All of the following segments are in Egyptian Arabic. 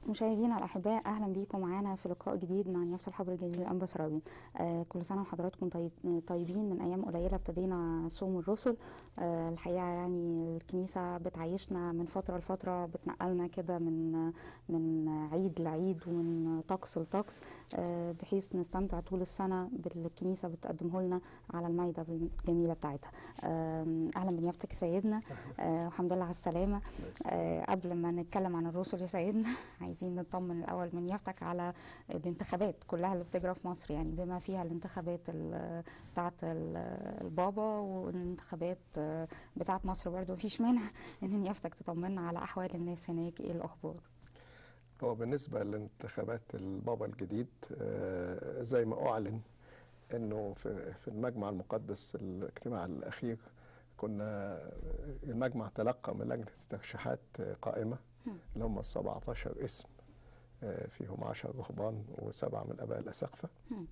مشاهدينا الاحباء اهلا بيكم معانا في لقاء جديد مع نيافه الحبر الجديد الانبا سراوي آه كل سنه وحضراتكم طيب طيبين من ايام قليله ابتدينا صوم الرسل آه الحقيقه يعني الكنيسه بتعيشنا من فتره لفتره بتنقلنا كده من من عيد لعيد ومن طقس لطقس آه بحيث نستمتع طول السنه بالكنيسه بتقدمه لنا على المائده الجميله بتاعتها آه اهلا بنيافتك يا سيدنا آه والحمد لله على السلامه آه قبل ما نتكلم عن الرسل يا سيدنا عايزين نطمن الاول من يفتك على الانتخابات كلها اللي بتجرى في مصر يعني بما فيها الانتخابات بتاعه البابا والانتخابات بتاعه مصر برضو مفيش مانع ان يفتك تطمنا على احوال الناس هناك ايه الاخبار هو بالنسبه لانتخابات البابا الجديد زي ما اعلن انه في في المجمع المقدس الاجتماع الاخير كنا المجمع تلقى من لجنه الترشيحات قائمه اللي هم 17 اسم فيهم 10 رهبان وسبعه من الاباء الاساقفه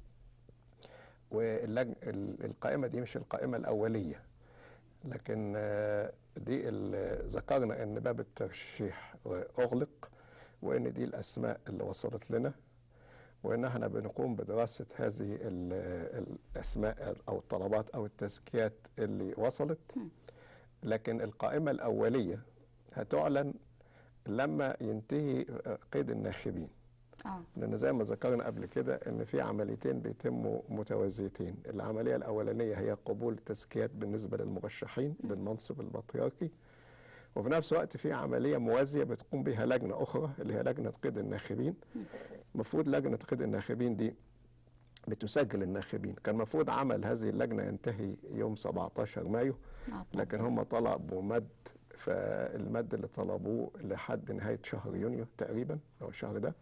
والقائمه دي مش القائمه الاوليه لكن دي ذكرنا ان باب الترشيح اغلق وان دي الاسماء اللي وصلت لنا وان احنا بنقوم بدراسه هذه الاسماء او الطلبات او التزكيات اللي وصلت لكن القائمه الاوليه هتعلن لما ينتهي قيد الناخبين اه لان زي ما ذكرنا قبل كده ان في عمليتين بيتموا متوازيتين العمليه الاولانيه هي قبول تزكيات بالنسبه للمرشحين للمنصب البطريركي وفي نفس الوقت في عمليه موازيه بتقوم بها لجنه اخرى اللي هي لجنه قيد الناخبين المفروض لجنه قيد الناخبين دي بتسجل الناخبين كان المفروض عمل هذه اللجنه ينتهي يوم 17 مايو لكن هم طلبوا مد فالمد اللي طلبوه لحد نهايه شهر يونيو تقريبا او الشهر ده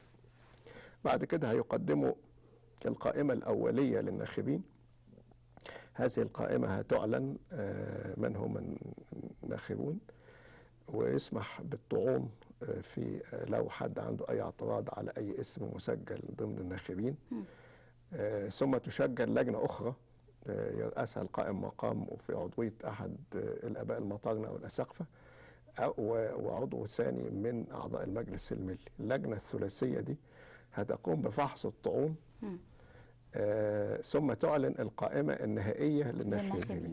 بعد كده هيقدموا القائمه الاوليه للناخبين هذه القائمه هتعلن من هم الناخبون ويسمح بالطعون في لو حد عنده اي اعتراض على اي اسم مسجل ضمن الناخبين ثم تشكل لجنه اخرى يرأسها القائم مقام وفي عضوية أحد الآباء المطارنة أو الأساقفة وعضو ثاني من أعضاء المجلس الملي اللجنة الثلاثية دي هتقوم بفحص الطعون آه ثم تعلن القائمة النهائية للناخبين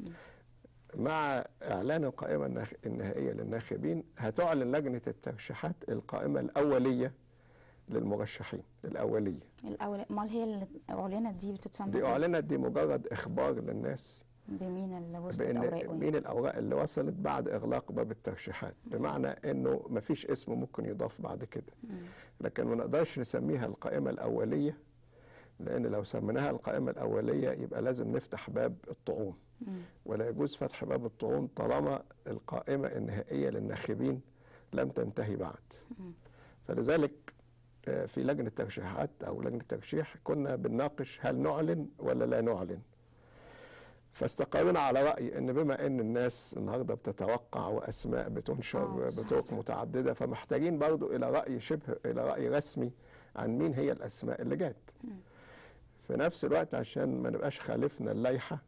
مع إعلان القائمة النهائية للناخبين هتعلن لجنة الترشيحات القائمة الأولية للمرشحين الأولية الأول امال هي اللي أعلنت دي بتتسمى دي أعلنت دي مجرد إخبار للناس بمين اللي وصلت أوراقه مين الأوراق اللي وصلت بعد إغلاق باب الترشيحات بمعنى إنه ما فيش اسم ممكن يضاف بعد كده لكن ما نقدرش نسميها القائمة الأولية لأن لو سميناها القائمة الأولية يبقى لازم نفتح باب الطعون ولا يجوز فتح باب الطعون طالما القائمة النهائية للناخبين لم تنتهي بعد فلذلك في لجنة ترشيحات أو لجنة ترشيح كنا بنناقش هل نعلن ولا لا نعلن فاستقرنا على رأي أن بما أن الناس النهاردة بتتوقع وأسماء بتنشر بطرق متعددة فمحتاجين برضو إلى رأي شبه إلى رأي رسمي عن مين هي الأسماء اللي جات في نفس الوقت عشان ما نبقاش خالفنا اللائحة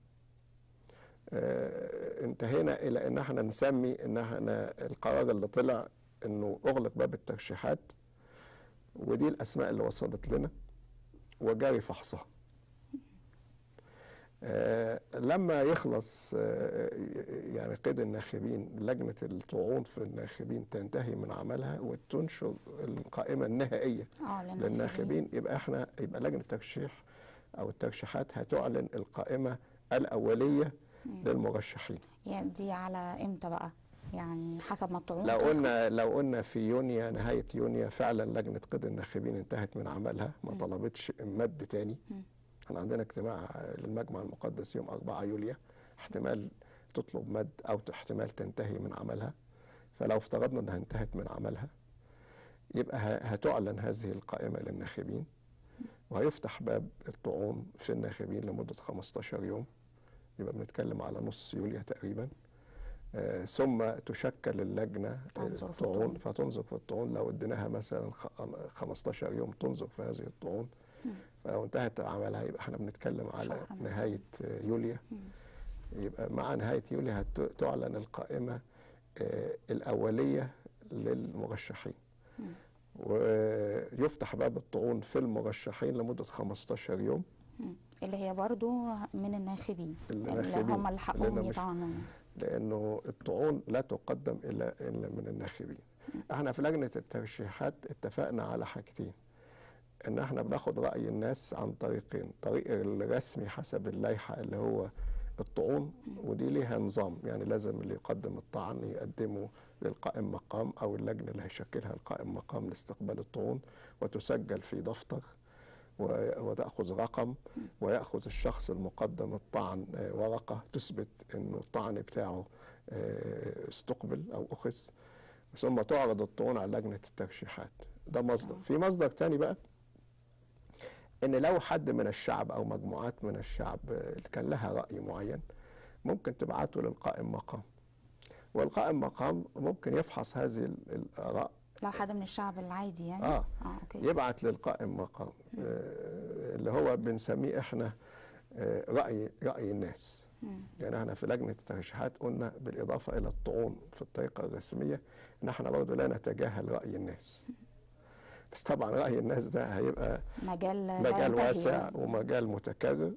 اه انتهينا إلى أن احنا نسمي أن احنا القرار اللي طلع أنه أغلق باب الترشيحات ودي الأسماء اللي وصلت لنا وجاري فحصها آه لما يخلص آه يعني قيد الناخبين لجنة الطعون في الناخبين تنتهي من عملها وتنشر القائمة النهائية آه للناخبين يبقى احنا يبقى لجنة الترشيح أو الترشيحات هتعلن القائمة الأولية مم. للمرشحين يعني دي على امتى بقى؟ يعني حسب ما الطعون لو قلنا لو قلنا في يونيو نهايه يونيو فعلا لجنه قيد الناخبين انتهت من عملها ما م. طلبتش مد تاني م. احنا عندنا اجتماع للمجمع المقدس يوم 4 يوليو احتمال تطلب مد او احتمال تنتهي من عملها فلو افترضنا انها انتهت من عملها يبقى هتعلن هذه القائمه للناخبين وهيفتح باب الطعون في الناخبين لمده 15 يوم يبقى بنتكلم على نص يوليو تقريبا آه ثم تشكل اللجنة الطعون فتنظر في الطعون لو اديناها مثلا 15 يوم تنظر في هذه الطعون فلو انتهت عملها يبقى احنا بنتكلم على نهاية يوليو يبقى مع نهاية يوليو هتعلن القائمة آه الأولية للمرشحين ويفتح باب الطعون في المرشحين لمدة 15 يوم مم. اللي هي برضو من الناخبين اللي الناخبين هم اللي حقهم لأن مش- يطعنوا لأنه الطعون لا تقدم إلا إلا من الناخبين احنا في لجنة الترشيحات اتفقنا على حاجتين ان احنا بناخد رأي الناس عن طريقين طريق الرسمي حسب اللائحة اللي هو الطعون ودي ليها نظام يعني لازم اللي يقدم الطعن يقدمه للقائم مقام او اللجنة اللي هيشكلها القائم مقام لاستقبال الطعون وتسجل في دفتر و- وتأخذ رقم ويأخذ الشخص المقدم الطعن آه، ورقة تثبت أن الطعن بتاعه آه، استقبل أو أخذ ثم تعرض الطعون على لجنة الترشيحات ده مصدر في مصدر تاني بقى ان لو حد من الشعب او مجموعات من الشعب آه، كان لها رأي معين ممكن تبعته للقائم مقام والقائم مقام ممكن يفحص هذه ال- الآراء لو حد من الشعب العادي يعني آه. اه اوكي يبعت للقائم مقام آه، اللي هو بنسميه احنا آه، رأي رأي الناس مم. يعني احنا في لجنة الترشيحات قلنا بالإضافة إلى الطعون في الطريقة الرسمية إن احنا برضه لا نتجاهل رأي الناس بس طبعا رأي الناس ده هيبقى مجال لا مجال ينتهي واسع يعني. ومجال متكرر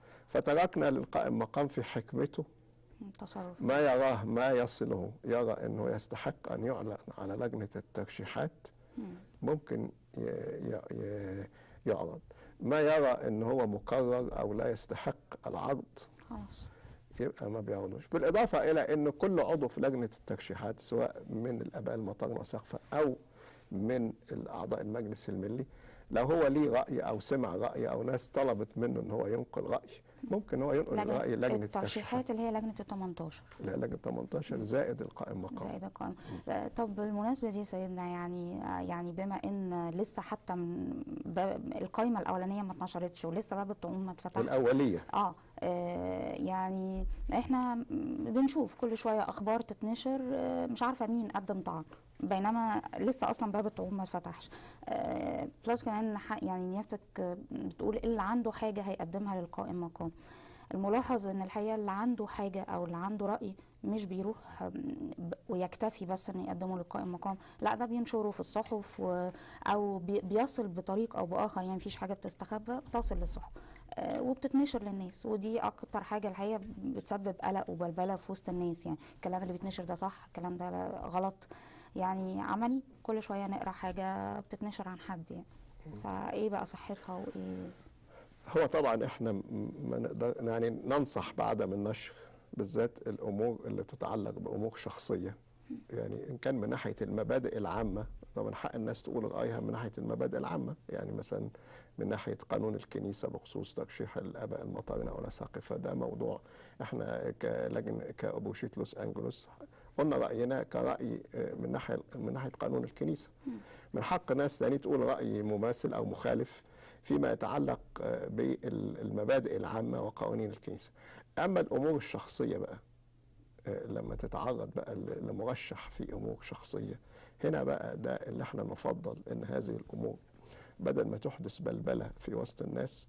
فتركنا للقائم مقام في حكمته تصرف ما يراه ما يصله يرى أنه يستحق أن يعلن على لجنة الترشيحات مم. ممكن ي- ي- ي- يعرض ما يرى ان هو مكرر او لا يستحق العرض خلاص يبقى ما بيعرضوش بالاضافه الى ان كل عضو في لجنه الترشيحات سواء من الاباء المطارنه وسقفه او من الاعضاء المجلس الملي لو هو ليه راي او سمع راي او ناس طلبت منه ان هو ينقل راي ممكن هو ينقل لجنة راي لجنه الترشيحات الترشيحات اللي هي لجنة ال 18 لا لجنه 18 زائد القائم مقام زائد القائمة آه، طب بالمناسبة دي يا سيدنا يعني آه، يعني بما ان لسه حتى من باب القائمة الأولانية ما اتنشرتش ولسه باب الطعون ما اتفتحش الاوليه اه آه، يعني احنا م- بنشوف كل شويه اخبار تتنشر آه، مش عارفه مين قدم طعن بينما لسه اصلا باب الطعون ما اتفتحش آه، بلس كمان ح- يعني نيافتك آه، بتقول اللي عنده حاجه هيقدمها للقائم مقام الملاحظ ان الحقيقه اللي عنده حاجه او اللي عنده راي مش بيروح آم، ب- ويكتفي بس انه يقدمه للقائم مقام لا ده بينشره في الصحف و- او بي- بيصل بطريق او باخر يعني مفيش حاجه بتستخبى بتصل للصحف آه، وبتتنشر للناس ودي اكتر حاجه الحقيقه بتسبب قلق وبلبله في وسط الناس يعني الكلام اللي بيتنشر ده صح الكلام ده لا- غلط يعني عملي كل شويه نقرا حاجه بتتنشر عن حد يعني فايه بقى صحتها وايه هو طبعا احنا م- ما نقدر يعني ننصح بعدم النشر بالذات الامور اللي تتعلق بامور شخصيه يعني ان كان من ناحيه المبادئ العامه طبعا حق الناس تقول رايها من ناحيه المبادئ العامه يعني مثلا من ناحيه قانون الكنيسه بخصوص ترشيح الاباء المطارنه او الاساقفه ده موضوع احنا كلجنه كابوشيه لوس انجلوس قلنا راينا كراي آه، من ناحيه من ناحيه قانون الكنيسه من حق ناس تاني تقول راي مماثل او مخالف فيما يتعلق آه، بالمبادئ العامه وقوانين الكنيسه اما الامور الشخصيه بقى آه، لما تتعرض بقى ل- لمرشح في امور شخصيه هنا بقى ده اللي احنا نفضل ان هذه الامور بدل ما تحدث بلبله في وسط الناس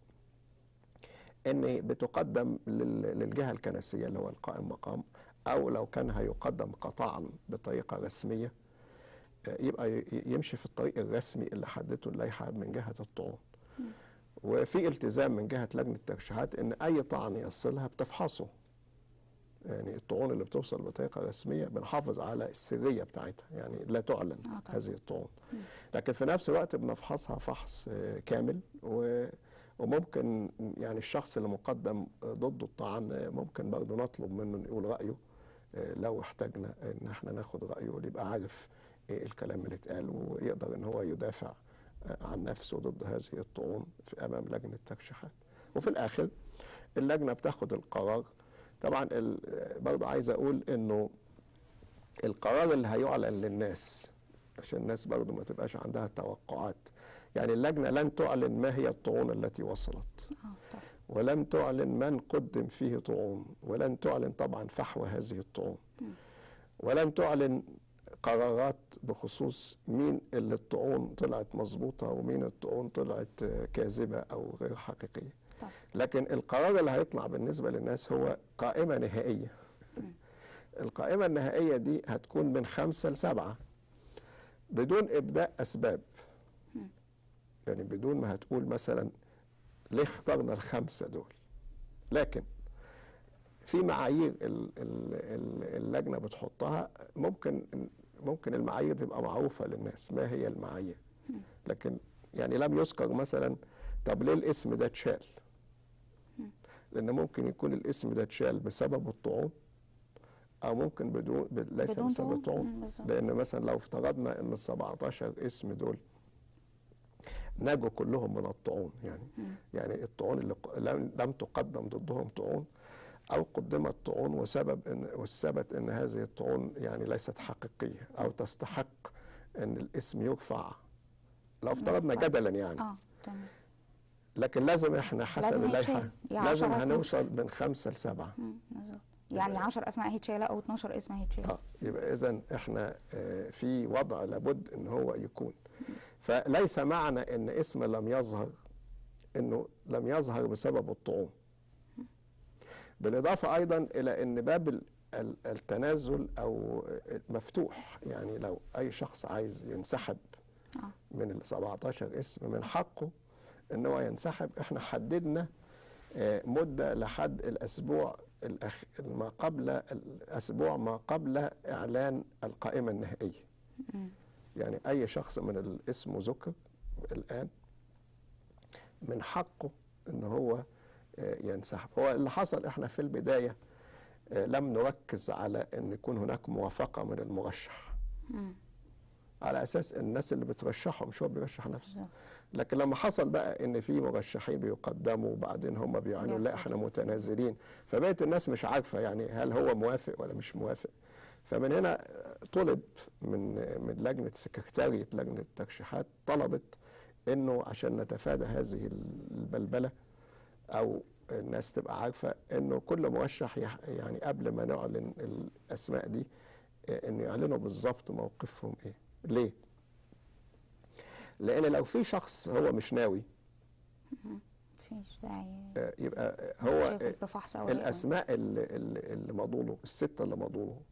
ان بتقدم لل- للجهه الكنسيه اللي هو القائم مقام او لو كان هيقدم قطعا بطريقه رسميه آه، يبقى ي- يمشي في الطريق الرسمي اللي حددته اللائحه من جهه الطعون وفي التزام من جهه لجنه الترشيحات ان اي طعن يصلها بتفحصه يعني الطعون اللي بتوصل بطريقه رسميه بنحافظ على السريه بتاعتها يعني لا تعلن آه طبعا. هذه الطعون لكن في نفس الوقت بنفحصها فحص آه، كامل و وممكن يعني الشخص اللي مقدم آه، ضده الطعن آه، ممكن برضه نطلب منه إنه يقول رايه آه، لو احتاجنا ان احنا ناخد رايه يبقى عارف ايه الكلام اللي اتقال ويقدر ان هو يدافع آه، عن نفسه ضد هذه الطعون في امام لجنه الترشيحات وفي الاخر اللجنه بتاخد القرار طبعا ال- برضه عايز اقول انه القرار اللي هيعلن للناس عشان الناس برضه ما تبقاش عندها توقعات يعني اللجنه لن تعلن ما هي الطعون التي وصلت اه طبعا ولم تعلن من قدم فيه طعون ولن تعلن طبعا فحوى هذه الطعون ولن تعلن قرارات بخصوص مين اللي الطعون طلعت مظبوطة ومين الطعون طلعت آه، كاذبة أو غير حقيقية طبعا لكن القرار اللي هيطلع بالنسبة للناس هو قائمة نهائية القائمة النهائية دي هتكون من خمسة لسبعة بدون ابداء اسباب يعني بدون ما هتقول مثلا ليه اخترنا الخمسه دول لكن في معايير ال- ال- ال- اللجنه بتحطها ممكن ممكن المعايير تبقى معروفه للناس ما هي المعايير لكن يعني لم يذكر مثلا طب ليه الاسم ده اتشال لان ممكن يكون الاسم ده اتشال بسبب الطعون او ممكن بدون ب- ليس بدون بسبب طعون؟ الطعون مم، بالظبط. لان مثلا لو افترضنا ان ال 17 اسم دول نجوا كلهم من الطعون يعني يعني الطعون اللي ق- لم لم تقدم ضدهم طعون او قدمت طعون وسبب ان والثبت ان هذه الطعون يعني ليست حقيقيه او تستحق ان الاسم يرفع لو افترضنا يرفع. جدلا يعني اه تمام لكن لازم احنا حسب لازم اللائحه يتشال. يا لازم 10 هنوصل من خمسه لسبعه مم، بالظبط يعني 10 اسماء هيتشالوا او 12 اسم هيتشالوا اه يبقى اذا احنا آه، في وضع لابد ان هو يكون فليس معنى ان اسم لم يظهر انه لم يظهر بسبب الطعون بالاضافه ايضا الى ان باب ال- ال- التنازل او مفتوح يعني لو اي شخص عايز ينسحب آه. من ال 17 اسم من حقه ان هو ينسحب احنا حددنا آه، مده لحد الاسبوع الأخ... ما قبل الاسبوع ما قبل اعلان القائمه النهائيه مم. يعني اي شخص من الاسم ذكر الان من حقه ان هو آه، ينسحب هو اللي حصل احنا في البدايه آه، لم نركز على ان يكون هناك موافقه من المرشح مم. على اساس الناس اللي بترشحه مش هو بيرشح نفسه بالظبط. لكن لما حصل بقى ان في مرشحين بيقدموا وبعدين هم بيعلنوا لا احنا متنازلين فبقت الناس مش عارفه يعني هل هو موافق ولا مش موافق فمن هنا طلب من من لجنه سكرتاريه لجنه الترشيحات طلبت انه عشان نتفادى هذه البلبله او الناس تبقى عارفه انه كل مرشح يح- يعني قبل ما نعلن الاسماء دي آه، انه يعلنوا بالظبط موقفهم ايه ليه لان لو في شخص هو مش ناوي مفيش داعي آه، يبقى هو شايف آه، بفحص اولي الاسماء اللي, اللي اللي مضوا له السته اللي مضوا له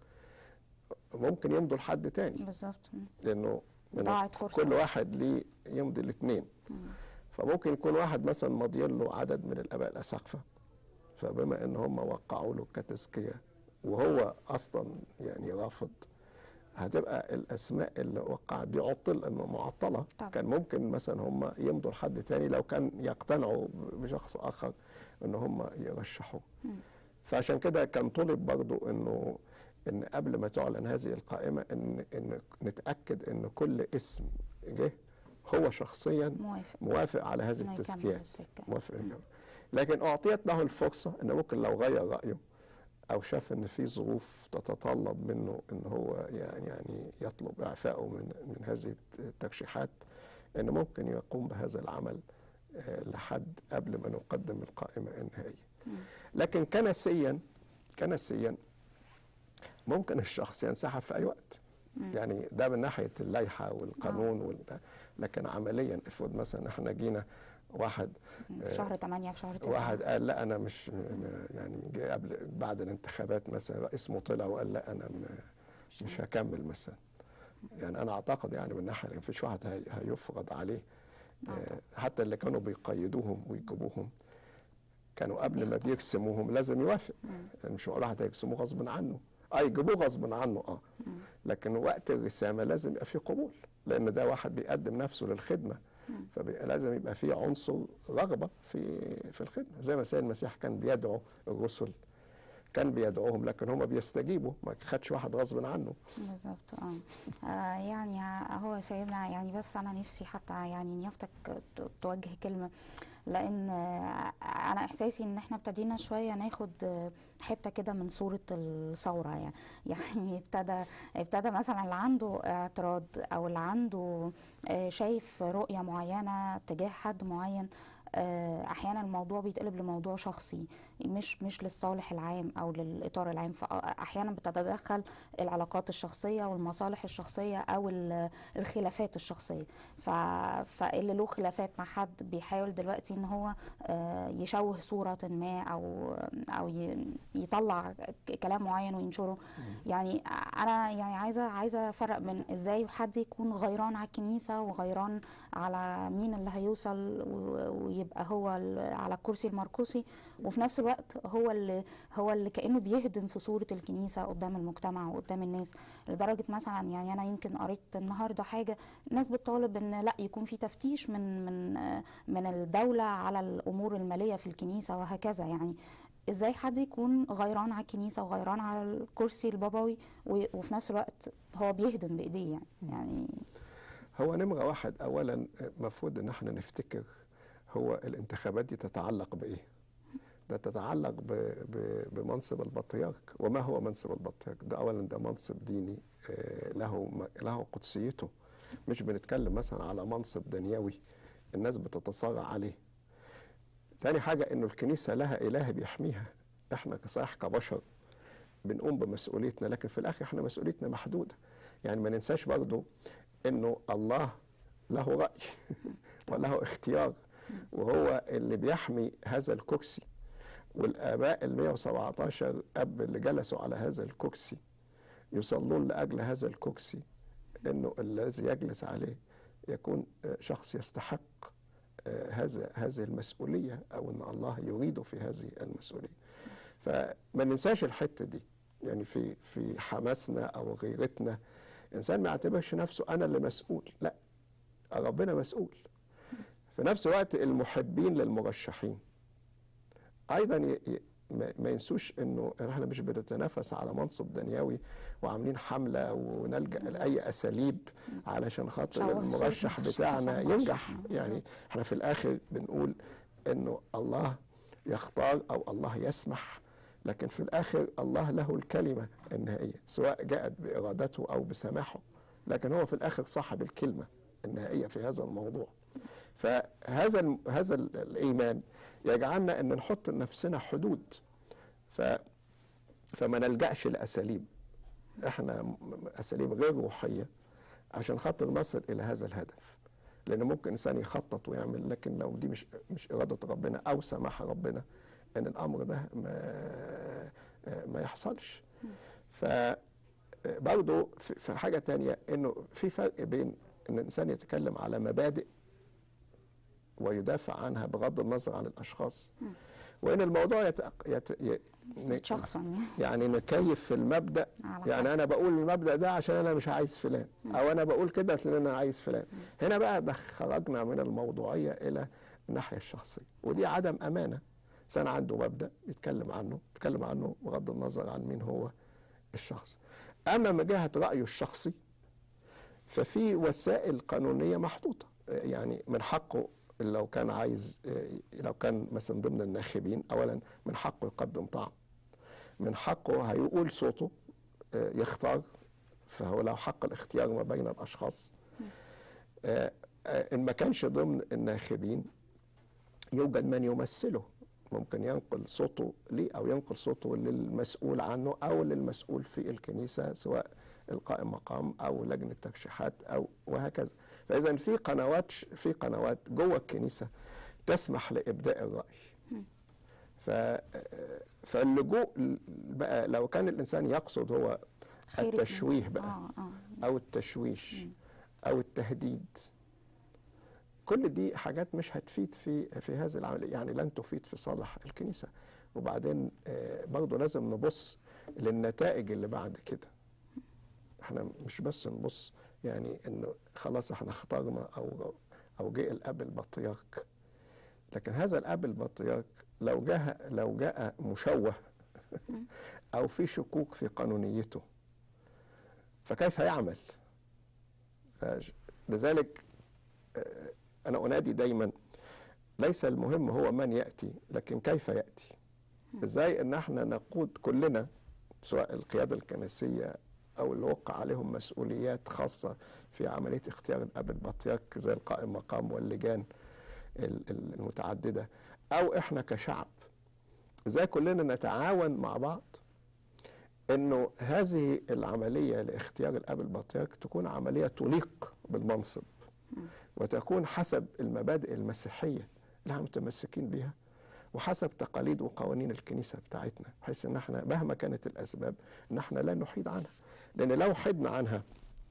ممكن يمضوا لحد تاني بالظبط مم. لانه من ضاعت فرصة. كل واحد ليه يمضي الاثنين فممكن يكون واحد مثلا ماضيين له عدد من الاباء الاساقفه فبما ان هم وقعوا له كتزكيه وهو اصلا يعني رافض هتبقى الاسماء اللي وقعت دي عطل معطله طبعا. كان ممكن مثلا هم يمضوا لحد تاني لو كان يقتنعوا بشخص اخر ان هم يرشحوه فعشان كده كان طلب برضو انه ان قبل ما تعلن هذه القائمه ان ان نتاكد ان كل اسم جه هو شخصيا موافق موافق على هذه إنه يكمل التزكيات السكة. موافق إنه. لكن اعطيت له الفرصه ان ممكن لو غير رايه او شاف ان في ظروف تتطلب منه ان هو يعني يعني يطلب اعفائه من من هذه الترشيحات ان ممكن يقوم بهذا العمل آه، لحد قبل ما نقدم القائمه النهائيه لكن كنسيا كنسيا ممكن الشخص ينسحب في اي وقت يعني ده من ناحيه اللائحه والقانون وال... لكن عمليا افرض مثلا احنا جينا واحد في شهر 8 في شهر 9 واحد قال لا انا مش م- م- يعني جه قبل بعد الانتخابات مثلا اسمه طلع وقال لا انا م- مش هكمل مثلا يعني انا اعتقد يعني من ناحيه ما فيش واحد هي- هيفرض عليه آه، حتى اللي كانوا بيقيدوهم ويجيبوهم كانوا قبل ما بيرسموهم لازم يوافق يعني مش معقول واحد هيرسموه غصب عنه اه يجيبوه غصب عنه اه لكن وقت الرسامه لازم يبقى فيه قبول لان ده واحد بيقدم نفسه للخدمه فلازم يبقى فيه عنصر رغبه في في الخدمه زي ما سيد المسيح كان بيدعو الرسل كان بيدعوهم لكن هم بيستجيبوا ما خدش واحد غصب عنه بالظبط اه آه، يعني هو سيدنا يعني بس انا نفسي حتى يعني نيافتك ت- توجه كلمه لان آه، انا احساسي ان احنا ابتدينا شويه ناخد آه، حته كده من صوره الثوره يعني يعني ابتدى ابتدى مثلا اللي عنده اعتراض او اللي عنده آه، شايف رؤيه معينه تجاه حد معين آه، احيانا الموضوع بيتقلب لموضوع شخصي مش مش للصالح العام او للاطار العام فاحيانا بتتدخل العلاقات الشخصيه والمصالح الشخصيه او ال- الخلافات الشخصيه ف... فاللي له خلافات مع حد بيحاول دلوقتي ان هو آه، يشوه صوره ما او او ي- يطلع ك- كلام معين وينشره يعني انا يعني عايزه عايزه افرق بين ازاي حد يكون غيران على الكنيسه وغيران على مين اللي هيوصل و- ويبقى هو ال- على الكرسي المرقصي وفي نفس الوقت هو اللي هو اللي كانه بيهدم في صوره الكنيسه قدام المجتمع وقدام الناس لدرجه مثلا يعني انا يمكن قريت النهارده حاجه الناس بتطالب ان لا يكون في تفتيش من من من الدوله على الامور الماليه في الكنيسه وهكذا يعني ازاي حد يكون غيران على الكنيسه وغيران على الكرسي البابوي و- وفي نفس الوقت هو بيهدم بايديه يعني يعني هو نمرة واحد أولا المفروض إن احنا نفتكر هو الانتخابات دي تتعلق بإيه؟ ده تتعلق ب ب بمنصب البطريرك وما هو منصب البطريرك؟ ده أولا ده منصب ديني آه، له م- له قدسيته مش بنتكلم مثلا على منصب دنيوي الناس بتتصارع عليه تاني حاجة إنه الكنيسة لها إله بيحميها احنا كصحيح كبشر بنقوم بمسؤوليتنا لكن في الآخر احنا مسؤوليتنا محدودة يعني ما ننساش برضو انه الله له رأي وله اختيار وهو اللي بيحمي هذا الكرسي والآباء ال 117 أب اللي جلسوا على هذا الكرسي يصلون لأجل هذا الكرسي انه الذي يجلس عليه يكون آه، شخص يستحق آه، هذا هذه المسؤولية أو أن الله يريده في هذه المسؤولية فما ننساش الحتة دي يعني في في حماسنا أو غيرتنا إنسان ما يعتبرش نفسه أنا اللي مسؤول لا ربنا مسؤول في نفس الوقت المحبين للمرشحين أيضا ي- ي- ما ما ينسوش انه احنا مش بنتنافس على منصب دنيوي وعاملين حمله ونلجا لاي اساليب علشان خاطر شوه صورة المرشح المرشح بتاعنا عشان ينجح مرشح. يعني احنا في الاخر بنقول انه الله يختار او الله يسمح لكن في الاخر الله له الكلمه النهائيه سواء جاءت بارادته او بسماحه لكن هو في الاخر صاحب الكلمه النهائيه في هذا الموضوع فهذا الم- هذا ال- الايمان يجعلنا ان نحط لنفسنا حدود ف فما نلجاش لاساليب احنا م- م- اساليب غير روحيه عشان خاطر نصل الى هذا الهدف لان ممكن انسان يخطط ويعمل لكن لو دي مش مش اراده ربنا او سماح ربنا ان الامر ده ما ما يحصلش ف برضه في في حاجه تانية انه في فرق بين ان الانسان يتكلم على مبادئ ويدافع عنها بغض النظر عن الاشخاص وان الموضوع يت... يت... ي... يتشخصن يعني نكيف في المبدا على يعني حق. انا بقول المبدا ده عشان انا مش عايز فلان او انا بقول كده عشان انا عايز فلان هنا بقى ده خرجنا من الموضوعيه الى الناحيه الشخصيه ودي عدم امانه انسان عنده مبدا يتكلم عنه يتكلم عنه بغض النظر عن مين هو الشخص اما من جهه رايه الشخصي ففي وسائل قانونيه محطوطه يعني من حقه لو كان عايز لو كان مثلا ضمن الناخبين اولا من حقه يقدم طعن من حقه هيقول صوته آه، يختار فهو له حق الاختيار ما بين الاشخاص آه، آه، ان ما كانش ضمن الناخبين يوجد من يمثله ممكن ينقل صوته ليه او ينقل صوته للمسؤول عنه او للمسؤول في الكنيسه سواء القائم مقام او لجنه ترشيحات او وهكذا فاذا في قنوات في قنوات جوه الكنيسه تسمح لابداء الراي ف فاللجوء بقى لو كان الانسان يقصد هو خير التشويه بقى اه اه او التشويش او التهديد كل دي حاجات مش هتفيد في في هذا العمل يعني لن تفيد في صالح الكنيسه وبعدين آه، برضه لازم نبص للنتائج اللي بعد كده احنا مش بس نبص يعني انه خلاص احنا اخترنا او او جاء الاب البطريرك لكن هذا الاب البطريرك لو جاء لو جاء مشوه او في شكوك في قانونيته فكيف يعمل فج- لذلك آه، انا انادي دايما ليس المهم هو من ياتي لكن كيف ياتي ازاي ان احنا نقود كلنا سواء القياده الكنسيه او اللي وقع عليهم مسؤوليات خاصه في عمليه اختيار الاب البطريرك زي القائم مقام واللجان ال- ال- المتعدده او احنا كشعب ازاي كلنا نتعاون مع بعض انه هذه العمليه لاختيار الاب البطريرك تكون عمليه تليق بالمنصب وتكون حسب المبادئ المسيحيه اللي احنا متمسكين بيها وحسب تقاليد وقوانين الكنيسه بتاعتنا بحيث ان احنا مهما كانت الاسباب ان احنا لا نحيد عنها لان لو حدنا عنها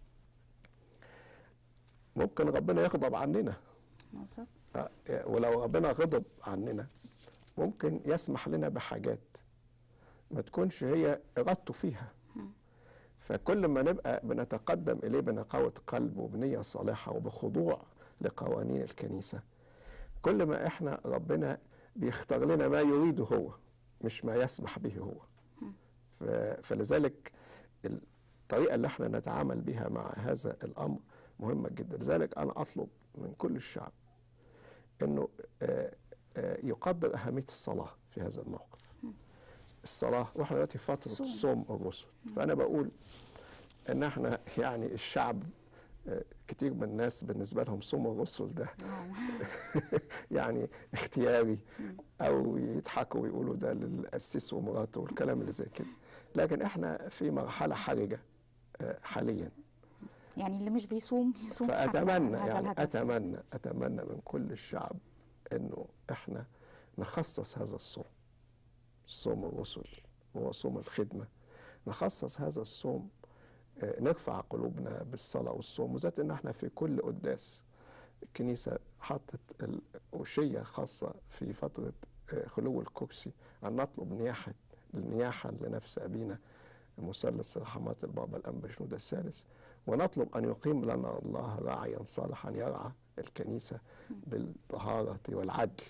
ممكن ربنا يغضب عننا بالظبط. آه، ولو ربنا غضب عننا ممكن يسمح لنا بحاجات ما تكونش هي ارادته فيها فكل ما نبقى بنتقدم اليه بنقاوه قلب وبنيه صالحه وبخضوع لقوانين الكنيسه كل ما احنا ربنا بيختار لنا ما يريده هو مش ما يسمح به هو ف- فلذلك الطريقه اللي احنا نتعامل بها مع هذا الامر مهمه جدا لذلك انا اطلب من كل الشعب انه آه، آه، يقدر اهميه الصلاه في هذا الموقف الصلاه واحنا دلوقتي في فتره صوم. صوم الرسل فانا بقول ان احنا يعني الشعب آه، كتير من الناس بالنسبه لهم صوم الرسل ده آه. يعني اختياري او يضحكوا ويقولوا ده للقسيس ومراته والكلام اللي زي كده لكن احنا في مرحله حرجه آه، حاليا يعني اللي مش بيصوم يصوم حتى فاتمنى هذا يعني الهدف. اتمنى اتمنى من كل الشعب انه احنا نخصص هذا الصوم صوم الرسل وهو صوم الخدمه نخصص هذا الصوم آه، نرفع قلوبنا بالصلاه والصوم وذات ان احنا في كل قداس الكنيسه حطت الأوشية خاصه في فتره آه، خلو الكرسي ان نطلب نياحه النياحه لنفس ابينا مثلث رحمات البابا الانبا شنودة الثالث ونطلب ان يقيم لنا الله راعيا صالحا يرعى الكنيسه بالطهاره والعدل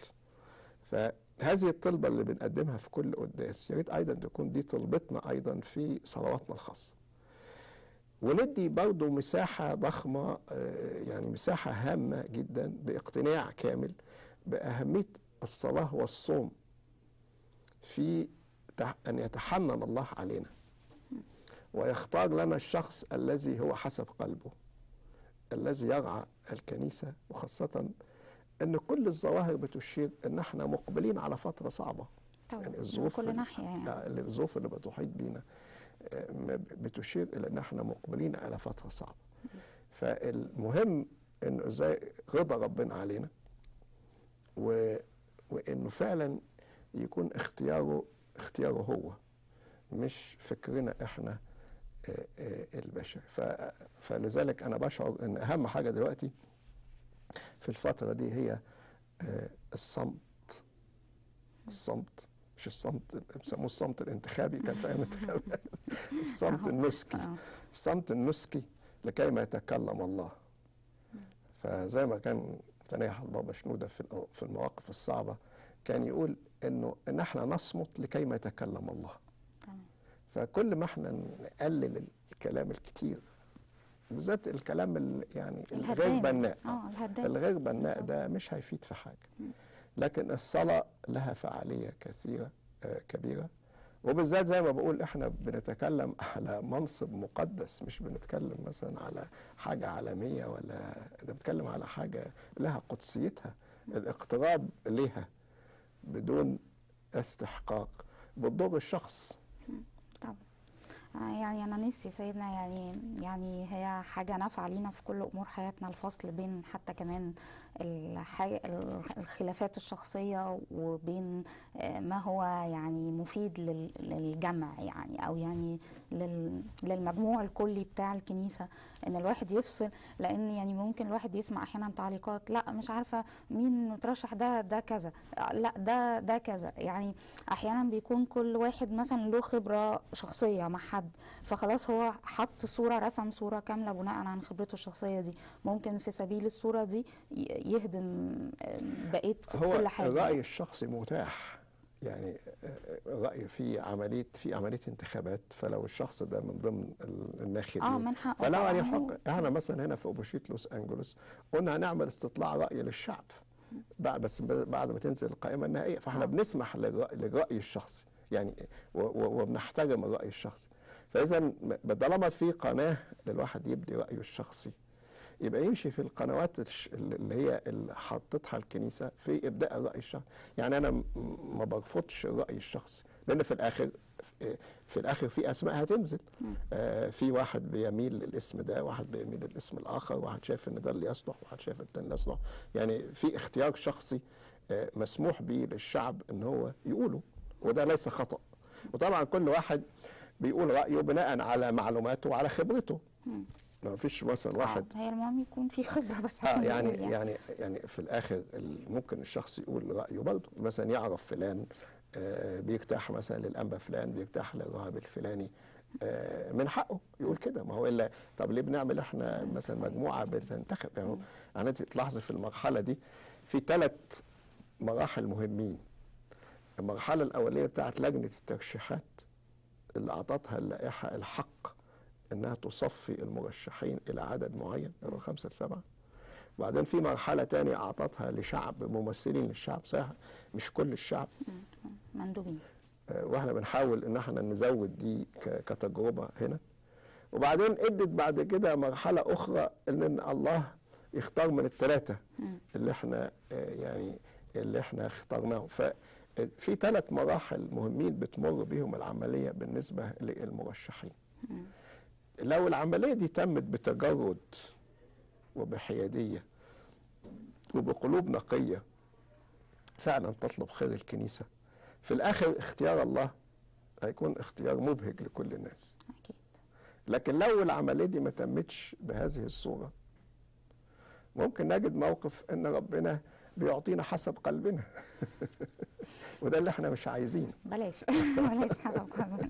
فهذه الطلبه اللي بنقدمها في كل قداس يا ريت ايضا تكون دي طلبتنا ايضا في صلواتنا الخاصه وندي برضه مساحة ضخمة آه، يعني مساحة هامة جدا باقتناع كامل بأهمية الصلاة والصوم في تح- أن يتحنن الله علينا ويختار لنا الشخص الذي هو حسب قلبه الذي يرعى الكنيسة وخاصة أن كل الظواهر بتشير أن احنا مقبلين على فترة صعبة طبعا يعني من الظروف كل ال- ناحيه يعني آه، الظروف اللي بتحيط بينا آه، ما ب- بتشير الى ان احنا مقبلين على فتره صعبه فالمهم انه ازاي رضا ربنا علينا و... وانه فعلا يكون اختياره اختياره هو مش فكرنا احنا آه، آه، البشر ف... فلذلك انا بشعر ان اهم حاجه دلوقتي في الفتره دي هي آه، الصمت الصمت مش الصمت بيسموه الصمت الانتخابي كان في ايام الانتخاب الصمت أهو. النسكي آه. الصمت النسكي لكي ما يتكلم الله فزي ما كان تنيح البابا شنودة في الأو- في المواقف الصعبة كان يقول انه ان احنا نصمت لكي ما يتكلم الله تمام. فكل ما احنا نقلل الكلام الكتير بالذات الكلام ال- يعني الغير الهدام. بناء اه الهدام الغير بناء ده مش هيفيد في حاجة لكن الصلاة لها فعالية كثيرة آه، كبيرة وبالذات زي ما بقول احنا بنتكلم على منصب مقدس مش بنتكلم مثلا على حاجة عالمية ولا ده بنتكلم على حاجة لها قدسيتها الاقتراب ليها بدون استحقاق بتضر الشخص طبعا آه، يعني انا نفسي سيدنا يعني يعني هي حاجه نافعه لينا في كل امور حياتنا الفصل بين حتى كمان الحي... الخلافات الشخصيه وبين آه، ما هو يعني مفيد لل... للجمع يعني او يعني لل... للمجموع الكلي بتاع الكنيسه ان الواحد يفصل لان يعني ممكن الواحد يسمع احيانا تعليقات لا مش عارفه مين مترشح ده ده كذا آه، لا ده ده كذا يعني احيانا بيكون كل واحد مثلا له خبره شخصيه مع حد فخلاص هو حط صوره رسم صوره كامله بناء عن خبرته الشخصيه دي ممكن في سبيل الصوره دي ي- يهدم آه، بقيه هو كل حاجه الرأي الشخصي متاح يعني آه، الرأي في عملية في عملية انتخابات فلو الشخص ده من ضمن ال- الناخبين اه من حقه فلو طبعاً. يعني حق احنا مثلا هنا في اوبوشيت لوس انجلوس قلنا هنعمل استطلاع راي للشعب بعد بس ب- بعد ما تنزل القائمه النهائيه فاحنا آه. بنسمح للرأي, للرأي الشخصي يعني و- و- وبنحترم الراي الشخصي فاذا م- طالما في قناه للواحد يبدي رايه الشخصي يبقى يمشي في القنوات الش- اللي هي اللي حطتها الكنيسه في ابداء الراي الشخصي يعني انا م- ما برفضش الراي الشخصي لان في الاخر في الاخر في اسماء هتنزل آه في واحد بيميل للاسم ده واحد بيميل للاسم الاخر واحد شايف ان ده اللي يصلح واحد شايف التاني لا يصلح يعني في اختيار شخصي آه مسموح به للشعب ان هو يقوله وده ليس خطا وطبعا كل واحد بيقول رايه بناء على معلوماته وعلى خبرته ما فيش مثلا واحد آه، هي المهم يكون في خبره بس اه عشان يعني يقول يعني يعني في الاخر ال- ممكن الشخص يقول رايه برضه مثلا يعرف فلان آه بيرتاح مثلا للانبا فلان بيرتاح للراهب الفلاني آه من حقه يقول كده ما هو الا طب ليه بنعمل احنا مثلا مجموعه بتنتخب يعني هو- يعني انت تلاحظي في المرحله دي في ثلاث مراحل مهمين المرحله الاوليه بتاعت لجنه الترشيحات اللي اعطتها اللائحه الحق انها تصفي المرشحين الى عدد معين من خمسه لسبعه وبعدين في مرحله تانية اعطتها لشعب ممثلين للشعب صحيح مش كل الشعب مندوبين آه، واحنا بنحاول ان احنا نزود دي ك- كتجربه هنا وبعدين ادت بعد كده مرحله اخرى ان إن الله يختار من الثلاثه اللي احنا آه، يعني اللي احنا اخترناهم ففي ثلاث مراحل مهمين بتمر بيهم العمليه بالنسبه للمرشحين لو العمليه دي تمت بتجرد وبحياديه وبقلوب نقيه فعلا تطلب خير الكنيسه في الاخر اختيار الله هيكون اختيار مبهج لكل الناس اكيد لكن لو العمليه دي ما تمتش بهذه الصوره ممكن نجد موقف ان ربنا بيعطينا حسب قلبنا وده اللي احنا مش عايزينه بلاش بلاش حسب قانون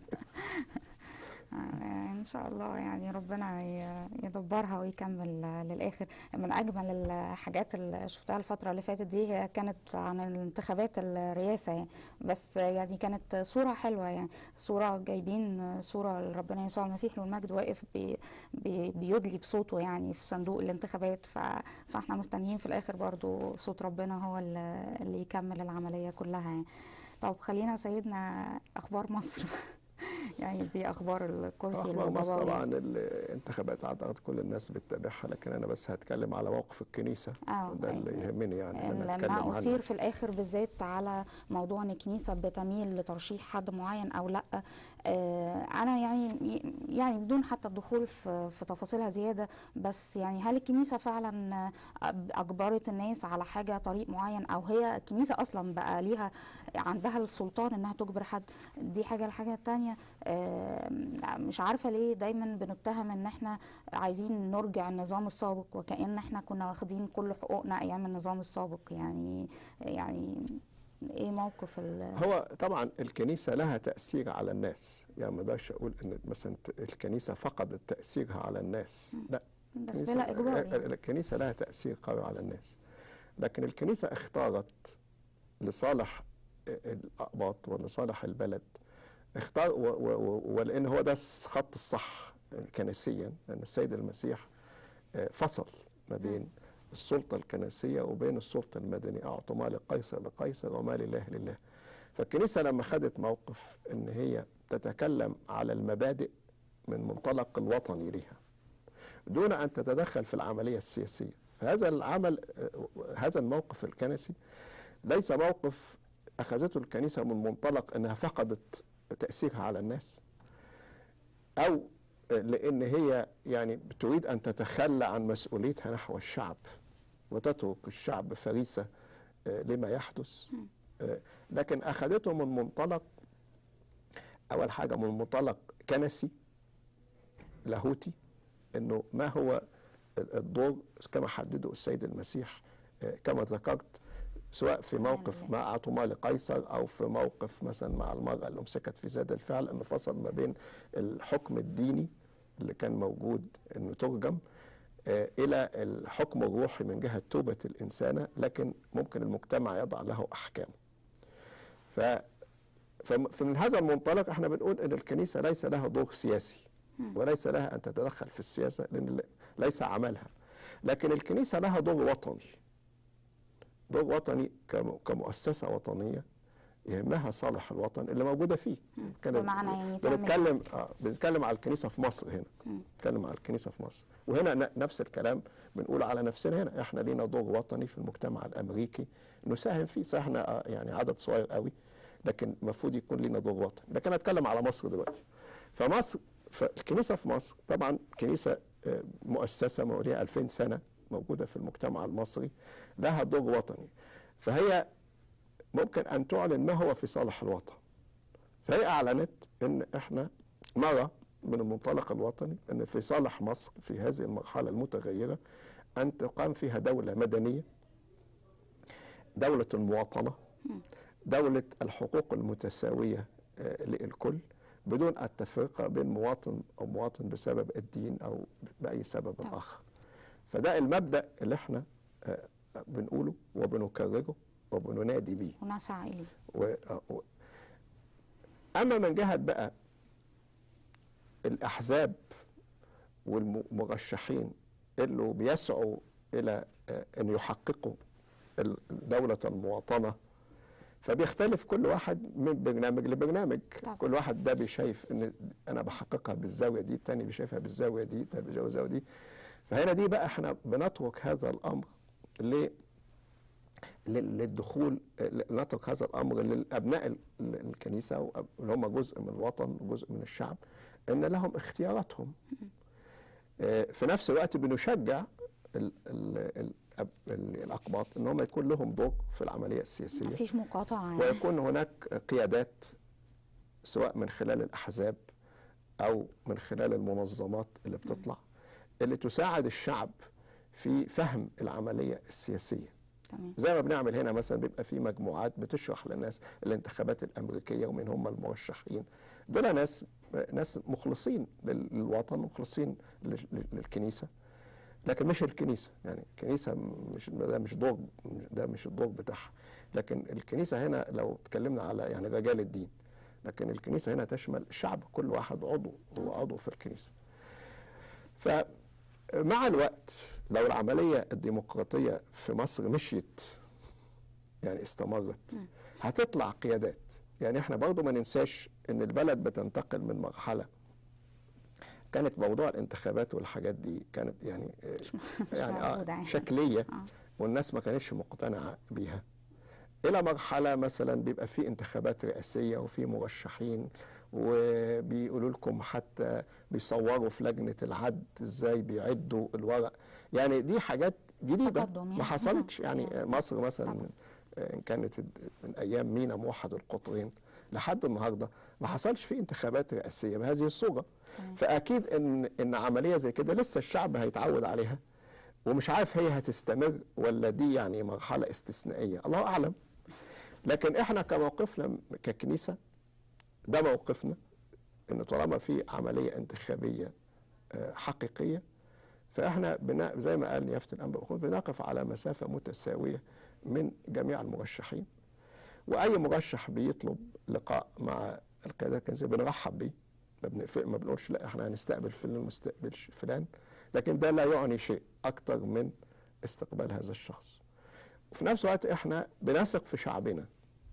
آه، ان شاء الله يعني ربنا ي- يدبرها ويكمل آه، للاخر من اجمل الحاجات اللي شفتها الفتره اللي فاتت دي هي كانت عن الانتخابات الرئاسه يعني بس يعني كانت صوره حلوه يعني صوره جايبين صوره لربنا يسوع المسيح له المجد واقف بي بي بيدلي بصوته يعني في صندوق الانتخابات ف فاحنا مستنيين في الاخر برضو صوت ربنا هو اللي اللي يكمل العمليه كلها يعني طب خلينا سيدنا اخبار مصر يعني دي اخبار الكرسي اخبار مصر البابوي. طبعا الانتخابات اعتقد كل الناس بتتابعها لكن انا بس هتكلم على موقف الكنيسه آه، ده اللي أيوة. يهمني يعني ان انا اتكلم لما عنه أثير في الآخر بالذات على موضوع إن الكنيسة بتميل لترشيح حد معين أو لأ آه، أنا يعني يعني بدون حتى الدخول في في تفاصيلها زيادة بس يعني هل الكنيسة فعلا آه، أجبرت الناس على حاجة طريق معين أو هي الكنيسة أصلا بقى ليها عندها السلطان إنها تجبر حد دي حاجة الحاجة التانية آه، مش عارفة ليه دايما بنتهم إن إحنا عايزين نرجع النظام السابق وكأن إحنا كنا واخدين كل حقوقنا أيام النظام السابق يعني يعني إيه موقف ال هو طبعا الكنيسه لها تاثير على الناس يعني ما اقدرش اقول ان مثلا الكنيسه فقدت تاثيرها على الناس لا بس الكنيسة- بلا إجبار يعني. الكنيسه لها تاثير قوي على الناس لكن الكنيسه اختارت لصالح الاقباط ولصالح البلد اختار و- و- و- ولان هو ده الخط الصح كنسيا لان السيد المسيح آه، فصل ما بين السلطه الكنسيه وبين السلطه المدنيه اعطوا ما لقيصر لقيصر وما لله لله فالكنيسه لما خدت موقف ان هي تتكلم على المبادئ من منطلق الوطني ليها دون ان تتدخل في العمليه السياسيه فهذا العمل آه، هذا الموقف الكنسي ليس موقف اخذته الكنيسه من منطلق انها فقدت تاثيرها على الناس او لان هي يعني بتريد ان تتخلى عن مسؤوليتها نحو الشعب وتترك الشعب فريسه آه، لما يحدث آه، لكن اخذته من منطلق اول حاجه من منطلق كنسي لاهوتي انه ما هو الدور كما حدده السيد المسيح آه، كما ذكرت سواء في موقف ما اعطوا ما لقيصر او في موقف مثلا مع المراه اللي امسكت في زاد الفعل انه فصل ما بين الحكم الديني اللي كان موجود انه ترجم آه، الى الحكم الروحي من جهه توبه الانسانه لكن ممكن المجتمع يضع له احكامه. ف فم- فمن هذا المنطلق احنا بنقول ان الكنيسه ليس لها دور سياسي وليس لها ان تتدخل في السياسه لان ل- ليس عملها لكن الكنيسه لها دور وطني دور وطني كم- كمؤسسه وطنيه يهمها صالح الوطن اللي موجوده فيه كان بمعنى يعني تعمل- بنتكلم اه بنتكلم على الكنيسه في مصر هنا بنتكلم على الكنيسه في مصر وهنا ن- نفس الكلام بنقول على نفسنا هنا احنا لينا دور وطني في المجتمع الامريكي نساهم فيه صحيح احنا آه، يعني عدد صغير قوي لكن المفروض يكون لينا دور وطني لكن اتكلم على مصر دلوقتي فمصر فالكنيسه في مصر طبعا كنيسه آه، مؤسسه مواليها 2000 سنه موجوده في المجتمع المصري لها دور وطني فهي ممكن ان تعلن ما هو في صالح الوطن فهي اعلنت ان احنا نرى من المنطلق الوطني ان في صالح مصر في هذه المرحله المتغيره ان تقام فيها دوله مدنيه دوله المواطنه دوله الحقوق المتساويه آه، للكل بدون التفرقه بين مواطن او مواطن بسبب الدين او باي سبب طبعا. اخر فده المبدا اللي احنا آه، بنقوله وبنكرره وبننادي بيه ونسعى اليه و... و... اما من جهه بقى الاحزاب والمرشحين اللي بيسعوا الى آه، ان يحققوا ال- دوله المواطنه فبيختلف كل واحد من برنامج لبرنامج طبعا. كل واحد ده بيشايف ان انا بحققها بالزاويه دي التاني بيشايفها بالزاويه دي التاني بيشايفها بالزاويه دي فهنا دي بقى احنا بنترك هذا الامر ل لل- للدخول نترك هذا الامر للابناء ال- ال- الكنيسه وأب- اللي هم جزء من الوطن وجزء من الشعب ان لهم اختياراتهم آه، في نفس الوقت بنشجع ال ال ال الأب- ال- الاقباط ان هم يكون لهم دور في العمليه السياسيه مفيش مقاطعه يعني. ويكون هناك قيادات سواء من خلال الاحزاب او من خلال المنظمات اللي بتطلع اللي تساعد الشعب في فهم العمليه السياسيه تمام زي ما بنعمل هنا مثلا بيبقى في مجموعات بتشرح للناس الانتخابات الامريكيه ومين هم المرشحين دول ناس ناس مخلصين لل- للوطن مخلصين لل- لل- للكنيسه لكن مش الكنيسه يعني الكنيسه مش ده مش دور ده مش الدور بتاعها لكن الكنيسه هنا لو اتكلمنا على يعني رجال الدين لكن الكنيسه هنا تشمل الشعب كل واحد عضو هو عضو في الكنيسه فمع الوقت لو العمليه الديمقراطيه في مصر مشيت يعني استمرت هتطلع قيادات يعني احنا برضو ما ننساش ان البلد بتنتقل من مرحله كانت موضوع الانتخابات والحاجات دي كانت يعني آه، مش يعني موجودة آه يعني. شكليه آه. والناس ما كانتش مقتنعه بيها الى مرحله مثلا بيبقى في انتخابات رئاسيه وفي مرشحين وبيقولوا لكم حتى بيصوروا في لجنه العد ازاي بيعدوا الورق يعني دي حاجات جديده تقدم يعني. ما حصلتش آه. يعني يعني. مصر مثلا طبعا. من إن كانت من ايام مينا موحد القطرين لحد النهارده ما حصلش في انتخابات رئاسيه بهذه الصوره تمام. فاكيد ان ان عمليه زي كده لسه الشعب هيتعود عليها ومش عارف هي هتستمر ولا دي يعني مرحله استثنائيه الله اعلم لكن احنا كموقفنا ككنيسه ده موقفنا ان طالما في عمليه انتخابيه آه، حقيقيه فاحنا بنا زي ما قال نيافه الانبا بخور بنقف على مسافه متساويه من جميع المرشحين واي مرشح بيطلب لقاء مع القياده الكنسيه بنرحب بيه ما بنقفل ما بنقولش لا احنا هنستقبل فلان وما نستقبلش فلان لكن ده لا يعني شيء اكتر من استقبال هذا الشخص وفي نفس الوقت احنا بنثق في شعبنا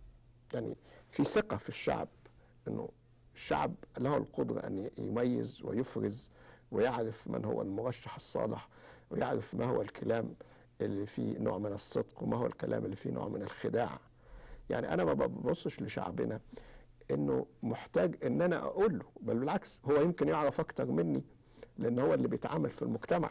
يعني في ثقه في الشعب انه الشعب له القدره ان يميز ويفرز ويعرف من هو المرشح الصالح ويعرف ما هو الكلام اللي فيه نوع من الصدق وما هو الكلام اللي فيه نوع من الخداع يعني انا ما ببصش لشعبنا انه محتاج ان انا اقول له بل بالعكس هو يمكن يعرف اكتر مني لان هو اللي بيتعامل في المجتمع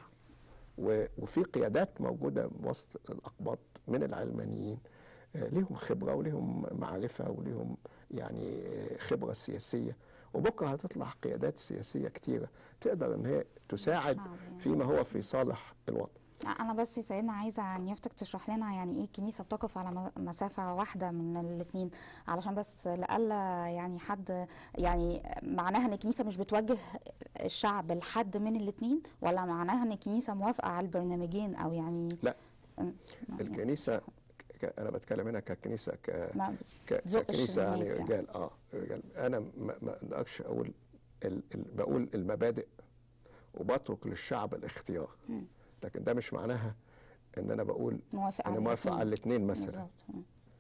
و- وفي قيادات موجوده وسط الاقباط من العلمانيين آه، ليهم خبره وليهم معرفه وليهم يعني آه، خبره سياسيه وبكره هتطلع قيادات سياسيه كتيره تقدر ان هي تساعد الشعب يعني. فيما هو في صالح الوطن انا بس يا سيدنا عايزه عن يفتك تشرح لنا يعني ايه الكنيسه بتقف على م- مسافه واحده من الاثنين علشان بس لألا يعني حد يعني معناها ان الكنيسه مش بتوجه الشعب لحد من الاثنين ولا معناها ان الكنيسه موافقه على البرنامجين او يعني لا. أم- ما- الكنيسه ك- انا بتكلم هنا ككنيسه ك ما ك- تزقش ككنيسه يعني الناس يعني. رجال اه رجال انا ما ما اقدرش اقول ال ال بقول المبادئ وبترك للشعب الاختيار لكن ده مش معناها ان انا بقول موافق على انا موافق الاتنين. على الاثنين مثلا بالظبط. مم.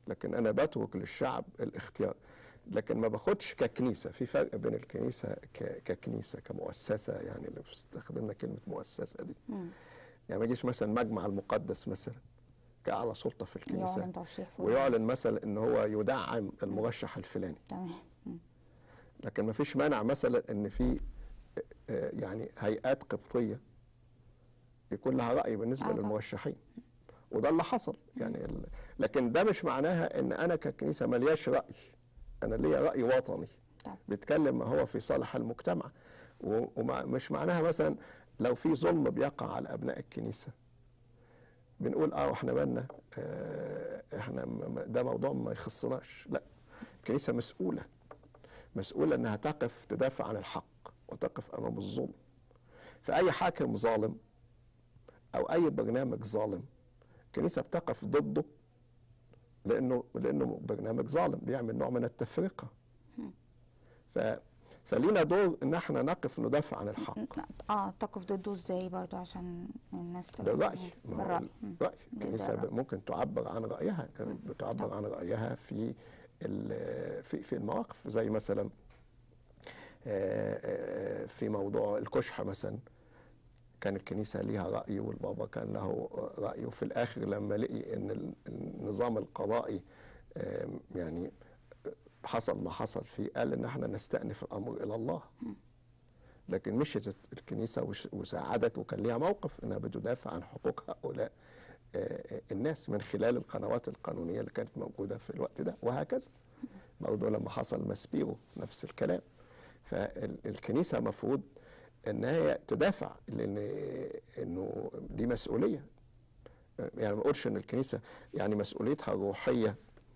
لكن انا بترك للشعب الاختيار لكن ما باخدش ككنيسه في فرق بين الكنيسه ك- ككنيسه كمؤسسه يعني لو استخدمنا كلمه مؤسسه دي مم. يعني ما يجيش مثلا مجمع المقدس مثلا كاعلى سلطه في الكنيسه يعلن ترشيح فلان. ويعلن مثلا ان هو يدعم المرشح الفلاني تمام مم. لكن ما فيش مانع مثلا ان في آه، يعني هيئات قبطيه يكون لها راي بالنسبه آه طبعا. للمرشحين وده اللي حصل يعني ال... لكن ده مش معناها ان انا ككنيسه ملياش راي انا ليا راي وطني طبعا. بيتكلم ما هو في صالح المجتمع ومش معناها مثلا لو في ظلم بيقع على ابناء الكنيسه بنقول اه احنا مالنا آه احنا م- م- ده موضوع ما يخصناش لا الكنيسه مسؤوله مسؤوله انها تقف تدافع عن الحق وتقف امام الظلم فاي حاكم ظالم او اي برنامج ظالم الكنيسه بتقف ضده لانه لانه برنامج ظالم بيعمل نوع من التفرقه ف فلينا دور ان احنا نقف ندافع عن الحق اه تقف ضده ازاي برضو عشان الناس تبقى بالرأي فاهمة. ما هو بالرأي مم. الرأي الكنيسة بالرأي. ممكن تعبر عن رأيها بتعبر عن رأيها في ال- في في المواقف زي مثلا آه، آه، في موضوع الكشح مثلا كان الكنيسة ليها رأي والبابا كان له رأي وفي الآخر لما لقي إن ال- النظام القضائي آم، يعني حصل ما حصل فيه قال إن احنا نستأنف الأمر إلى الله لكن مشيت الكنيسة وش- وساعدت وكان ليها موقف إنها بتدافع عن حقوق هؤلاء آه، الناس من خلال القنوات القانونية اللي كانت موجودة في الوقت ده وهكذا برضه لما حصل ماسبيرو نفس الكلام فالكنيسة مفروض ان هي تدافع لان انه دي مسؤوليه يعني ما اقولش ان الكنيسه يعني مسؤوليتها الروحيه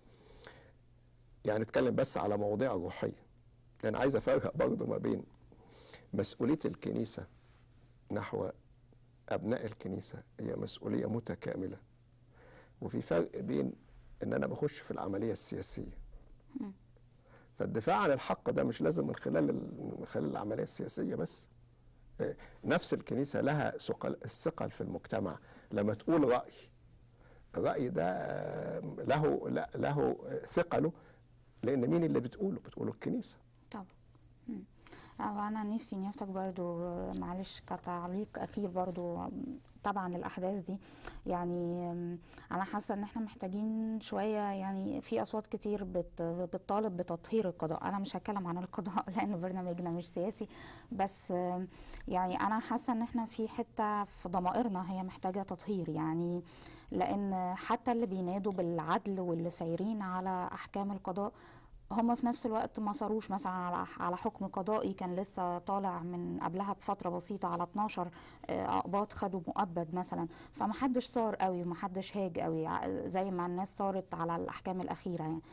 يعني نتكلم بس على مواضيع روحيه انا عايز افرق برضه ما بين مسؤوليه الكنيسه نحو ابناء الكنيسه هي مسؤوليه متكامله وفي فرق بين ان انا بخش في العمليه السياسيه فالدفاع عن الحق ده مش لازم من خلال ال- من خلال العمليه السياسيه بس آه، نفس الكنيسه لها ثقل الثقل في المجتمع لما تقول راي الراي ده آه، له لا- له آه، ثقله لان مين اللي بتقوله بتقوله الكنيسه طبعا مم. آه، انا نفسي نيافتك برضو آه، معلش كتعليق اخير برضو آم، طبعا الاحداث دي يعني آم، انا حاسه ان احنا محتاجين شويه يعني في اصوات كتير بت بتطالب بتطهير القضاء انا مش هتكلم عن القضاء لان برنامجنا مش سياسي بس آم، يعني انا حاسه ان احنا في حته في ضمائرنا هي محتاجه تطهير يعني لان حتى اللي بينادوا بالعدل واللي سايرين على احكام القضاء هم في نفس الوقت ما صاروش مثلا على على حكم قضائي كان لسه طالع من قبلها بفتره بسيطه على 12 آه، اقباط خدوا مؤبد مثلا فما حدش صار قوي وما حدش هاج قوي ع- زي ما الناس صارت على الاحكام الاخيره يعني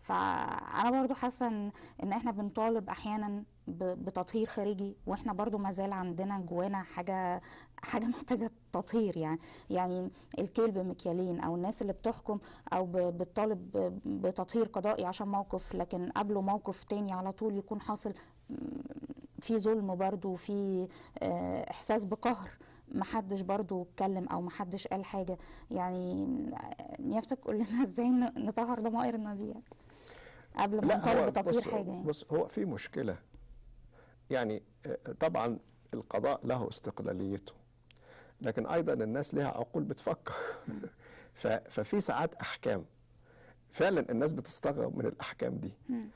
فانا برضو حاسه ان ان احنا بنطالب احيانا ب- بتطهير خارجي واحنا برضو ما زال عندنا جوانا حاجه حاجه محتاجه تطهير يعني يعني الكيل بمكيالين او الناس اللي بتحكم او ب- بتطالب ب- بتطهير قضائي عشان موقف لكن قبله موقف تاني على طول يكون حاصل م، في ظلم برضو وفي آه، احساس بقهر محدش برضو اتكلم او محدش قال حاجه يعني نيافتك قول لنا ازاي ن- نطهر ضمائرنا دي يعني قبل ما نطالب بتطهير بص, حاجه يعني بص هو في مشكله يعني آه، طبعا القضاء له استقلاليته لكن ايضا الناس لها عقول بتفكر ف- ففي ساعات احكام فعلا الناس بتستغرب من الاحكام دي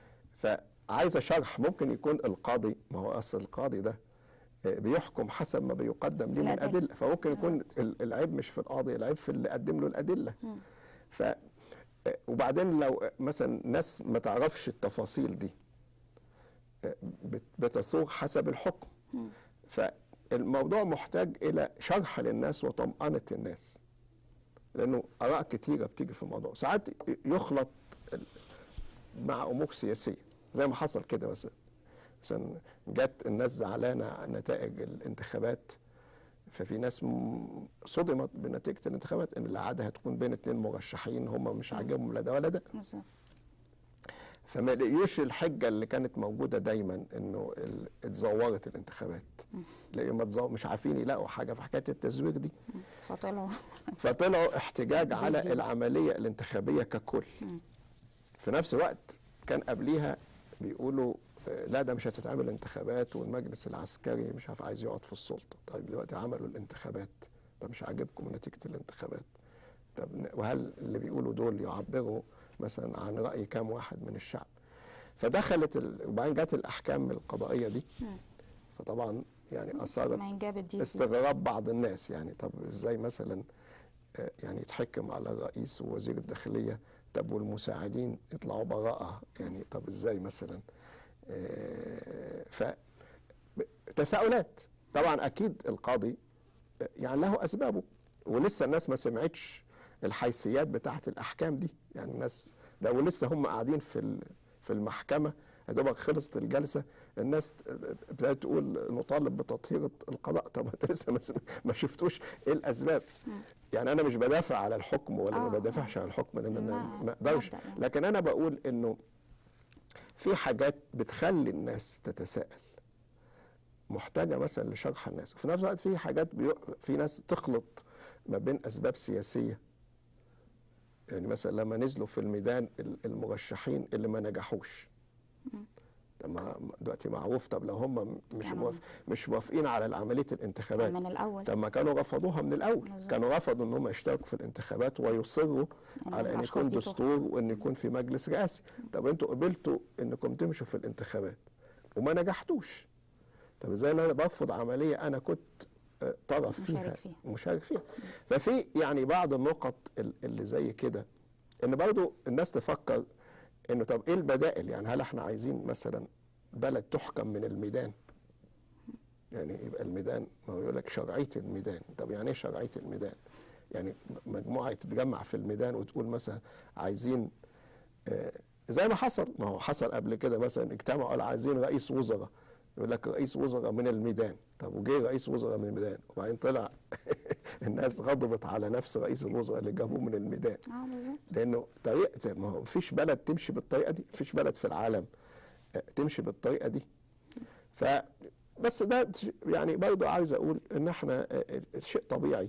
فعايزه شرح ممكن يكون القاضي ما هو اصل القاضي ده آه، بيحكم حسب ما بيقدم ليه من الأدلة. ادله فممكن يكون ال- العيب مش في القاضي العيب في اللي قدم له الادله ف آه، وبعدين لو آه، مثلا ناس ما تعرفش التفاصيل دي آه، بت- بتصوغ حسب الحكم فالموضوع محتاج الى شرح للناس وطمأنة الناس لانه اراء كتيره بتيجي في الموضوع ساعات ي- يخلط ال- مع امور سياسيه زي ما حصل كده مثلا مثلا جت الناس زعلانه عن نتائج الانتخابات ففي ناس م- صدمت بنتيجه الانتخابات ان العاده هتكون بين اتنين مرشحين هم مش عاجبهم لا ده ولا ده بالظبط فما لقيوش الحجه اللي كانت موجوده دايما انه ال- اتزورت الانتخابات لقيهم اتزور مش عارفين يلاقوا حاجه في حكايه التزوير دي فطلعوا فطلعوا احتجاج دي على دي. العمليه الانتخابيه ككل في نفس الوقت كان قبليها بيقولوا آه، لا ده مش هتتعمل انتخابات والمجلس العسكري مش عارف عايز يقعد في السلطه طيب دلوقتي عملوا الانتخابات طب مش عاجبكم نتيجه الانتخابات طب ن- وهل اللي بيقولوا دول يعبروا مثلا عن راي كام واحد من الشعب فدخلت ال... وبعدين جت الاحكام القضائيه دي مم. فطبعا يعني اثارت ما جابت دي استغراب بعض الناس يعني طب ازاي مثلا آه، يعني يتحكم على الرئيس ووزير الداخليه طب والمساعدين يطلعوا براءه يعني طب ازاي مثلا آه، ف ب- تساؤلات طبعا اكيد القاضي آه، يعني له اسبابه ولسه الناس ما سمعتش الحيثيات بتاعه الاحكام دي يعني الناس ده ولسه هم قاعدين في ال- في المحكمه يا دوبك خلصت الجلسه الناس ابتدت تقول نطالب بتطهير القضاء طب أنت لسه ما سم- ما شفتوش ايه الاسباب يعني انا مش بدافع على الحكم ولا ما آه، بدافعش على الحكم لان انا ما- ما اقدرش مبدأ يعني. لكن انا بقول انه في حاجات بتخلي الناس تتساءل محتاجه مثلا لشرح الناس وفي نفس الوقت في حاجات بيو... في ناس تخلط ما بين اسباب سياسيه يعني مثلا لما نزلوا في الميدان ال- المرشحين اللي ما نجحوش طب ما دلوقتي معروف طب لو هم مش يعني موافق مش موافقين على عمليه الانتخابات من الاول طب ما كانوا رفضوها من الاول بالظبط. كانوا رفضوا ان هم يشتركوا في الانتخابات ويصروا إن على ان الأشخاص يكون دي دستور وان يكون في مجلس رئاسي طب انتوا قبلتوا انكم تمشوا في الانتخابات وما نجحتوش طب ازاي انا برفض عمليه انا كنت آه، طرف فيها مشارك فيها. مشارك فيها ففي يعني بعض النقط ال- اللي زي كده ان برضو الناس تفكر انه طب ايه البدائل يعني هل احنا عايزين مثلا بلد تحكم من الميدان يعني يبقى الميدان ما هو يقول لك شرعيه الميدان طب يعني ايه شرعيه الميدان يعني مجموعه تتجمع في الميدان وتقول مثلا عايزين آه، زي ما حصل ما هو حصل قبل كده مثلا اجتمعوا قالوا عايزين رئيس وزراء يقول لك رئيس وزراء من الميدان طب وجه رئيس وزراء من الميدان وبعدين طلع الناس غضبت على نفس رئيس الوزراء اللي جابوه من الميدان اه بالظبط لانه طريقه ما هو مفيش بلد تمشي بالطريقه دي مفيش بلد في العالم آه، تمشي بالطريقه دي ف بس ده ش- يعني برضه عايز اقول ان احنا آه، شيء طبيعي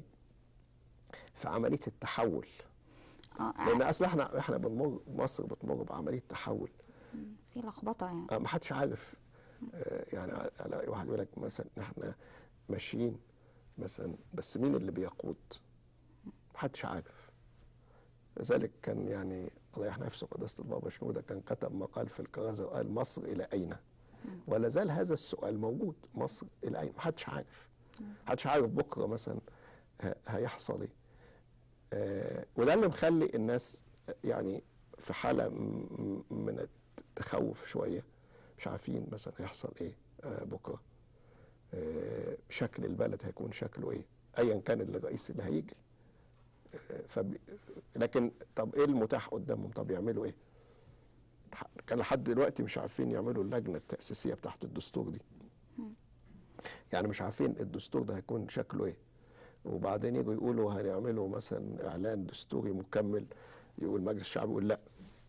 في عمليه التحول اه لان اصل احنا احنا بنمر مصر بتمر بعمليه تحول في لخبطه يعني آه، ما حدش عارف آه، يعني الاقي واحد يقول لك مثلا احنا ماشيين مثلا بس مين اللي بيقود؟ ما حدش عارف لذلك كان يعني الله يرحم نفسه قداسه البابا شنوده كان كتب مقال في الكرازه وقال مصر الى اين؟ ولا زال هذا السؤال موجود مصر الى اين؟ ما حدش عارف ما حدش عارف بكره مثلا ه- هيحصل ايه آه، وده اللي مخلي الناس يعني في حاله م- م- من التخوف شويه مش عارفين مثلا هيحصل ايه آه، بكره آه، شكل البلد هيكون شكله ايه ايا كان الرئيس اللي هيجي آه، فب... لكن طب ايه المتاح قدامهم طب يعملوا ايه ح- كان لحد دلوقتي مش عارفين يعملوا اللجنه التاسيسيه بتاعت الدستور دي يعني مش عارفين الدستور ده هيكون شكله ايه وبعدين يجوا يقولوا هنعملوا مثلا اعلان دستوري مكمل يقول مجلس الشعب يقول لا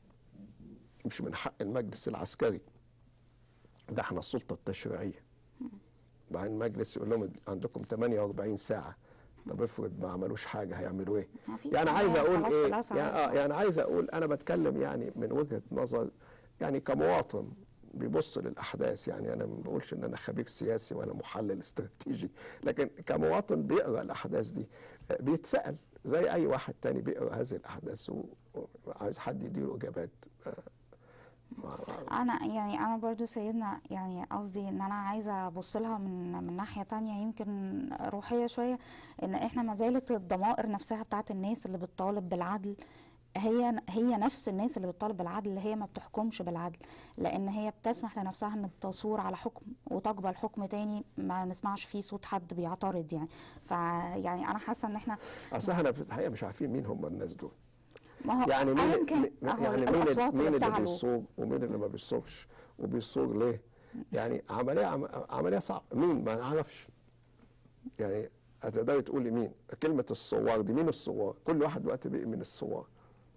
مش من حق المجلس العسكري ده احنا السلطه التشريعيه بعدين المجلس يقول لهم عندكم 48 ساعه طب افرض ما عملوش حاجه هيعملوا ايه ما في يعني عايز اقول خلاص ايه خلاص يعني, عارف. آه يعني عايز اقول انا بتكلم يعني من وجهه نظر يعني كمواطن بيبص للاحداث يعني انا ما بقولش ان انا خبير سياسي ولا محلل استراتيجي لكن كمواطن بيقرا الاحداث دي آه، بيتسال زي اي واحد تاني بيقرا هذه الاحداث و- وعايز حد يديله اجابات آه، ما- ما- انا يعني انا برضو سيدنا يعني قصدي ان انا عايزه ابص لها من من ناحيه تانية يمكن روحيه شويه ان احنا ما زالت الضمائر نفسها بتاعت الناس اللي بتطالب بالعدل هي هي نفس الناس اللي بتطالب بالعدل اللي هي ما بتحكمش بالعدل لان هي بتسمح لنفسها ان بتصور على حكم وتقبل حكم تاني ما نسمعش فيه صوت حد بيعترض يعني فيعني انا حاسه ان احنا اصل احنا في الحقيقه مش عارفين مين هم الناس دول ما هو يعني مين أيا كان مين- أهو يعني مين الاصوات مين اللي بتعلو بيصوغ ومين اللي ما بيصوغش وبيصوغ ليه يعني عمليه عم- عمليه صعبه مين ما نعرفش يعني هتقدري تقولي مين كلمه الصوار دي مين الصوار كل واحد دلوقتي بقي من الصوار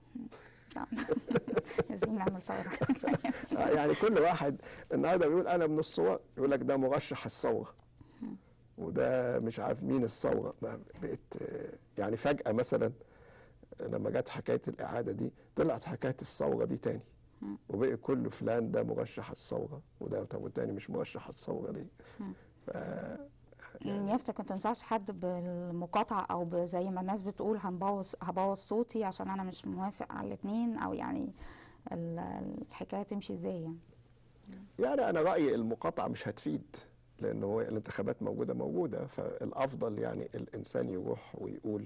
عايزين نعمل ثوره آه، يعني كل واحد النهارده بيقول انا من الصوار يقول لك ده مرشح الثوره وده مش عارف مين الثوره ما بقت آه، يعني فجاه مثلا لما جت حكايه الاعاده دي طلعت حكايه الثوره دي تاني وبقي كل فلان ده مرشح الثوره وده طب والتاني مش مرشح الثوره ليه؟ ف... نيافتك ما تنصحش حد بالمقاطعة أو ب- زي ما الناس بتقول هنبوظ هبوظ صوتي عشان أنا مش موافق على الاتنين أو يعني ال- الحكاية تمشي ازاي يعني يعني انا رايي المقاطعه مش هتفيد لانه هو الانتخابات موجوده موجوده فالافضل يعني الانسان يروح ويقول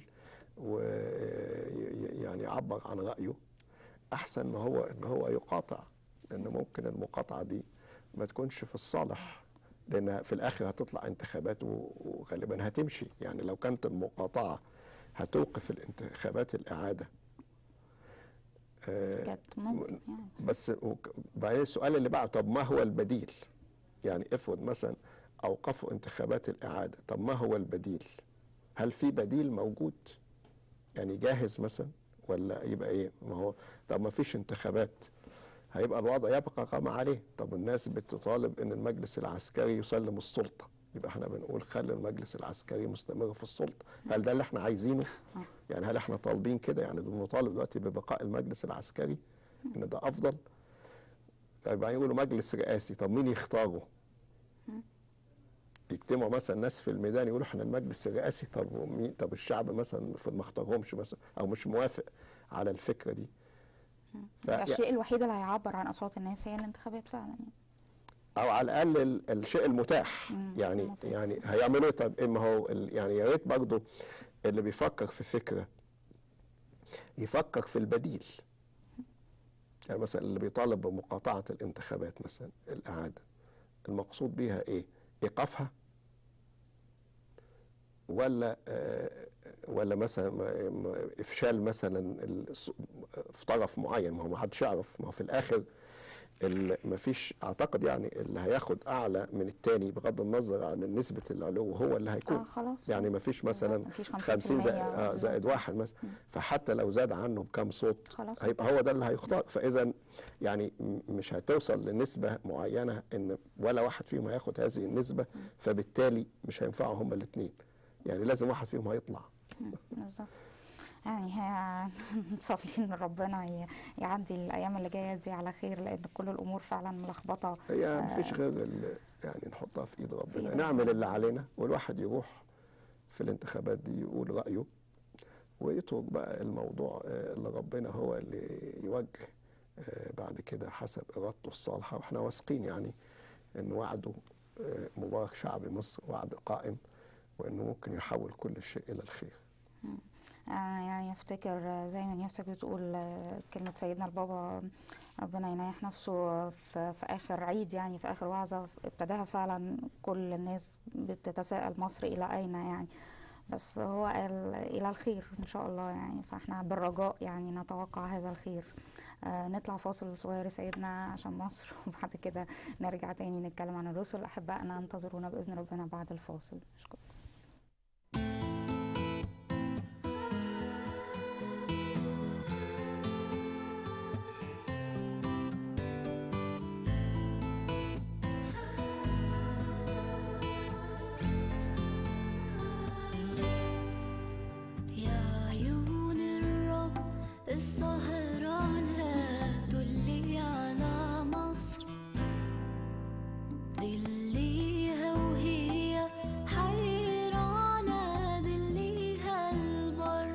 ويعني يعبر عن رايه احسن ما هو ان هو يقاطع لان ممكن المقاطعه دي ما تكونش في الصالح لان في الاخر هتطلع انتخابات و- وغالبا هتمشي يعني لو كانت المقاطعه هتوقف الانتخابات الاعاده آه، كانت ممكن يعني بس وك- بعدين السؤال اللي بعده طب ما هو البديل؟ يعني افرض مثلا اوقفوا انتخابات الاعاده، طب ما هو البديل؟ هل في بديل موجود؟ يعني جاهز مثلا ولا يبقى ايه؟ ما هو طب ما فيش انتخابات هيبقى الوضع يبقى كما عليه، طب الناس بتطالب ان المجلس العسكري يسلم السلطه، يبقى احنا بنقول خلي المجلس العسكري مستمر في السلطه، هل ده اللي احنا عايزينه؟ يعني هل احنا طالبين كده؟ يعني بنطالب دلوقتي ببقاء المجلس العسكري ان ده افضل؟ طيب بعدين يقولوا مجلس رئاسي طب مين يختاره؟ يجتمعوا مثلا ناس في الميدان يقولوا احنا المجلس الرئاسي طب ومين طب الشعب مثلا المفروض ما اختارهمش مثلا او مش موافق على الفكره دي ف- الشيء الوحيد اللي هيعبر عن أصوات الناس هي الانتخابات فعلا يعني او على الاقل ال- الشيء المتاح مم، يعني المتاح. يعني هيعملوا ايه طب اما هو ال- يعني يا ريت برضه اللي بيفكر في فكره يفكر في البديل يعني مثلا اللي بيطالب بمقاطعه الانتخابات مثلا الاعاده المقصود بيها ايه؟ ايقافها ولا آه، ولا مثلا ما- ما- افشال مثلا الص- في طرف معين ما هو ما حدش يعرف ما هو في الاخر ما فيش اعتقد يعني اللي هياخد اعلى من التاني بغض النظر عن نسبه العلو هو اللي هيكون اه خلاص يعني ما فيش مثلا مفيش 50 زائد, آه بالظبط. زائد واحد مثلا فحتى لو زاد عنه بكام صوت خلاص هيبقى هو ده اللي هيختار فاذا يعني م- مش هتوصل لنسبه معينه ان ولا واحد فيهم هياخد هذه النسبه فبالتالي مش هينفعوا هما الاثنين يعني لازم واحد فيهم هيطلع بالظبط يعني هي نصلي ان ربنا ي- يعدي الايام اللي جايه دي على خير لان كل الامور فعلا ملخبطه هي مفيش غير ال- يعني نحطها في ايد في ربنا إيد نعمل ربنا. اللي علينا والواحد يروح في الانتخابات دي يقول رايه ويترك بقى الموضوع آه، اللي ربنا هو اللي يوجه آه، بعد كده حسب ارادته الصالحه واحنا واثقين يعني ان وعده آه، مبارك شعب مصر وعد قائم وانه ممكن يحول كل شيء الى الخير أنا يعني افتكر زي ما نفسك بتقول آه، كلمة سيدنا البابا ربنا ينايح نفسه في, في آخر عيد يعني في آخر وعظة ابتداها فعلا كل الناس بتتساءل مصر إلى أين يعني بس هو قال إلى الخير إن شاء الله يعني فإحنا بالرجاء يعني نتوقع هذا الخير آه نطلع فاصل صغير سيدنا عشان مصر وبعد كده نرجع تاني نتكلم عن الرسل أحبائنا انتظرونا بإذن ربنا بعد الفاصل شكرا يا عيون الرب السهرانة دلي على مصر دليها وهي حيرانة دليها البر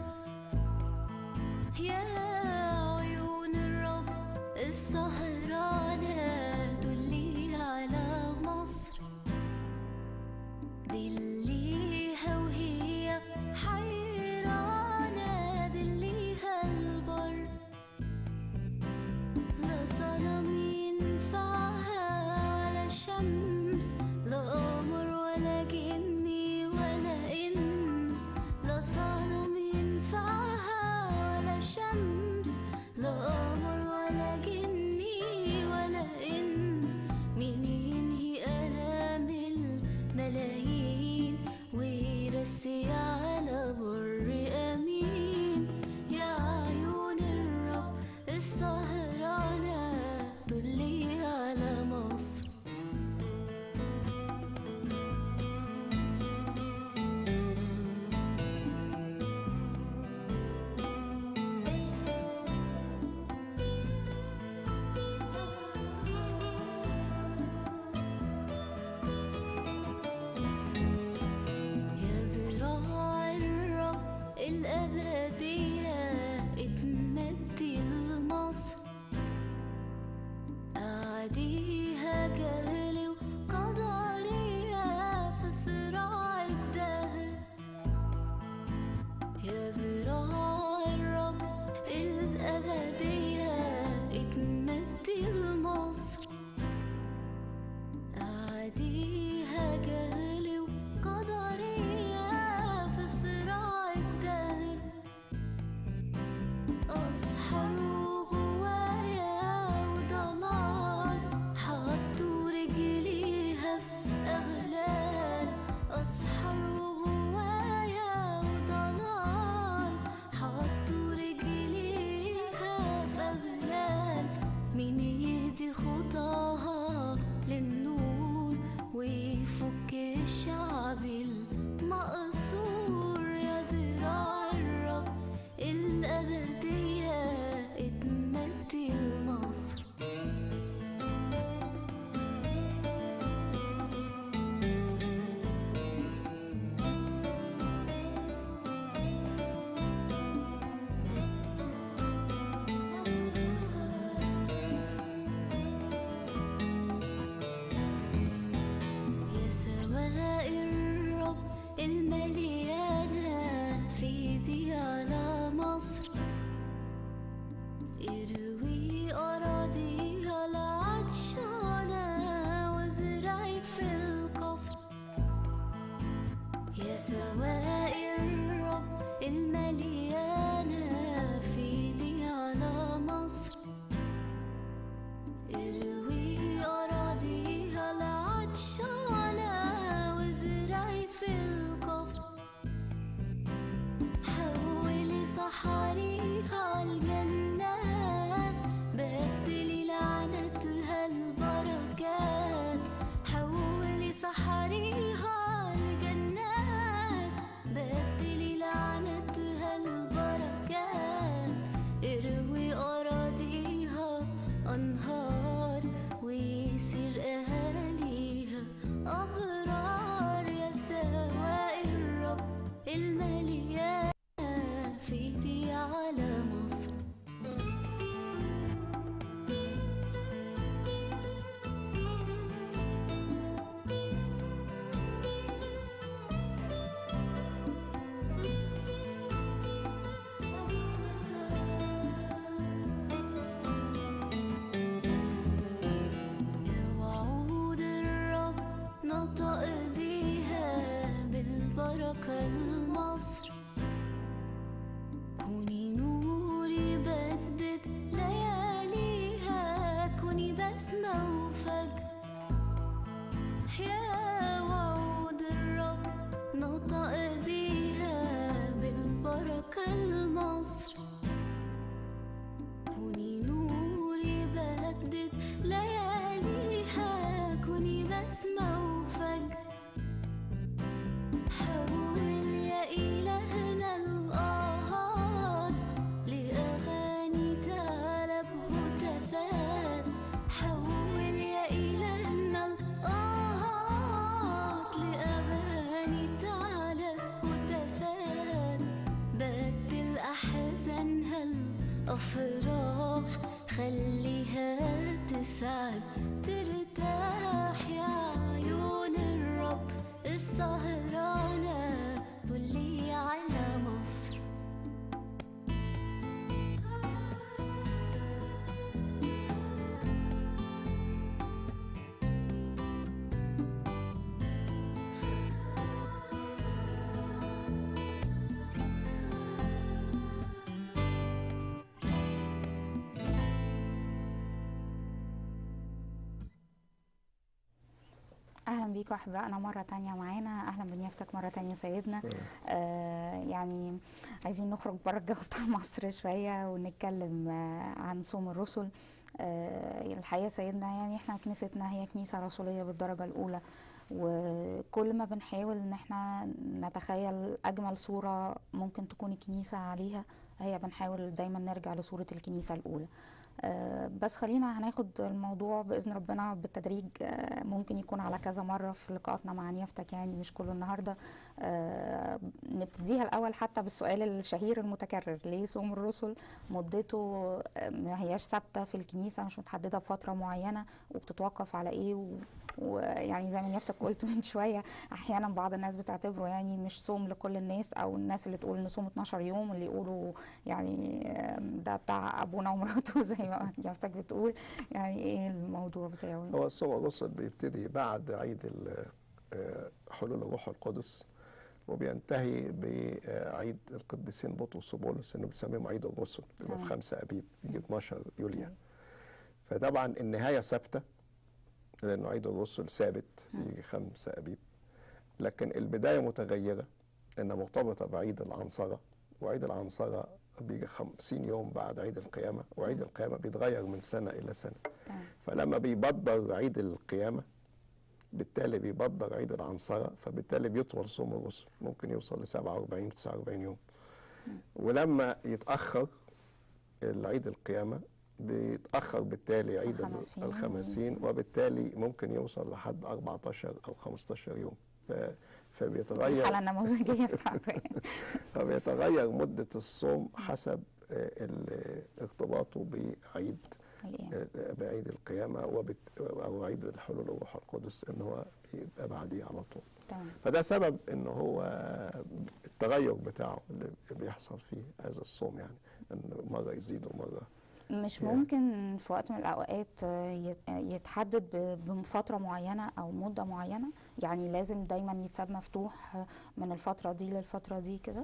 يا عيون الرب السهرانة دلي على مصر دليها وهي حيرانة دليها البر لا صنم ينفعها ولا الشمس لا قمر ولا جني ولا إنس لا صنم ينفعها ولا الشمس لا قمر ولا جني أسحر وغوايا وضلال حطوا رجليها في أغلال أسحر وغوايا وضلال حطوا رجليها في أغلال مين يهدي خطاها للنور ويفك الشعب المقصور يا ذراع الرب الأبدية اتمدي لمصر يا سواء الرب المليانة في ايدي على مصر اروي أراضيها العطشانة وزرعي في القفر يا سواء الرب المليانة في ايدي على مصر اروي أراضيها العطشانة وزرعي في القفر حولي صحاريها الجنات بدلي لعنتها البركات حولي صحاريها الجنات بدلي لعنتها البركات اروي أراضيها أنهار ويصير أهاليها أبرار يا سواء الرب المليانة في ايدي على مصر وعود الرب نطق بيها بالبركة لمصر كوني نوري بدد لياليها كوني بسمة وفجر يا وعود الرب نطق بيها بالبركة لمصر كوني نوري بدد لياليها كوني بسمة وفجر حول يا إلهنا الآهات لأغاني تعالى بهتافات حول يا إلهنا الآهات لأغاني تعالى بهتافات بدل أحزانها الأفراح خليها تسعد ترتاح يا عيون الرب السهرانة واللي على مصر اهلا بيكم احبائنا مره تانية معانا اهلا بنيافتك مره تانية سيدنا آه يعني عايزين نخرج بره الجو بتاع مصر شويه ونتكلم آه عن صوم الرسل آه الحقيقه سيدنا يعني احنا كنيستنا هي كنيسه رسوليه بالدرجه الاولى وكل ما بنحاول ان احنا نتخيل اجمل صوره ممكن تكون الكنيسه عليها هي بنحاول دايما نرجع لصوره الكنيسه الاولى آه، بس خلينا هناخد الموضوع باذن ربنا بالتدريج آه، ممكن يكون على كذا مره في لقاءاتنا مع نيافتك يعني مش كله النهارده آه، نبتديها الاول حتى بالسؤال الشهير المتكرر ليه صوم الرسل مدته آه، ما هياش ثابته في الكنيسه مش متحدده بفتره معينه وبتتوقف على ايه و... ويعني زي ما نيافتك قلت من شويه احيانا بعض الناس بتعتبره يعني مش صوم لكل الناس او الناس اللي تقول ان صوم 12 يوم واللي يقولوا يعني آم، ده بتاع ابونا ومراته زي ما نيافتك بتقول يعني ايه الموضوع بتاعه هو صوم الرسل بيبتدي بعد عيد ال- آه، حلول الروح القدس وبينتهي بعيد القديسين بطرس وبولس انه بنسميهم عيد الرسل اللي تمام. في 5 ابيب يجي 12 يوليو فطبعا النهايه ثابته لانه عيد الرسل ثابت يجي 5 ابيب لكن البدايه متغيره انها مرتبطه بعيد العنصره وعيد العنصره بيجي 50 يوم بعد عيد القيامه وعيد القيامه بيتغير من سنه الى سنه تمام فلما بيبدر عيد القيامة بالتالي بيبدر عيد العنصرة فبالتالي بيطول صوم الرسل ممكن يوصل ل 47 49 يوم ولما يتأخر العيد القيامة بيتأخر بالتالي عيد ال- الخمسين. الخمسين وبالتالي ممكن يوصل لحد 14 أو 15 يوم ف- فبيتغير الحالة النموذجية بتاعته يعني. فبيتغير مدة الصوم حسب آه، ال- ارتباطه بعيد الأيام. بعيد القيامة وبت... أو عيد الحلول الروح القدس إن هو بيبقى بعديه على طول تمام فده سبب إن هو التغير بتاعه اللي بيحصل فيه هذا الصوم يعني إن مرة يزيد ومرة مش يعني. ممكن في وقت من الأوقات آه، يت- يتحدد ب- بفترة معينة أو مدة معينة يعني لازم دايما يتساب مفتوح آه، من الفترة دي للفترة دي كده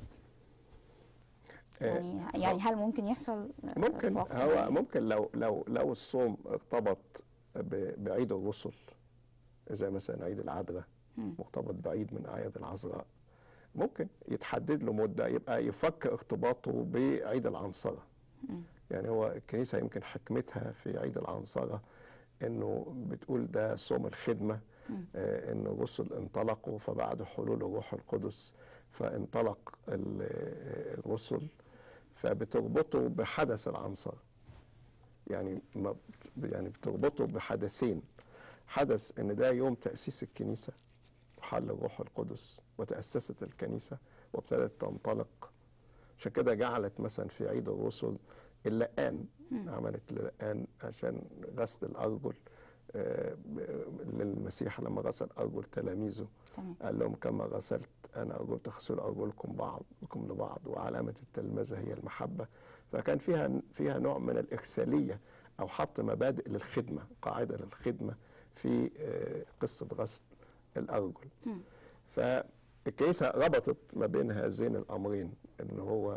آه، يعني يعني هل ممكن يحصل آه، في ممكن وقت هو معين؟ ممكن لو لو لو الصوم ارتبط ب- بعيد الرسل زي مثلا عيد العذراء مم. مرتبط بعيد من اعياد العذراء ممكن يتحدد له مده يبقى يفك ارتباطه بعيد العنصره مم. يعني هو الكنيسه يمكن حكمتها في عيد العنصره انه بتقول ده صوم الخدمه مم. آه، ان الرسل انطلقوا فبعد حلول الروح القدس فانطلق ال- آه، الرسل فبتربطه بحدث العنصر يعني ما بت- يعني بتربطه بحدثين حدث ان ده يوم تاسيس الكنيسه وحل الروح القدس وتاسست الكنيسه وابتدت تنطلق عشان كده جعلت مثلا في عيد الرسل اللقان مم. عملت اللقان عشان غسل الارجل آه، ب- للمسيح لما غسل ارجل تلاميذه تمام قال لهم كما غسلت انا ارجل تغسلوا ارجلكم بعضكم لبعض وعلامه التلمذه هي المحبه فكان فيها فيها نوع من الارساليه او حط مبادئ للخدمه قاعده للخدمه في آه، قصه غسل الارجل مم. فالكنيسه ربطت ما بين هذين الامرين ان هو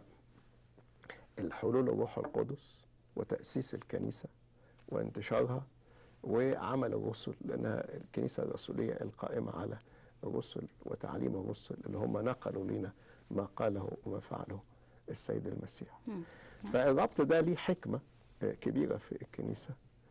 الحلول الروح القدس وتاسيس الكنيسه وانتشارها وعمل الرسل لانها الكنيسه الرسوليه القائمه على الرسل وتعليم الرسل اللي هم نقلوا لنا ما قاله وما فعله السيد المسيح مم. فالربط ده ليه حكمه آه، كبيره في الكنيسه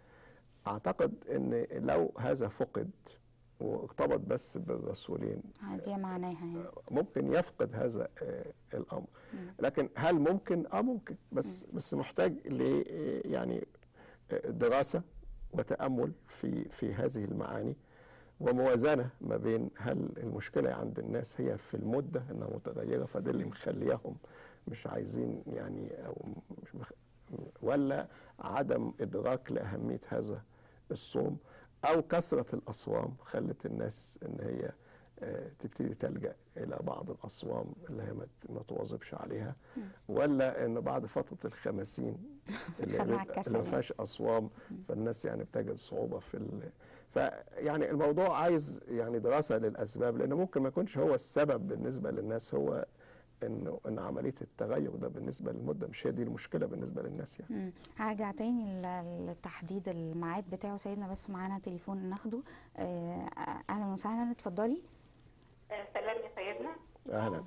اعتقد ان لو هذا فقد وارتبط بس بالرسولين دي معناها يعني ممكن يفقد هذا آه، الامر مم. لكن هل ممكن اه ممكن بس بس محتاج ل آه، يعني آه، دراسه وتامل في في هذه المعاني وموازنه ما بين هل المشكله عند الناس هي في المده انها متغيره فده اللي مخليهم مش عايزين يعني او مش مخ ولا عدم ادراك لاهميه هذا الصوم او كثره الاصوام خلت الناس ان هي آه، تبتدي تلجا الى بعض الاصوام اللي هي ما ت- ما تواظبش عليها ولا ان بعد فتره الخمسين اللي, خلع اللي الكسل ما يعني. فيهاش اصوام فالناس يعني بتجد صعوبه في ال... فيعني الموضوع عايز يعني دراسه للاسباب لان ممكن ما يكونش هو السبب بالنسبه للناس هو انه ان عمليه التغير ده بالنسبه للمده مش هي دي المشكله بالنسبه للناس يعني مم. هرجع تاني ل- لتحديد الميعاد بتاعه سيدنا بس معانا تليفون ناخده آه، اهلا وسهلا اتفضلي آه، سلام يا سيدنا اهلا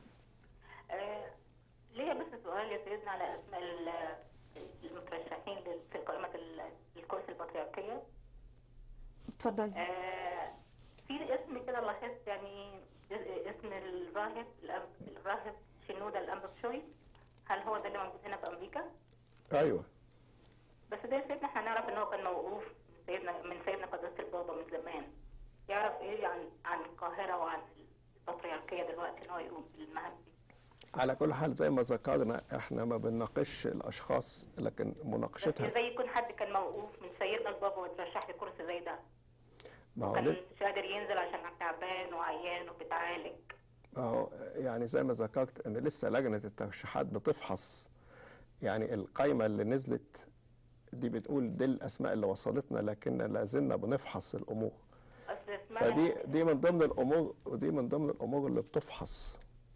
آه، ليا بس سؤال يا سيدنا على اسماء ال- المترشحين لل- في قائمة ال- الكرسي البطريركية اتفضلي آه، في اسم كده لاحظت يعني اسم الراهب الأب- الراهب شنودة الأنبابشوي هل هو ده اللي موجود هنا في أمريكا؟ ايوه بس ده يا سيدنا احنا نعرف ان هو كان موقوف من سيدنا من سيدنا قداسة البابا من زمان يعرف ايه عن عن القاهرة وعن البطريركية دلوقتي ان هو يقوم بالمهام دي على كل حال زي ما ذكرنا احنا ما بنناقش الاشخاص لكن بس مناقشتها ازاي يكون حد كان موقوف من سيدنا البابا وترشح لكرسي زي ده ما هو كان ليه- مش قادر ينزل عشان تعبان وعيان وبيتعالج اهو يعني زي ما ذكرت ان لسه لجنه الترشيحات بتفحص يعني القائمه اللي نزلت دي بتقول دي الاسماء اللي وصلتنا لكن لا زلنا بنفحص الامور اصل اسمها فدي دي من ضمن الامور ودي من ضمن الامور اللي بتفحص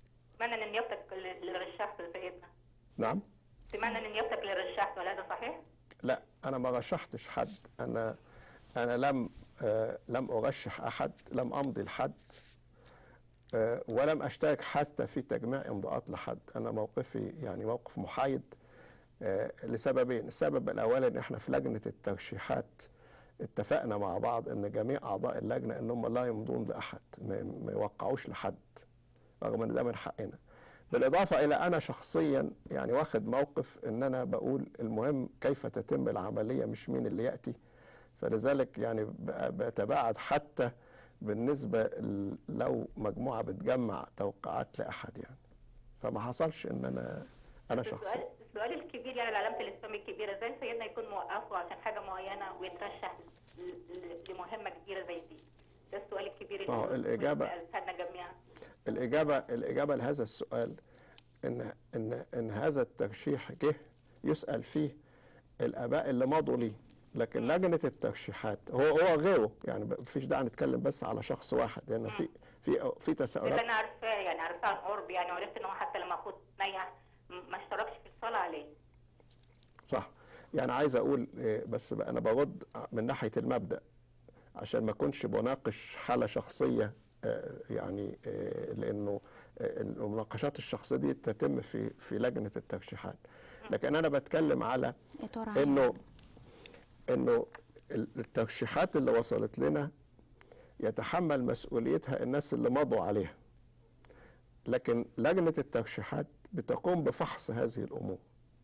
سمعنا ان نيابتك اللي رشحت سيدنا نعم سمعنا ان نيابتك اللي رشحت ولا هذا صحيح؟ لا انا ما رشحتش حد انا انا لم آه لم ارشح احد لم امضي لحد آه ولم اشترك حتى في تجميع امضاءات لحد انا موقفي يعني موقف محايد آه لسببين السبب الاولاني ان احنا في لجنه الترشيحات اتفقنا مع بعض ان جميع اعضاء اللجنه انهم لا يمضون لاحد ما ما يوقعوش لحد رغم ان ده من حقنا بالاضافه الى انا شخصيا يعني واخد موقف ان انا بقول المهم كيف تتم العمليه مش مين اللي ياتي فلذلك يعني ب- بتباعد حتى بالنسبه ل- لو مجموعه بتجمع توقعات لاحد يعني فما حصلش ان انا انا بس شخصيا السؤال السؤال الكبير يعني العلامة الإسلامية الكبيرة ازاي سيدنا يكون موقفه عشان حاجة معينة ويترشح ل- ل- لمهمة كبيرة زي دي ده السؤال الكبير اللي آه، الإجابة- سألنا جميعا الإجابة الإجابة لهذا السؤال إن إن إن هذا الترشيح جه يسأل فيه الآباء اللي مضوا ليه لكن لجنة الترشيحات هو هو غيره يعني مفيش داعي نتكلم بس على شخص واحد لأن في في في اللي تساؤلات أنا عارفاه يعني عارفاه عن قرب يعني وعرفت إن هو حتى لما أخوه نيح م- ما اشتركش في الصلاة عليه صح يعني عايز أقول إيه، بس بقى أنا برد من ناحية المبدأ عشان ما أكونش بناقش حالة شخصية آه، يعني آه، لأنه آه، المناقشات الشخصية دي تتم في في لجنة الترشيحات لكن أنا بتكلم على اطار عام انه انه ال- الترشيحات اللي وصلت لنا يتحمل مسؤوليتها الناس اللي مضوا عليها لكن لجنة الترشيحات بتقوم بفحص هذه الأمور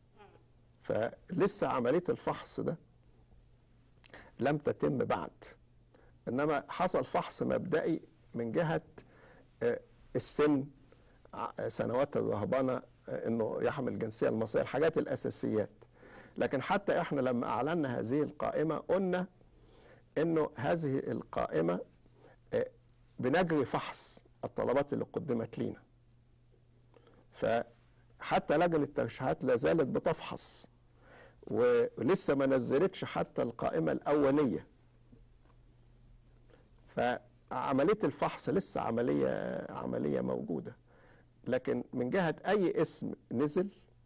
فلسه عملية الفحص ده لم تتم بعد إنما حصل فحص مبدئي من جهة آه، السن ع- سنوات الرهبنة آه، إنه يحمل الجنسية المصرية الحاجات الأساسيات لكن حتى إحنا لما أعلنا هذه القائمة قلنا إنه هذه القائمة آه، بنجري فحص الطلبات اللي قدمت لينا فحتى لجنة الترشيحات لا زالت بتفحص ولسه ما نزلتش حتى القائمة الأولية فعملية الفحص لسه عملية عملية موجودة لكن من جهة أي اسم نزل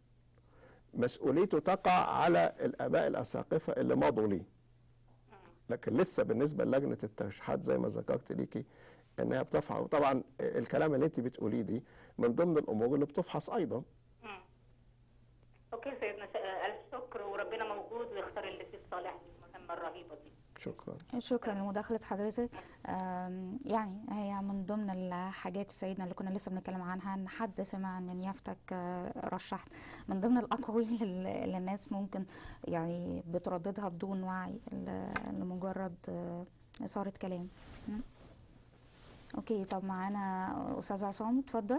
مسؤوليته تقع على الآباء الأساقفة اللي مضوا ليه لكن لسه بالنسبة للجنة الترشيحات زي ما ذكرت ليكي انها بتفحص طبعا الكلام اللي انت بتقوليه دي من ضمن الامور اللي بتفحص ايضا مم. أوكي سيدنا ش- ألف شكر وربنا موجود ويختار اللي فيه الصالح للمهمة الرهيبة دي شكرا شكرا لمداخلة حضرتك آم، يعني هي من ضمن الحاجات سيدنا اللي كنا لسه بنتكلم عنها ان حد سمع ان نيافتك آه، رشحت من ضمن الاقاويل اللي اللي الناس ممكن يعني بترددها بدون وعي ل- لمجرد آه، اثارة كلام م? اوكي طب معانا استاذ عصام اتفضل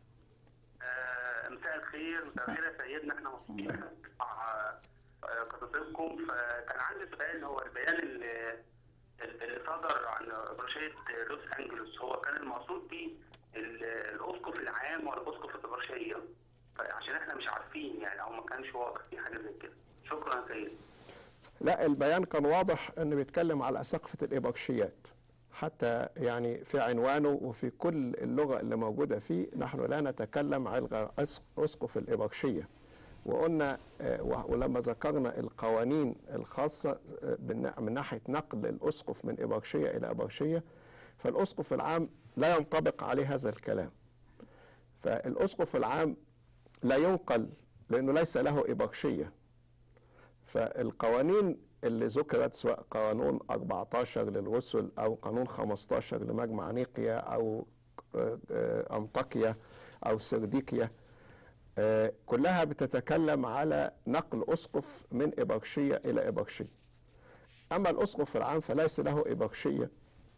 آه، مساء الخير مساء الخير يا سيدنا احنا مبسوطين مع آه، قصصكم فكان عندي سؤال هو البيان اللي اللي صدر عن برشية لوس انجلوس هو كان المقصود بيه ال- الاسقف العام ولا الاسقف الابرشيه عشان احنا مش عارفين يعني او ما كانش واضح في حاجه زي كده شكرا يا سيد لا البيان كان واضح انه بيتكلم على سقفة الإبرشيات حتى يعني في عنوانه وفي كل اللغة اللي موجودة فيه نحن لا نتكلم عن الغ- أس- أسقف الإبرشية وقلنا آه، و- ولما ذكرنا القوانين الخاصة آه، بالن- من ناحية نقل الأسقف من إبرشية إلى إبرشية فالأسقف العام لا ينطبق عليه هذا الكلام فالأسقف العام لا ينقل لأنه ليس له إبرشية فالقوانين اللي ذكرت سواء قانون 14 للرسل أو قانون 15 لمجمع نيقيا أو آه، آه، أنطاكيا أو سرديكيا آه، كلها بتتكلم على نقل أسقف من إبرشية إلى إبرشية أما الأسقف العام فليس له إبرشية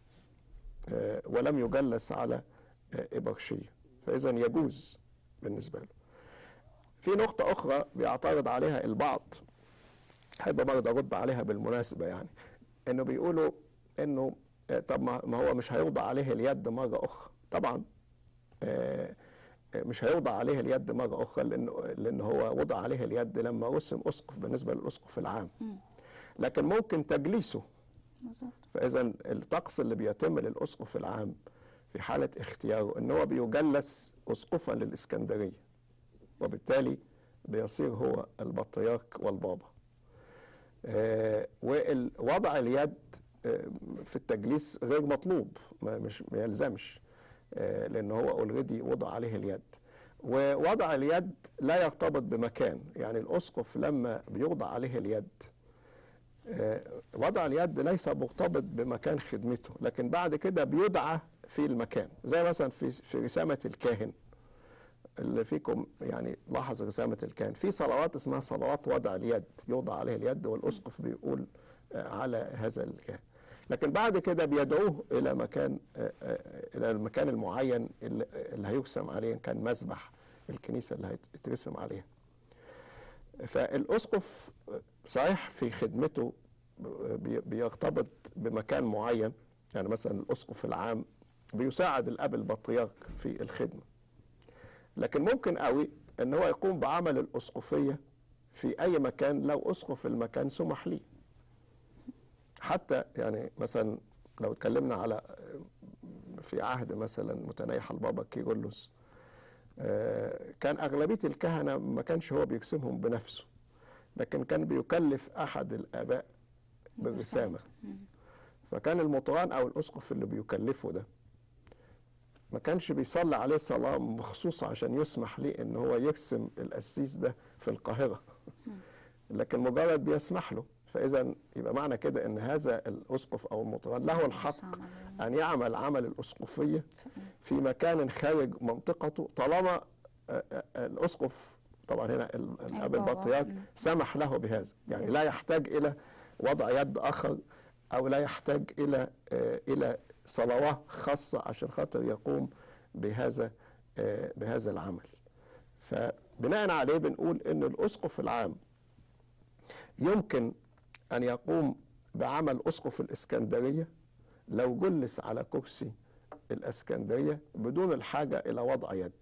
آه، ولم يجلس على آه، إبرشية فإذا يجوز بالنسبة له في نقطة أخرى بيعترض عليها البعض أحب برضه أرد عليها بالمناسبة يعني إنه بيقولوا إنه آه، طب ما ما هو مش هيوضع عليه اليد مرة أخرى طبعا آه، آه، مش هيوضع عليه اليد مرة أخرى لأنه لأن هو وضع عليه اليد لما رسم أسقف بالنسبة للأسقف العام لكن ممكن تجليسه بالظبط فإذا الطقس اللي بيتم للأسقف العام في حالة اختياره ان هو بيجلس اسقفا للاسكندرية وبالتالي بيصير هو البطريرك والبابا آه، ووضع اليد آه، في التجليس غير مطلوب ما مش ما يلزمش آه، لان هو اوريدي وضع عليه اليد ووضع اليد لا يرتبط بمكان يعني الاسقف لما بيوضع عليه اليد آه، وضع اليد ليس مرتبط بمكان خدمته لكن بعد كده بيدعى في المكان زي مثلا في في رسامه الكاهن اللي فيكم يعني لاحظ رسامه الكاهن في صلوات اسمها صلوات وضع اليد يوضع عليه اليد والاسقف بيقول آه، على هذا الكاهن لكن بعد كده بيدعوه الى مكان آه، آه، الى المكان المعين اللي اللي هيرسم عليه إن كان مسبح الكنيسه اللي هيترسم عليها فالاسقف صحيح في خدمته بي- بيرتبط بمكان معين يعني مثلا الاسقف العام بيساعد الاب البطريرك في الخدمه لكن ممكن قوي ان هو يقوم بعمل الاسقفيه في اي مكان لو اسقف المكان سمح ليه حتى يعني مثلا لو اتكلمنا على في عهد مثلا متنيح البابا كيرلس آه، كان أغلبية الكهنة ما كانش هو بيرسمهم بنفسه لكن كان بيكلف أحد الآباء بالرسامة فكان المطران أو الأسقف اللي بيكلفه ده ما كانش بيصلي عليه صلاة مخصوصة عشان يسمح ليه إن هو يرسم القسيس ده في القاهرة لكن مجرد بيسمح له فإذا يبقى معنى كده إن هذا الأسقف أو المطران له الحق أن يعمل عمل الأسقفية في مكان خارج منطقته طالما آه، آه، الأسقف طبعا هنا ال- الأب البابا. البطريرك مم. سمح له بهذا يعني لا يحتاج إلى وضع يد آخر أو لا يحتاج إلى آه، إلى صلوات خاصة عشان خاطر يقوم بهذا آه، بهذا العمل فبناء عليه بنقول إن الأسقف العام يمكن أن يقوم بعمل أسقف الإسكندرية لو جلس على كرسي الإسكندرية بدون الحاجة إلى وضع يد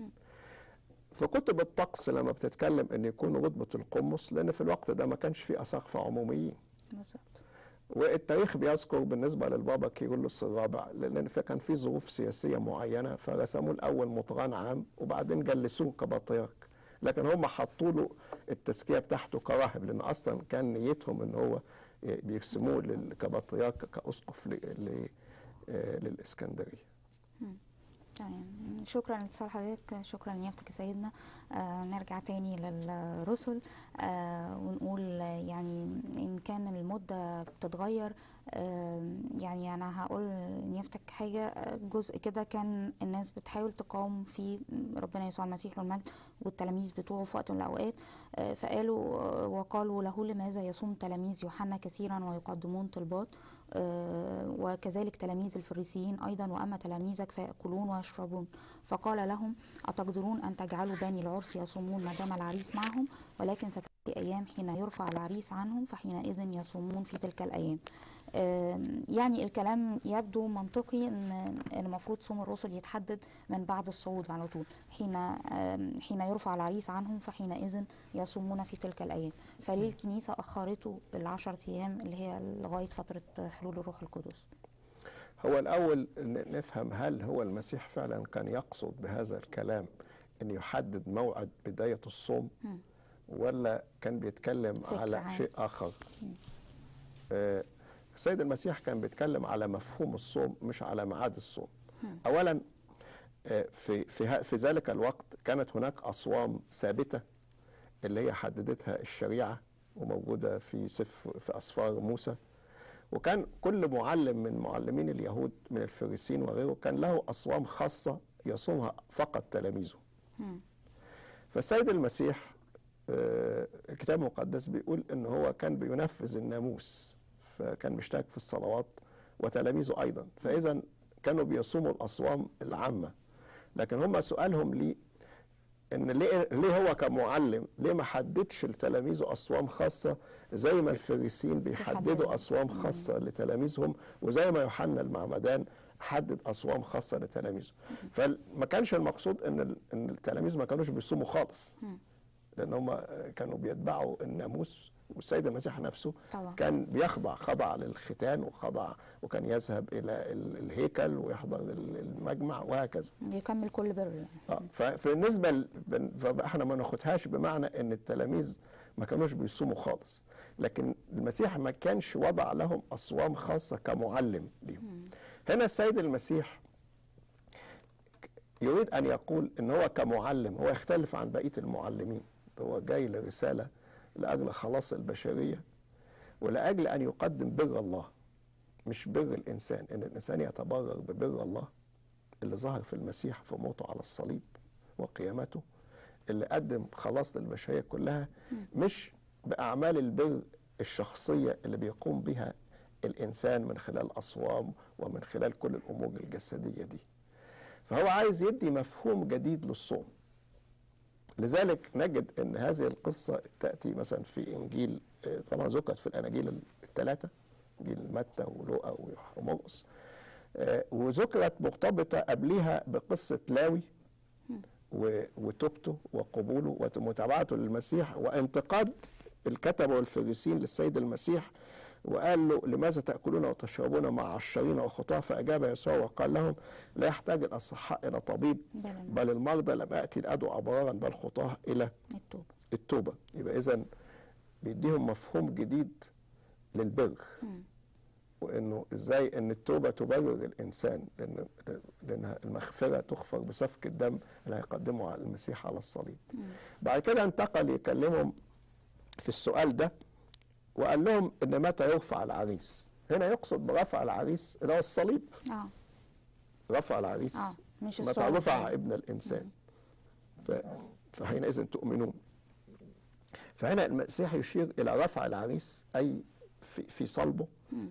في كتب الطقس لما بتتكلم أن يكون رتبة القمص لأن في الوقت ده ما كانش في أساقفة عموميين بالظبط والتاريخ بيذكر بالنسبة للبابا كيرلس الرابع لأن في- كان في ظروف سياسية معينة فرسموه الأول مطران عام وبعدين جلسوه كبطريرك لكن هم حطوا له التزكية بتاعته كراهب لأن أصلا كان نيتهم إن هو بيرسموه لل- كبطريرك كأسقف ل- ل- آه، للإسكندرية تمام شكرا لاتصال حضرتك شكرا لنيافتك يا سيدنا آه نرجع تاني للرسل آه ونقول آه، يعني ان كان المدة بتتغير آه يعني انا هقول لنيافتك حاجة آه، جزء كده كان الناس بتحاول تقاوم في ربنا يسوع المسيح له المجد والتلاميذ بتوعه في وقت من الاوقات آه فقالوا آه، وقالوا له لماذا يصوم تلاميذ يوحنا كثيرا ويقدمون طلبات آه، وكذلك تلاميذ الفريسيين أيضا وأما تلاميذك فيأكلون ويشربون فقال لهم أتقدرون أن تجعلوا بني العرس يصومون ما دام العريس معهم ولكن ستأتي أيام حين يرفع العريس عنهم فحينئذ يصومون في تلك الأيام آم، يعني الكلام يبدو منطقي ان ان المفروض صوم الرسل يتحدد من بعد الصعود على طول حين آم، حين يرفع العريس عنهم فحينئذ يصومون في تلك الايام فليه الكنيسه اخرته العشرة ايام اللي هي لغايه فتره حلول الروح القدس هو الأول ن- نفهم هل هو المسيح فعلا كان يقصد بهذا الكلام أن يحدد موعد بداية الصوم مم. ولا كان بيتكلم فكرة على عام. شيء آخر آه، السيد المسيح كان بيتكلم على مفهوم الصوم مش على ميعاد الصوم أولا آه، في في ه- في ذلك الوقت كانت هناك أصوام ثابتة اللي هي حددتها الشريعة وموجودة في سف في أسفار موسى وكان كل معلم من معلمين اليهود من الفريسين وغيره كان له أصوام خاصة يصومها فقط تلاميذه مم. فالسيد المسيح آه، الكتاب المقدس بيقول ان هو كان بينفذ الناموس فكان مشترك في الصلوات وتلاميذه ايضا فاذا كانوا بيصوموا الاصوام العامه لكن هم سؤالهم ليه ان ليه ليه هو كمعلم ليه ما حددش لتلاميذه اصوام خاصه زي ما الفريسيين بيحددوا بيحددوا. اصوام خاصه لتلاميذهم وزي ما يوحنا المعمدان حدد اصوام خاصه لتلاميذه فما كانش المقصود ان ال- ان التلاميذ ما كانوش بيصوموا خالص لان هم كانوا بيتبعوا الناموس والسيد المسيح نفسه طبعا. كان بيخضع خضع للختان وخضع وكان يذهب الى ال- الهيكل ويحضر ال- المجمع وهكذا يكمل كل بر يعني اه فبالنسبه ل- بن- فاحنا ما ناخدهاش بمعنى ان التلاميذ ما كانوش بيصوموا خالص لكن المسيح ما كانش وضع لهم اصوام خاصه كمعلم ليهم هنا السيد المسيح يريد ان يقول ان هو كمعلم هو يختلف عن بقيه المعلمين هو جاي لرساله لاجل خلاص البشريه ولاجل ان يقدم بر الله مش بر الانسان ان الانسان يتبرر ببر الله اللي ظهر في المسيح في موته على الصليب وقيامته اللي قدم خلاص للبشريه كلها مش باعمال البر الشخصيه اللي بيقوم بها الانسان من خلال اصوام ومن خلال كل الامور الجسديه دي فهو عايز يدي مفهوم جديد للصوم لذلك نجد ان هذه القصه تاتي مثلا في انجيل آه، طبعا ذكرت في الاناجيل الثلاثه انجيل متى ولوقا ومرقس آه، وذكرت مرتبطه قبلها بقصه لاوي و- وتوبته وقبوله ومتابعته للمسيح وانتقاد الكتبه والفريسين للسيد المسيح وقال له لماذا تاكلون وتشربون مع عشرين وخطاه فاجاب يسوع وقال لهم لا يحتاج الاصحاء الى طبيب بل المرضى. بل المرضى لم اتي لادعو ابرارا بل خطاه الى التوبه التوبه يبقى اذا بيديهم مفهوم جديد للبر وانه ازاي ان التوبه تبرر الانسان لان لان المغفره تغفر بسفك الدم اللي هيقدمه على المسيح على الصليب. بعد كده انتقل يكلمهم في السؤال ده وقال لهم ان متى يرفع العريس؟ هنا يقصد برفع العريس اللي هو الصليب اه رفع العريس اه مش متى الصوم رفع يعني. ابن الانسان ف... فحينئذ تؤمنون فهنا المسيح يشير الى رفع العريس اي في, في صلبه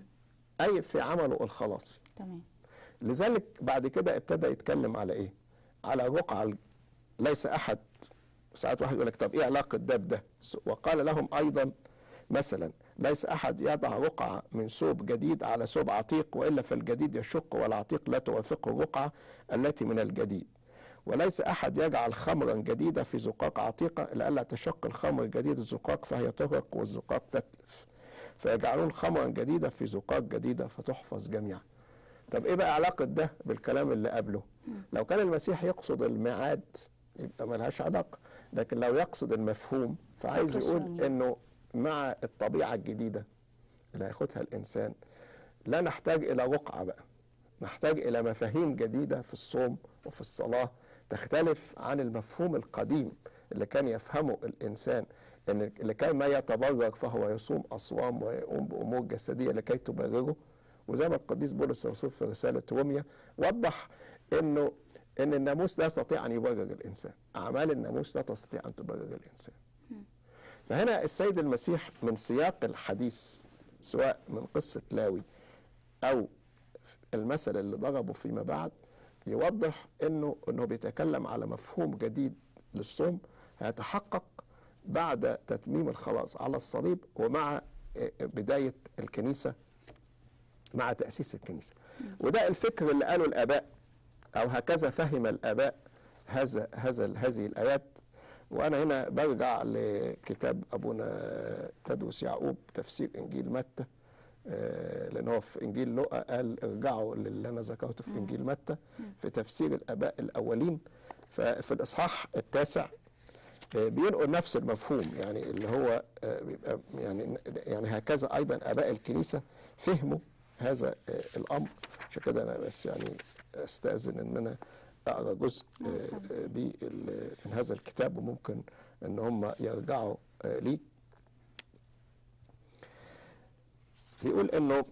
اي في عمله الخلاصي تمام لذلك بعد كده ابتدى يتكلم على ايه على رقعة ال- ليس احد ساعات واحد يقول لك طب ايه علاقه ده بده س- وقال لهم ايضا مثلا ليس احد يضع رقعه من ثوب جديد على ثوب عتيق والا فالجديد يشق والعتيق لا توافقه الرقعه التي من الجديد وليس احد يجعل خمرا جديده في زقاق عتيقه لئلا تشق الخمر الجديد الزقاق فهي تغرق والزقاق تتلف فيجعلون خمرا جديده في زقاق جديده فتحفظ جميعا طب ايه بقى علاقه ده بالكلام اللي قبله لو كان المسيح يقصد الميعاد يبقى ملهاش علاقه لكن لو يقصد المفهوم فعايز فكر يقول الصوم. انه مع الطبيعه الجديده اللي هياخدها الانسان لا نحتاج الى رقعه بقى نحتاج الى مفاهيم جديده في الصوم وفي الصلاه تختلف عن المفهوم القديم اللي كان يفهمه الانسان ان لكي ما يتبرر فهو يصوم اصوام ويقوم بامور جسديه لكي تبرره وزي ما القديس بولس الرسول في رساله روميا وضح انه ان الناموس لا يستطيع ان يبرر الانسان اعمال الناموس لا تستطيع ان تبرر الانسان فهنا السيد المسيح من سياق الحديث سواء من قصه لاوي او المثل اللي ضربه فيما بعد يوضح انه انه بيتكلم على مفهوم جديد للصوم هيتحقق بعد تتميم الخلاص على الصليب ومع بدايه الكنيسه مع تاسيس الكنيسه وده الفكر اللي قاله الاباء او هكذا فهم الاباء هذا هذا هذه الايات وانا هنا برجع لكتاب ابونا تدرس يعقوب تفسير انجيل متى آه، لان هو في انجيل لوقا قال ارجعوا للي انا ذكرته في انجيل متى في تفسير الاباء الاولين ففي الاصحاح التاسع آه، بينقل نفس المفهوم يعني اللي هو آه، بيبقى يعني يعني هكذا ايضا اباء الكنيسه فهموا هذا آه، الامر عشان كده انا بس يعني استاذن ان انا اقرا جزء آه، آه، بال- من هذا الكتاب وممكن ان هم يرجعوا آه، ليه بيقول انه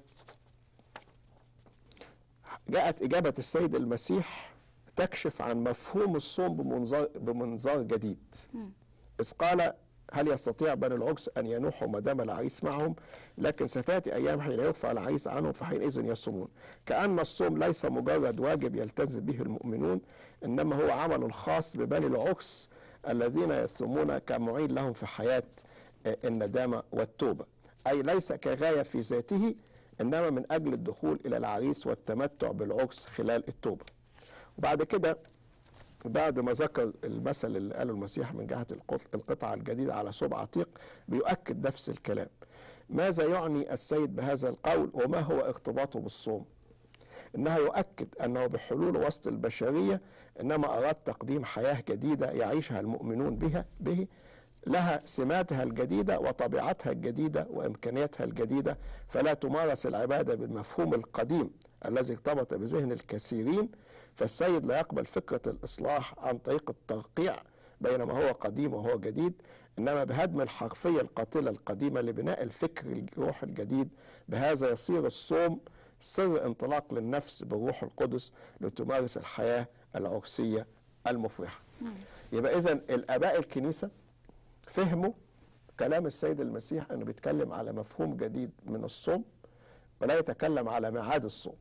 جاءت اجابه السيد المسيح تكشف عن مفهوم الصوم بمنظار بمنظار جديد اذ قال هل يستطيع بني العرس ان ينوحوا ما دام العريس معهم لكن ستاتي ايام حين يرفع العريس عنهم فحينئذ يصومون كان الصوم ليس مجرد واجب يلتزم به المؤمنون انما هو عمل خاص ببني العرس الذين يصومون كمعين لهم في حياه آه، الندامه والتوبه اي ليس كغايه في ذاته انما من اجل الدخول الى العريس والتمتع بالعرس خلال التوبه وبعد كده بعد ما ذكر المثل اللي قاله المسيح من جهة القط- القطعة الجديدة على ثوب عتيق بيؤكد نفس الكلام ماذا يعني السيد بهذا القول وما هو ارتباطه بالصوم إنها يؤكد أنه بحلول وسط البشرية إنما أراد تقديم حياة جديدة يعيشها المؤمنون بها به لها سماتها الجديدة وطبيعتها الجديدة وإمكانياتها الجديدة فلا تمارس العبادة بالمفهوم القديم الذي ارتبط بذهن الكثيرين فالسيد لا يقبل فكرة الإصلاح عن طريق الترقيع بين ما هو قديم وهو جديد إنما بهدم الحرفية القاتلة القديمة لبناء الفكر الروح الجديد بهذا يصير الصوم سر انطلاق للنفس بالروح القدس لتمارس الحياة العرسية المفرحة يبقى إذا الآباء الكنيسة فهموا كلام السيد المسيح انه بيتكلم على مفهوم جديد من الصوم ولا يتكلم على ميعاد الصوم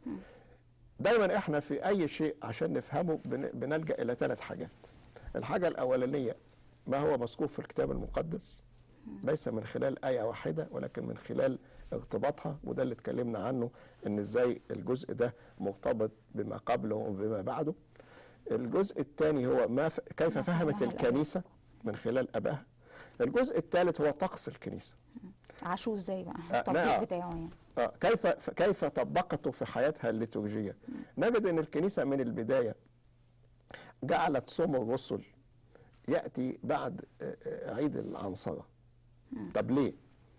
دايما احنا في اي شيء عشان نفهمه بن- بنلجا الى ثلاث حاجات الحاجه الاولانيه ما هو مذكور في الكتاب المقدس ليس من خلال ايه واحده ولكن من خلال ارتباطها وده اللي اتكلمنا عنه ان ازاي الجزء ده مرتبط بما قبله وبما بعده الجزء الثاني هو ما ف... كيف ما فهمت فهمها الكنيسه من خلال ابائها الجزء الثالث هو طقس الكنيسه عاشوه ازاي بقى آه، التطبيق نعم. بتاعه يعني آه، كيف ف- كيف طبقته في حياتها الليتورجيه نجد ان الكنيسه من البدايه جعلت صوم الرسل ياتي بعد آه، آه، عيد العنصره طب ليه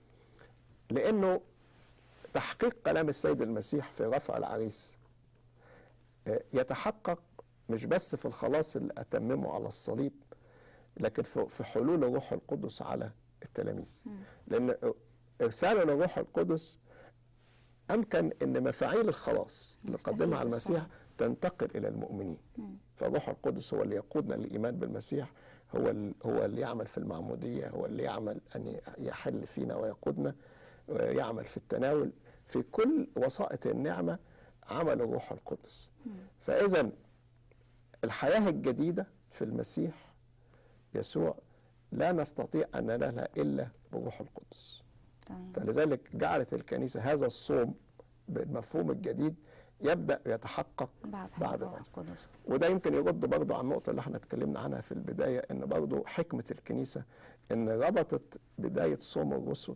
لانه تحقيق كلام السيد المسيح في رفع العريس آه، يتحقق مش بس في الخلاص اللي اتممه على الصليب لكن في في حلول الروح القدس على التلاميذ لان ارسال الروح القدس امكن ان مفاعيل الخلاص اللي نستفيد قدمها بالصلاة. المسيح تنتقل الى المؤمنين فالروح القدس هو اللي يقودنا للايمان بالمسيح هو ال- هو اللي يعمل في المعموديه هو اللي يعمل ان يحل فينا ويقودنا ويعمل في التناول في كل وسائط النعمه عمل الروح القدس فاذا الحياه الجديده في المسيح يسوع لا نستطيع ان ننالها الا بالروح القدس تمام فلذلك جعلت الكنيسة هذا الصوم بالمفهوم الجديد يبدأ يتحقق بعد بعد الروح العيد. القدس وده يمكن يرد برضه على النقطة اللي احنا اتكلمنا عنها في البداية ان برضه حكمة الكنيسة ان ربطت بداية صوم الرسل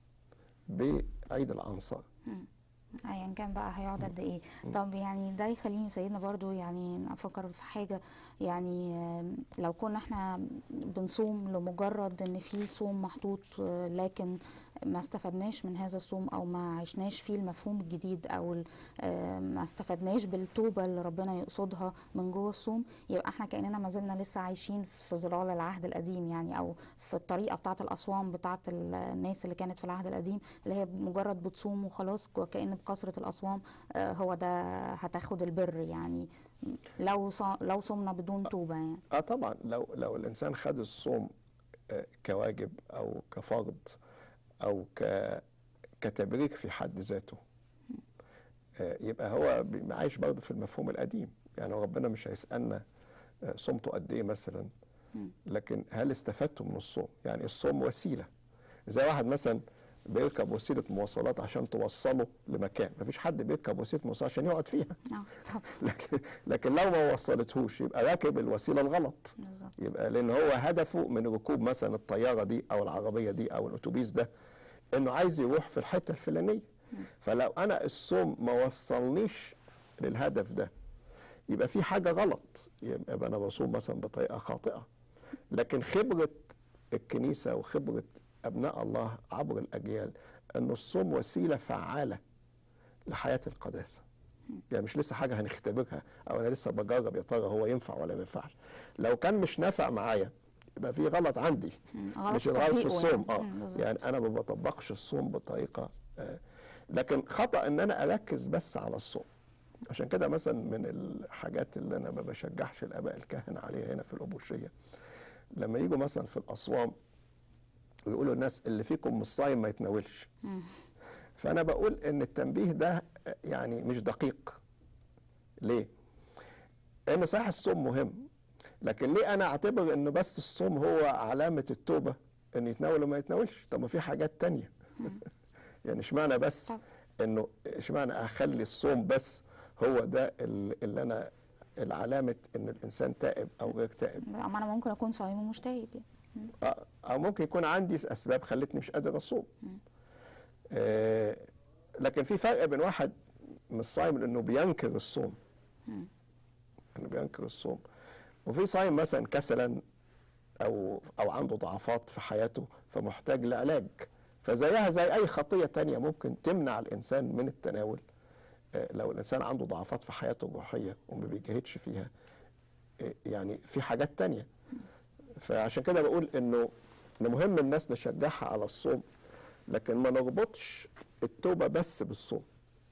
بعيد العنصر ايا كان بقى هيقعد قد ايه طب يعني ده يخليني سيدنا برضو يعني افكر في حاجه يعني آم، لو كنا احنا بنصوم لمجرد ان في صوم محطوط آه، لكن ما استفدناش من هذا الصوم او ما عشناش فيه المفهوم الجديد او ال- آه، ما استفدناش بالتوبه اللي ربنا يقصدها من جوه الصوم يبقى احنا كاننا ما زلنا لسه عايشين في ظلال العهد القديم يعني او في الطريقه بتاعه الاصوام بتاعه ال- الناس اللي كانت في العهد القديم اللي هي مجرد بتصوم وخلاص وكأن بكثرة الأصوام آه، هو ده هتاخد البر يعني لو صا- لو صمنا بدون توبة يعني اه طبعا لو لو الانسان خد الصوم آه، كواجب او كفرض او ك كتبريك في حد ذاته آه، يبقى هو بي- عايش برضه في المفهوم القديم يعني ربنا مش هيسألنا آه، صمتوا قد ايه مثلا لكن هل استفدتوا من الصوم يعني الصوم وسيلة زي واحد مثلا بيركب وسيلة مواصلات عشان توصله لمكان مفيش حد بيركب وسيلة مواصلات عشان يقعد فيها اه طب لكن لكن لو ما وصلتهوش يبقى راكب الوسيله الغلط بالظبط يبقى لان هو هدفه من ركوب مثلا الطياره دي او العربيه دي او الاتوبيس ده انه عايز يروح في الحته الفلانيه فلو انا الصوم ما وصلنيش للهدف ده يبقى في حاجه غلط يبقى انا بصوم مثلا بطريقه خاطئه لكن خبره الكنيسه وخبره ابناء الله عبر الاجيال ان الصوم وسيله فعاله لحياه القداسه يعني مش لسه حاجه هنختبرها او انا لسه بجرب يا ترى هو ينفع ولا ما ينفعش لو كان مش نافع معايا يبقى في غلط عندي مم، غلط مش في غلط في تطبيقه الصوم يعني. اه مم، بالظبط. يعني انا ما بطبقش الصوم بطريقه آه لكن خطا ان انا اركز بس على الصوم عشان كده مثلا من الحاجات اللي انا ما بشجعش الاباء الكهنه عليها هنا في الابوشيه لما يجوا مثلا في الاصوام ويقولوا الناس اللي فيكم مش صايم ما يتناولش فانا بقول ان التنبيه ده يعني مش دقيق ليه ان صحيح الصوم مهم لكن ليه انا اعتبر ان بس الصوم هو علامه التوبه ان يتناول وما يتناولش طب ما في حاجات تانية يعني اشمعنى بس طب. انه اشمعنى اخلي الصوم بس هو ده ال- اللي انا العلامه ان الانسان تائب او غير تائب اما انا ممكن اكون صايم ومش تايب يعني. آه، او ممكن يكون عندي اسباب خلتني مش قادر اصوم آه، لكن في فرق بين واحد مش صايم لانه بينكر الصوم انه بينكر الصوم وفي صايم مثلا كسلا او او عنده ضعفات في حياته فمحتاج لعلاج فزيها زي اي خطيه تانية ممكن تمنع الانسان من التناول آه، لو الانسان عنده ضعفات في حياته الروحيه وما بيجاهدش فيها آه، يعني في حاجات تانية فعشان كده بقول انه ان مهم الناس نشجعها على الصوم لكن ما نربطش التوبه بس بالصوم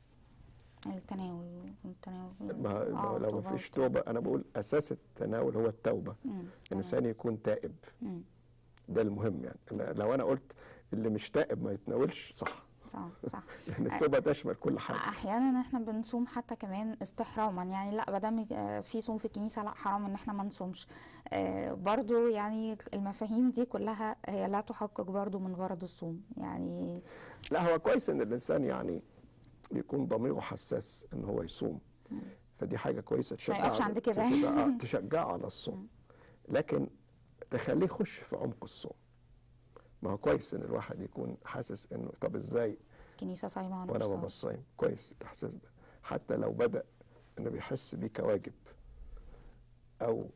التناول التناول ما آه، ما لو توبة ما فيش والتوبة. توبه انا بقول اساس التناول هو التوبه مم، الانسان يكون تائب مم. ده المهم يعني أنا- لو انا قلت اللي مش تائب ما يتناولش صح صح صح لان التوبه تشمل كل حاجه احيانا احنا بنصوم حتى كمان استحراما يعني لا بدل في صوم في الكنيسه لا حرام ان احنا ما نصومش آه، برضو يعني المفاهيم دي كلها هي لا تحقق برضو من غرض الصوم يعني لا هو كويس ان الانسان يعني يكون ضميره حساس ان هو يصوم فدي حاجه كويسه تشجعه يقفش عند كده. تشجعه, تشجعه على الصوم لكن تخليه يخش في عمق الصوم ما هو كويس ان الواحد يكون حاسس انه طب ازاي الكنيسه صايمه وانا ما ونفسها. بصايم كويس الاحساس ده حتى لو بدا انه بيحس بيه كواجب او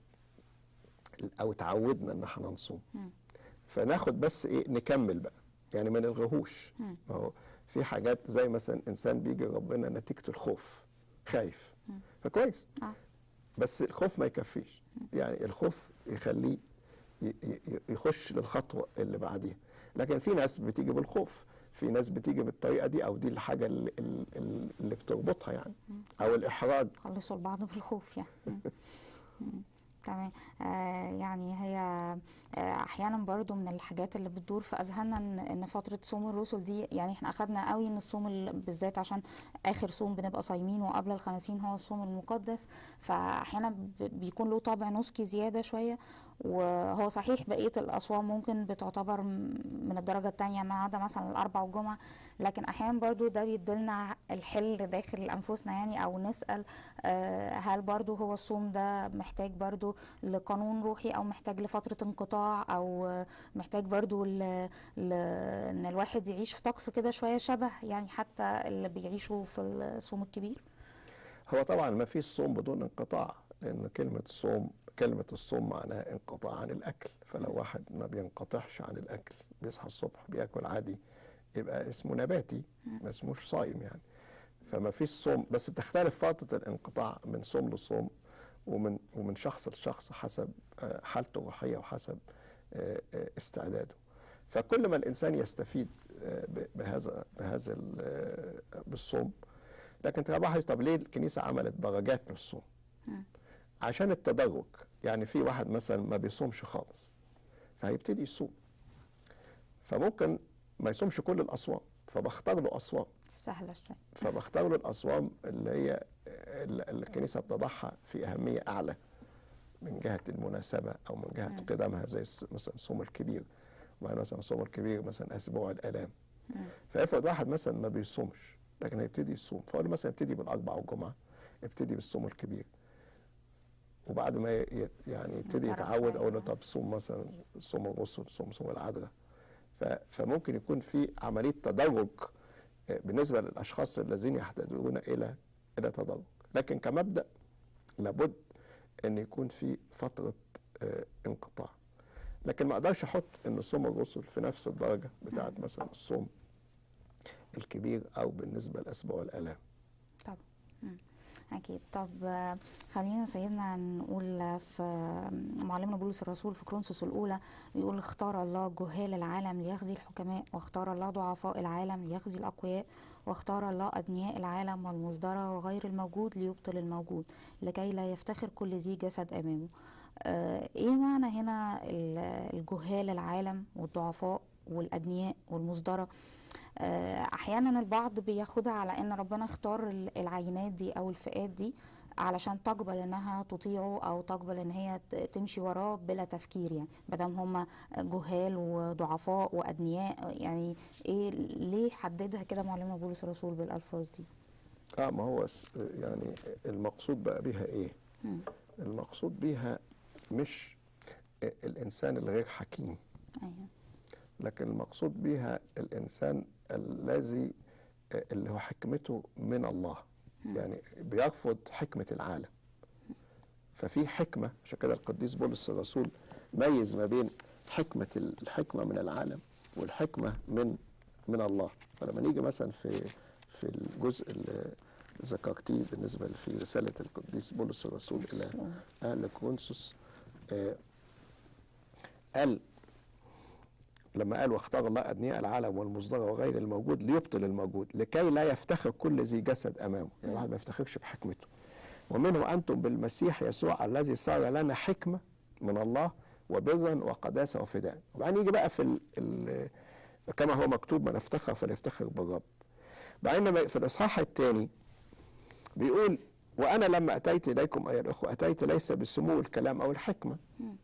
او تعودنا ان احنا نصوم فناخد بس ايه نكمل بقى يعني ما نلغيهوش ما هو في حاجات زي مثلا انسان بيجي ربنا نتيجه الخوف خايف فكويس آه. بس الخوف ما يكفيش يعني الخوف يخليه ي- ي- يخش للخطوه اللي بعديها لكن في ناس بتيجي بالخوف في ناس بتيجي بالطريقه دي او دي الحاجه اللي, اللي اللي بتربطها يعني او الاحراج خلصوا البعض بالخوف يعني مم. مم. تمام آه يعني هي آه احيانا برضو من الحاجات اللي بتدور في اذهاننا ان ان فتره صوم الرسل دي يعني احنا اخدنا قوي ان الصوم ال- بالذات عشان اخر صوم بنبقى صايمين وقبل الخمسين هو الصوم المقدس فاحيانا ب- بيكون له طابع نسكي زياده شويه وهو صحيح بقيه الاصوام ممكن بتعتبر م- من الدرجه الثانيه ما عدا مثلا الاربع والجمعه لكن احيانا برضو ده بيديلنا الحل داخل انفسنا يعني او نسال آه، هل برضو هو الصوم ده محتاج برضو لقانون روحي او محتاج لفتره انقطاع او آه، محتاج برضو ل... ل... ان الواحد يعيش في طقس كده شويه شبه يعني حتى اللي بيعيشوا في الصوم الكبير هو طبعا ما فيش صوم بدون انقطاع لان كلمه صوم كلمه الصوم معناها انقطاع عن الاكل فلو واحد ما بينقطعش عن الاكل بيصحى الصبح بياكل عادي يبقى اسمه نباتي ما اسموش صايم يعني فما فيش صوم بس بتختلف فتره الانقطاع من صوم لصوم ومن ومن شخص لشخص حسب آه، حالته الروحيه وحسب آه، آه، استعداده فكل ما الانسان يستفيد آه، ب- بهذا بهذا ال- آه، بالصوم لكن تبقى طب ليه الكنيسه عملت درجات من الصوم؟ عشان التدرج يعني في واحد مثلا ما بيصومش خالص فهيبتدي يصوم فممكن ما يصومش كل الاصوام فبختار له اصوام سهله شويه فبختار له الاصوام اللي هي اللي الكنيسه بتضعها في اهميه اعلى من جهه المناسبه او من جهه قدمها زي الس- مثلا الصوم الكبير وبعد مثلا الصوم الكبير مثلا اسبوع الالام فافرض واحد مثلا ما بيصومش لكن هيبتدي يصوم فاقول له مثلا ابتدي بالاربع والجمعه ابتدي بالصوم الكبير وبعد ما ي- يعني يبتدي يتعرف يتعود شوية. اقول له طب صوم مثلا صوم الرسل صوم صوم العذراء ف- فممكن يكون في عمليه تدرج آه، بالنسبه للاشخاص الذين يحتاجون الى الى تدرج لكن كمبدا لابد ان يكون في فتره آه، انقطاع لكن ما اقدرش احط ان صوم الرسل في نفس الدرجه بتاعت مثلا الصوم الكبير او بالنسبه لاسبوع الالام طب مم. أكيد طب آه، خلينا سيدنا نقول آه، في آه، معلمنا بولس الرسول في كرونسوس الأولى بيقول اختار الله جهال العالم ليخزي الحكماء واختار الله ضعفاء العالم ليخزي الأقوياء واختار الله أدنياء العالم والمصدرة وغير الموجود ليبطل الموجود لكي لا يفتخر كل ذي جسد أمامه آه، إيه معنى هنا ال- الجهال العالم والضعفاء والأدنياء والمصدرة آه، احيانا البعض بياخدها على ان ربنا اختار ال- العينات دي او الفئات دي علشان تقبل انها تطيعه او تقبل ان هي ت- تمشي وراه بلا تفكير يعني مادام هم جهال وضعفاء وادنياء يعني ايه ليه حددها كده معلمنا بولس الرسول بالالفاظ دي اه ما هو س- يعني المقصود بقى بيها ايه مم. المقصود بيها مش الإنسان الغير حكيم ايوه لكن المقصود بها الإنسان الذي اللي هو حكمته من الله يعني بيرفض حكمة العالم ففي حكمة عشان كده القديس بولس الرسول ميز ما بين حكمة الحكمة من العالم والحكمة من من الله فلما نيجي مثلا في في الجزء اللي ذكرتيه بالنسبة في رسالة القديس بولس الرسول إلى أهل كورنثوس آه، قال لما قال واختار الله أدنياء العالم والمصدر وغير الموجود ليبطل الموجود لكي لا يفتخر كل ذي جسد أمامه يعني الواحد ما يفتخرش بحكمته ومنه أنتم بالمسيح يسوع الذي صار لنا حكمة من الله وبرا وقداسة وفداء وبعدين يجي بقى في ال ال كما هو مكتوب من افتخر فليفتخر بالرب بعدين لما في الإصحاح الثاني بيقول وأنا لما أتيت إليكم أيها الأخوة أتيت ليس بسمو الكلام أو الحكمة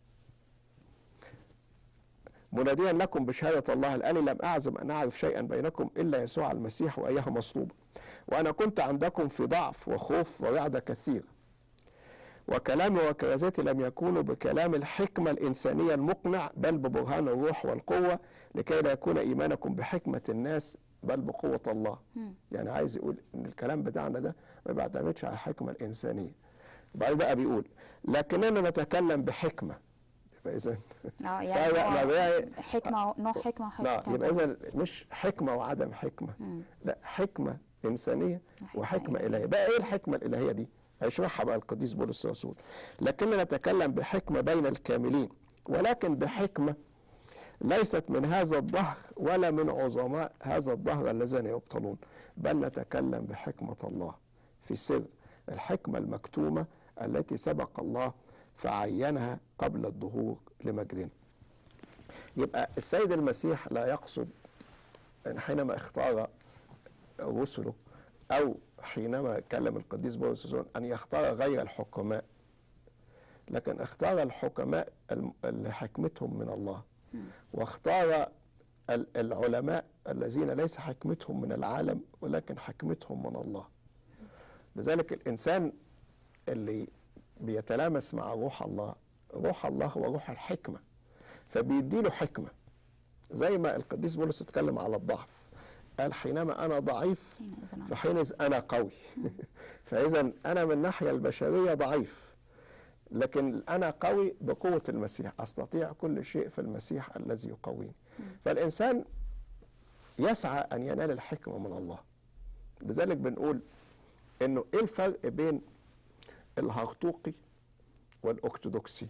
مناديا لكم بشهادة الله الآن لم أعزم أن أعرف شيئا بينكم إلا يسوع المسيح وإياه مصلوبا وأنا كنت عندكم في ضعف وخوف ورعدة كثيرة وكلامي وكرازتي لم يكونوا بكلام الحكمة الإنسانية المقنع بل ببرهان الروح والقوة لكي لا يكون إيمانكم بحكمة الناس بل بقوة الله يعني عايز يقول إن الكلام بتاعنا ده ما بيعتمدش على الحكمة الإنسانية بعدين بقى بيقول لكننا نتكلم بحكمة يبقى إذا اه فهو- يعني ما هو بقى- حكمه نوع حكمه وحكمه لا يبقى اذا مش حكمه وعدم حكمه لا حكمه انسانيه وحكمة وحكمه الهيه بقى ايه الحكمه الالهيه دي هيشرحها بقى القديس بولس الرسول لكننا نتكلم بحكمه بين الكاملين ولكن بحكمه ليست من هذا الدهر ولا من عظماء هذا الدهر الذين يبطلون بل نتكلم بحكمه الله في سر الحكمه المكتومه التي سبق الله فعينها قبل الظهور لمجدنا يبقى السيد المسيح لا يقصد أن حينما اختار رسله أو حينما كلم القديس بولس الرسول أن يختار غير الحكماء لكن اختار الحكماء الم- اللي حكمتهم من الله واختار ال- العلماء الذين ليس حكمتهم من العالم ولكن حكمتهم من الله لذلك الإنسان اللي بيتلامس مع روح الله روح الله هو روح الحكمة فبيديله حكمة زي ما القديس بولس اتكلم على الضعف قال حينما أنا ضعيف حينئذ أنا- فحينئذ أنا قوي فإذا أنا من الناحية البشرية ضعيف لكن أنا قوي بقوة المسيح أستطيع كل شيء في المسيح الذي يقويني فالإنسان يسعى أن ينال الحكمة من الله لذلك بنقول إنه إيه الفرق بين الهرطوقي والأرثوذكسي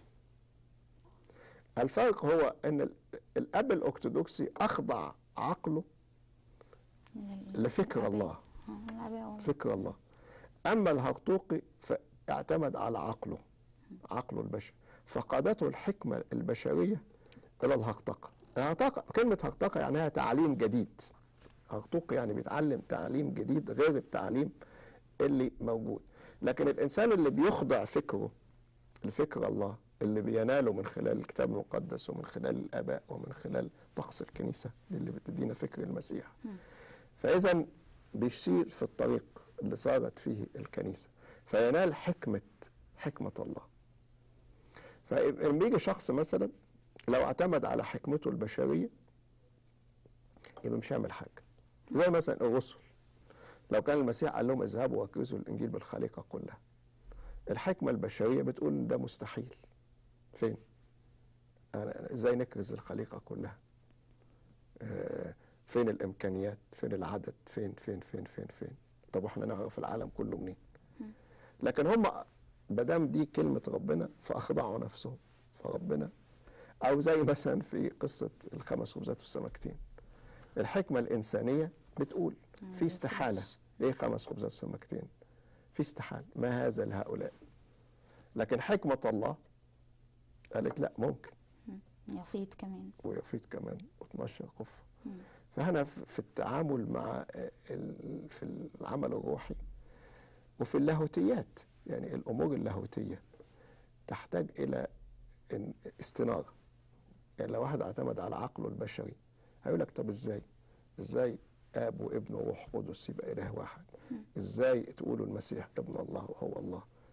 الفرق هو أن ال- الأب الأرثوذكسي أخضع عقله لل- لفكر الآباء. الله آه، الآباء والله. فكر الله أما الهرطوقي فاعتمد على عقله عقله البشري فقادته الحكمة البشرية إلى الهرطقة الهرطقة كلمة هرطقة يعني تعليم جديد هرطوقي يعني بيتعلم تعليم جديد غير التعليم اللي موجود لكن الإنسان اللي بيخضع فكره لفكر الله اللي بيناله من خلال الكتاب المقدس ومن خلال الآباء ومن خلال طقس الكنيسة دي اللي بتدينا فكر المسيح فإذا بيسير في الطريق اللي صارت فيه الكنيسة فينال حكمة حكمة الله فلما بيجي شخص مثلا لو اعتمد على حكمته البشرية يبقى مش هيعمل حاجة زي مثلا الرسل لو كان المسيح قال لهم اذهبوا واكرزوا الانجيل بالخليقة كلها الحكمة البشرية بتقول إن ده مستحيل فين؟ أنا أنا ازاي نكرز الخليقة كلها؟ آه، فين الامكانيات؟ فين العدد؟ فين فين فين فين فين؟ طب واحنا نعرف العالم كله منين؟ لكن هم مادام دي كلمة ربنا فأخضعوا نفسهم فربنا أو زي مثلا في قصة الخمس خبزات والسمكتين الحكمة الإنسانية بتقول في استحالة إيه خمس خبزات وسمكتين؟ في استحالة ما هذا لهؤلاء لكن حكمة الله قالت لا ممكن يفيض كمان ويفيد كمان و12 قفة فهنا في في التعامل مع ال- في العمل الروحي وفي اللاهوتيات يعني الأمور اللاهوتية تحتاج إلى إن- استنارة يعني لو واحد اعتمد على عقله البشري هيقول لك طب ازاي ازاي اب وابن وروح قدس يبقى اله واحد ازاي تقولوا المسيح ابن الله وهو الله طبعا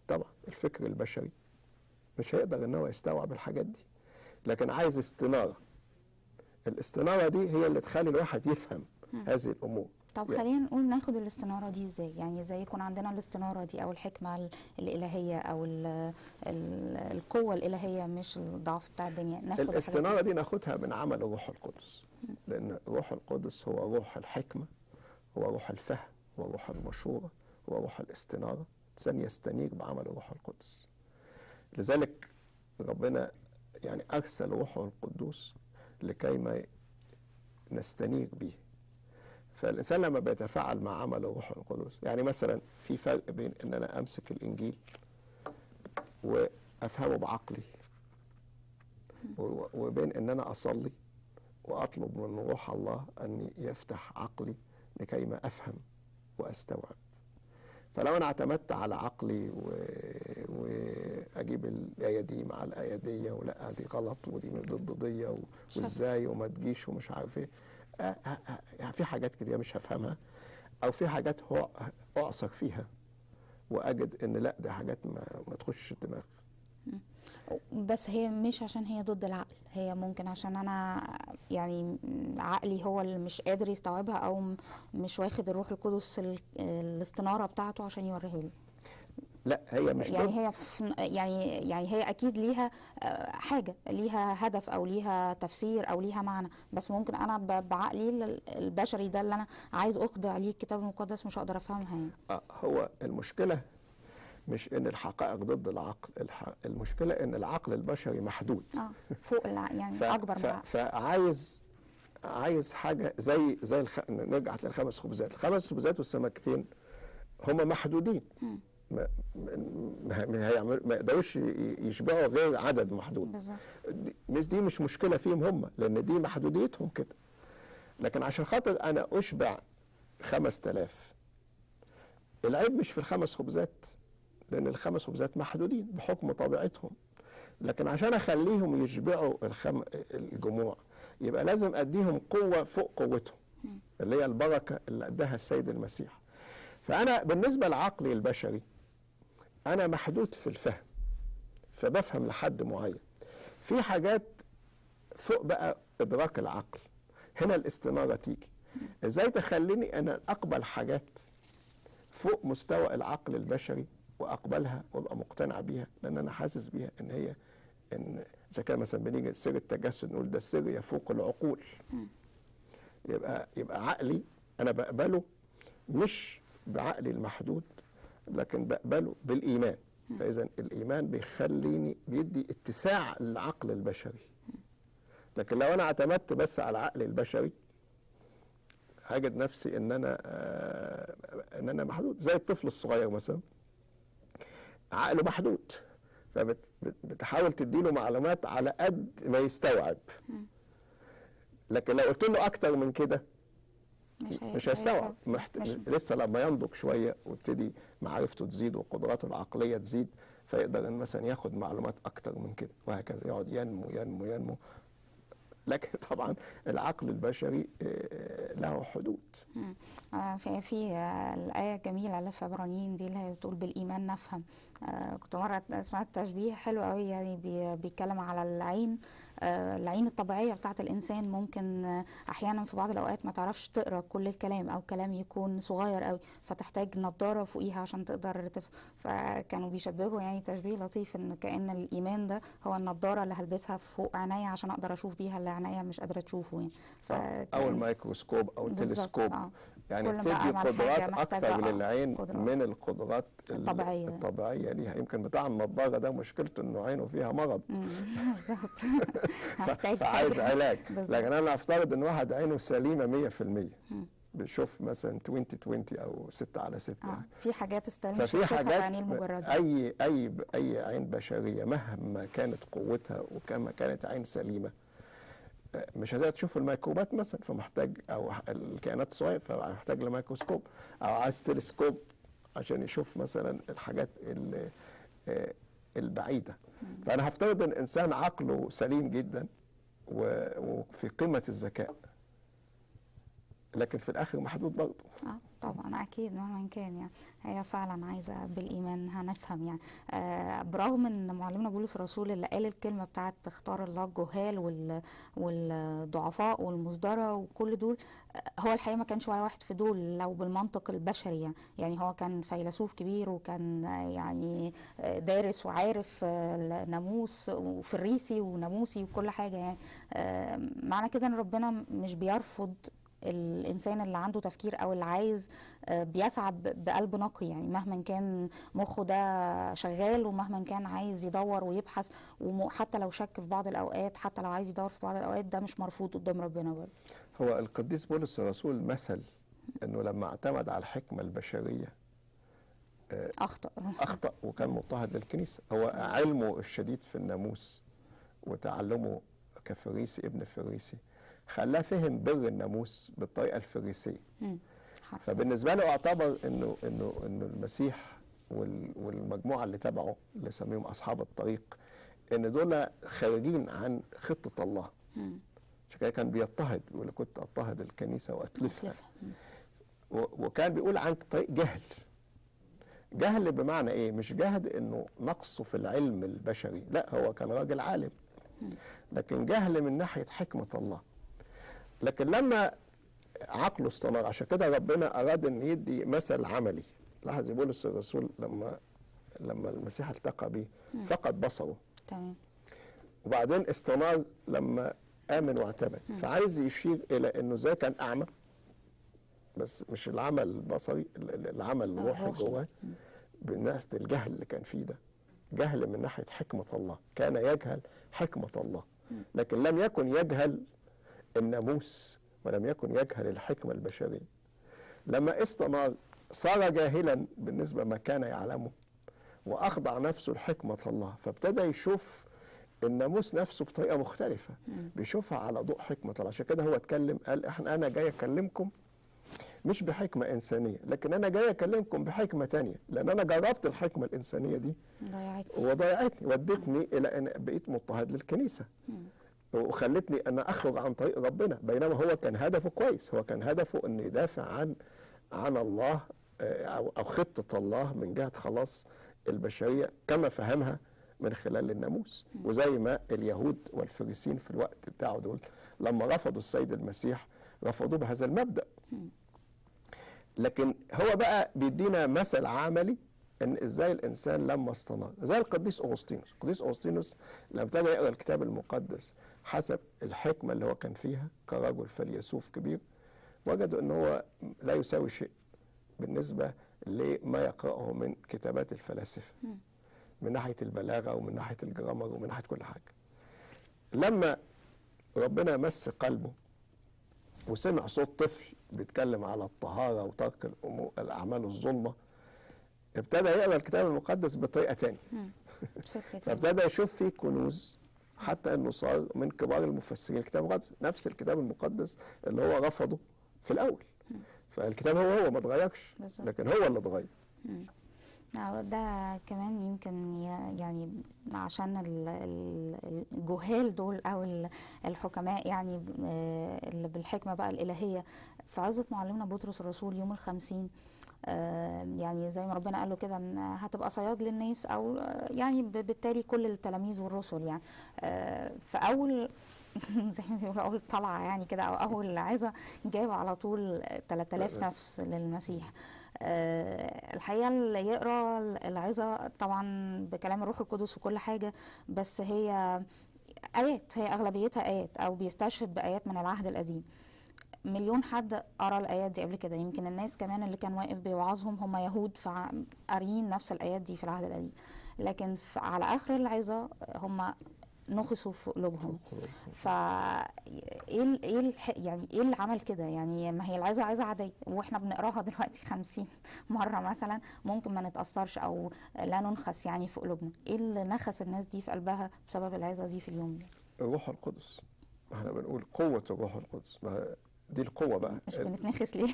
الفكر البشري مش هيقدر ان هو يستوعب الحاجات دي لكن عايز استناره الاستناره دي هي اللي تخلي الواحد يفهم هذه الامور طب يعني- خلينا نقول ناخد الاستنارة دي ازاي يعني ازاي يكون عندنا الاستنارة دي او الحكمة ال- الإلهية او ال ال القوة الإلهية مش الضعف بتاع الدنيا ناخد الحاجات الاستناره دي ناخدها من عمل الروح القدس لان الروح القدس هو روح الحكمه هو روح الفهم هو روح المشوره هو روح الاستناره الانسان يستنير بعمل الروح القدس لذلك ربنا يعني ارسل روحه القدوس لكي ما نستنير به فالانسان لما بيتفاعل مع عمل الروح القدس يعني مثلا في فرق بين ان انا امسك الانجيل وافهمه بعقلي و- وبين ان انا اصلي واطلب من روح الله ان يفتح عقلي لكي ما افهم واستوعب فلو انا اعتمدت على عقلي و... واجيب الايه دي مع الايه دي ولا دي غلط ودي ضد دي و... شاطر. وازاي وما تجيش ومش عارف ايه آه، آه، آه، يعني في حاجات كتير مش هفهمها او في حاجات هو اعصر فيها واجد ان لا دي حاجات ما, ما تخش الدماغ بس هي مش عشان هي ضد العقل هي ممكن عشان انا يعني عقلي هو اللي مش قادر يستوعبها او م- مش واخد الروح القدس ال- الاستنارة بتاعته عشان يوريها لي لا هي مش ضد يعني هي في يعني يعني هي اكيد ليها آه، حاجه ليها هدف او ليها تفسير او ليها معنى بس ممكن انا ب- بعقلي ال- البشري ده اللي انا عايز اخضع ليه الكتاب المقدس مش هقدر افهمها يعني آه، هو المشكلة مش إن الحقائق ضد العقل الح... المشكلة إن العقل البشري محدود اه فوق الع... يعني ف... اكبر ف... من العقل فعايز عايز حاجة زي زي الخ... نرجع للخمس خبزات الخمس خبزات والسمكتين هما محدودين ما ما ما, هيعمل... ما يقدروش ي- يشبعوا غير عدد محدود بالظبط دي مش دي مش مشكلة فيهم هم لأن دي محدوديتهم كده لكن عشان خاطر أنا أشبع خمس تلاف العيب مش في الخمس خبزات لأن الخمس خبزات محدودين بحكم طبيعتهم لكن عشان أخليهم يشبعوا الخم... الجموع يبقى لازم أديهم قوة فوق قوتهم اللي هي البركة اللي أداها السيد المسيح فأنا بالنسبة لعقلي البشري أنا محدود في الفهم فبفهم لحد معين في حاجات فوق بقى ادراك العقل هنا الاستناره تيجي ازاي تخليني انا اقبل حاجات فوق مستوى العقل البشري واقبلها وابقى مقتنع بيها لان انا حاسس بيها ان هي ان اذا كان مثلا بنيجي سر التجسد نقول ده السر يفوق العقول يبقى يبقى عقلي انا بقبله مش بعقلي المحدود لكن بقبله بالايمان فاذا الايمان بيخليني بيدي اتساع للعقل البشري لكن لو انا اعتمدت بس على العقل البشري هجد نفسي ان انا آه ان انا محدود زي الطفل الصغير مثلا عقله محدود فبتحاول تديله معلومات على قد ما يستوعب لكن لو قلت له اكتر من كده مش هي- مش هيستوعب محت... مش- لسه لما ينضج شويه ويبتدي معرفته تزيد وقدراته العقليه تزيد فيقدر ان مثلا ياخد معلومات اكتر من كده وهكذا يقعد ينمو ينمو ينمو لكن طبعا العقل البشري آه، له حدود مم. آه، في في آه، الآية الجميلة اللي في عبرانيين دي اللي هي بتقول بالإيمان نفهم آه، كنت مرة سمعت تشبيه حلو قوي يعني بي- بيتكلم على العين آه، العين الطبيعية بتاعت الإنسان ممكن آه، أحيانا في بعض الأوقات ما تعرفش تقرأ كل الكلام أو كلام يكون صغير قوي فتحتاج نظارة فوقيها عشان تقدر تف... فكانوا بيشبهوا يعني تشبيه لطيف إن كأن الإيمان ده هو النظارة اللي هلبسها فوق عينيا عشان أقدر أشوف بيها اللي عينيا مش قادرة تشوفه يعني او فكأن- الميكروسكوب او بالظبط، التلسكوب آه. يعني كل ما بتدي أعمل حاجة قدرات محتاجة، اكتر آه، للعين قدرات. من القدرات ال- الطبيعية. الطبيعيه ليها يمكن بتاع النضاره ده مشكلته انه عينه فيها مرض مم، بالظبط ف- هحتاج فعايز حاجة. علاج بالظبط. لكن انا افترض ان واحد عينه سليمه 100% بيشوف مثلا 20 20 او 6 على 6 اه يعني. في حاجات استلم مش ففي هتشوفها حاجات بعينيه المجردة اي اي اي عين بشريه مهما كانت قوتها وكما كانت عين سليمه آه، مش هتقدر تشوف الميكروبات مثلا فمحتاج او الكائنات الصغيره فمحتاج لميكروسكوب او عايز تلسكوب عشان يشوف مثلا الحاجات ال- آه، البعيده فانا هفترض ان الانسان عقله سليم جدا و- وفي قمه الذكاء لكن في الاخر محدود برضه اه طبعا اكيد مهما كان يعني هي فعلا عايزه بالايمان هنفهم يعني آه برغم ان معلمنا بولس الرسول اللي قال الكلمه بتاعت اختار الله الجهال وال والضعفاء والمصدره وكل دول آه هو الحقيقه ما كانش ولا واحد في دول لو بالمنطق البشري يعني يعني هو كان فيلسوف كبير وكان آه يعني آه دارس وعارف آه الناموس وفريسي وناموسي وكل حاجه يعني آه معنى كده ان ربنا مش بيرفض الانسان اللي عنده تفكير او اللي عايز آه، بيسعى ب- بقلب نقي يعني مهما كان مخه ده شغال ومهما كان عايز يدور ويبحث وحتى لو شك في بعض الاوقات حتى لو عايز يدور في بعض الاوقات ده مش مرفوض قدام ربنا برضه هو القديس بولس الرسول مثل انه لما اعتمد على الحكمه البشريه اخطا اخطا وكان مضطهد للكنيسه هو علمه الشديد في الناموس وتعلمه كفريسي ابن فريسي خلاه فهم بر الناموس بالطريقه الفريسيه مم. حرف. فبالنسبه له اعتبر انه انه انه المسيح وال- والمجموعه اللي تبعه اللي سميهم اصحاب الطريق ان دول خارجين عن خطه الله مم. عشان كده كان بيضطهد بيقول كنت اضطهد الكنيسه واتلفها أتلفها. مم. و- وكان بيقول عن طريق جهل جهل بمعنى ايه مش جهل انه نقصه في العلم البشري لا هو كان راجل عالم لكن جهل من ناحيه حكمه الله لكن لما عقله استنار عشان كده ربنا اراد ان يدي مثل عملي لاحظ بولس الرسول لما لما المسيح التقى به فقد بصره تمام وبعدين استنار لما امن واعتمد فعايز يشير الى انه زي كان اعمى بس مش العمى البصري ال- ال- العمى الروحي الروحي. جواه بالناس الجهل اللي كان فيه ده جهل من ناحيه حكمه الله كان يجهل حكمه الله لكن لم يكن يجهل الناموس ولم يكن يجهل الحكمه البشريه لما استنار صار جاهلا بالنسبه ما كان يعلمه واخضع نفسه لحكمه الله فابتدى يشوف الناموس نفسه بطريقه مختلفه بيشوفها على ضوء حكمه الله عشان كده هو اتكلم قال احنا انا جاي اكلمكم مش بحكمه انسانيه لكن انا جاي اكلمكم بحكمه تانية لان انا جربت الحكمه الانسانيه دي ضيعتني وضيعتني ودتني الى ان بقيت مضطهد للكنيسه وخلتني ان اخرج عن طريق ربنا بينما هو كان هدفه كويس هو كان هدفه انه يدافع عن عن الله آه، او أو خطه الله من جهه خلاص البشريه كما فهمها من خلال الناموس وزي ما اليهود والفريسين في الوقت بتاعه دول لما رفضوا السيد المسيح رفضوه بهذا المبدا لكن هو بقى بيدينا مثل عملي ان ازاي الانسان لما استنار زي القديس اغسطينوس القديس اغسطينوس لما ابتدى يقرا الكتاب المقدس حسب الحكمه اللي هو كان فيها كرجل فيلسوف كبير وجدوا ان هو لا يساوي شيء بالنسبه لما يقراه من كتابات الفلاسفه من ناحيه البلاغه ومن ناحيه الجرامر ومن ناحيه كل حاجه لما ربنا مس قلبه وسمع صوت طفل بيتكلم على الطهارة وترك الأمور الأعمال الظلمة ابتدى يقرأ الكتاب المقدس بطريقة تانية فكرة فابتدى يشوف فيه كنوز حتى انه صار من كبار المفسرين الكتاب المقدس نفس الكتاب المقدس اللي هو رفضه في الاول فالكتاب هو هو ما اتغيرش بالظبط. لكن هو اللي اتغير آه، ده كمان يمكن ي- يعني عشان ال- ال- الجهال دول او ال- الحكماء يعني آه، اللي بالحكمه بقى الالهيه في عظه معلمنا بطرس الرسول يوم الخمسين آه، يعني زي ما ربنا قال له كده ان هتبقى صياد للناس او آه، يعني ب- بالتالي كل التلاميذ والرسل يعني آه، في اول زي ما بيقولوا اول طلعه يعني كده او اول عظه جاب على طول 3000 نفس للمسيح آه، الحقيقه اللي يقرا العظه طبعا بكلام الروح القدس وكل حاجه بس هي ايات هي اغلبيتها ايات او بيستشهد بايات من العهد القديم مليون حد قرا الايات دي قبل كده يمكن الناس كمان اللي كان واقف بيوعظهم هم يهود فقاريين نفس الايات دي في العهد القديم لكن في على اخر العظه هم نخسوا في قلوبهم ف ايه ال- ايه الح... يعني ايه اللي عمل كده يعني ما هي العظه عظه عاديه واحنا بنقراها دلوقتي خمسين مره مثلا ممكن ما نتاثرش او لا ننخس يعني في قلوبنا ايه اللي نخس الناس دي في قلبها بسبب العظه دي في اليوم ده الروح القدس احنا بنقول قوة الروح القدس ما دي القوة بقى مش بنتنخس ليه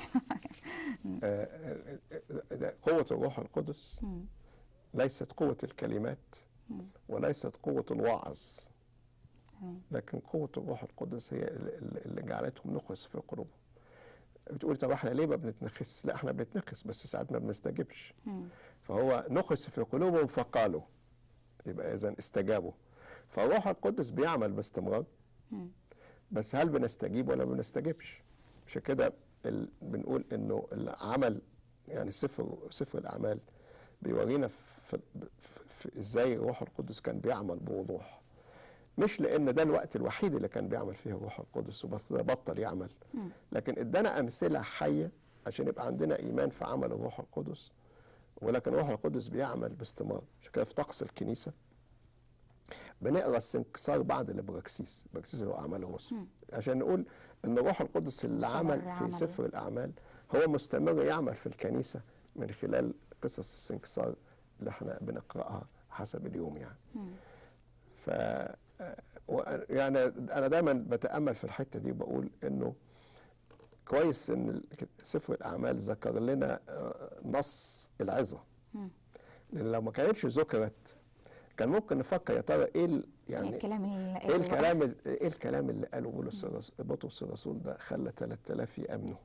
آه، آه، آه، ده قوة الروح القدس مم. ليست قوة الكلمات وليست قوة الوعظ تمام. لكن قوة الروح القدس هي ال- ال- اللي جعلتهم نخس في قلوبهم بتقول طب احنا ليه ما بنتنخس لا احنا بنتنخس بس ساعات ما بنستجبش مم. فهو نخس في قلوبهم فقالوا يبقى اذا استجابوا فالروح القدس بيعمل باستمرار مم. بس هل بنستجيب ولا ما بنستجيبش عشان كده ال... بنقول انه العمل يعني سفر سفر الاعمال بيورينا في... في... في ازاي الروح القدس كان بيعمل بوضوح مش لان ده الوقت الوحيد اللي كان بيعمل فيه الروح القدس وبطل يعمل مم. لكن ادانا امثله حيه عشان يبقى عندنا ايمان في عمل الروح القدس ولكن الروح القدس بيعمل باستمرار عشان كده في طقس الكنيسه بنقرا السنكسار بعد الابراكسيس الابراكسيس اللي هو اعمال الرسل مم. عشان نقول ان الروح القدس اللي مستمر عمل في عمله. سفر الاعمال هو مستمر يعمل في الكنيسه من خلال قصص السنكسار اللي احنا بنقراها حسب اليوم يعني مم. ف و- يعني انا دايما بتامل في الحته دي وبقول انه كويس ان ال- سفر الاعمال ذكر لنا آه، نص العظه مم. لان لو ما كانتش ذكرت كان ممكن نفكر يا ترى ايه ال- يعني يعني الكلام اللي ايه الكلام ال- ايه الكلام اللي قاله بولس الرس- بطرس الرسول ده خلى 3000 يامنوا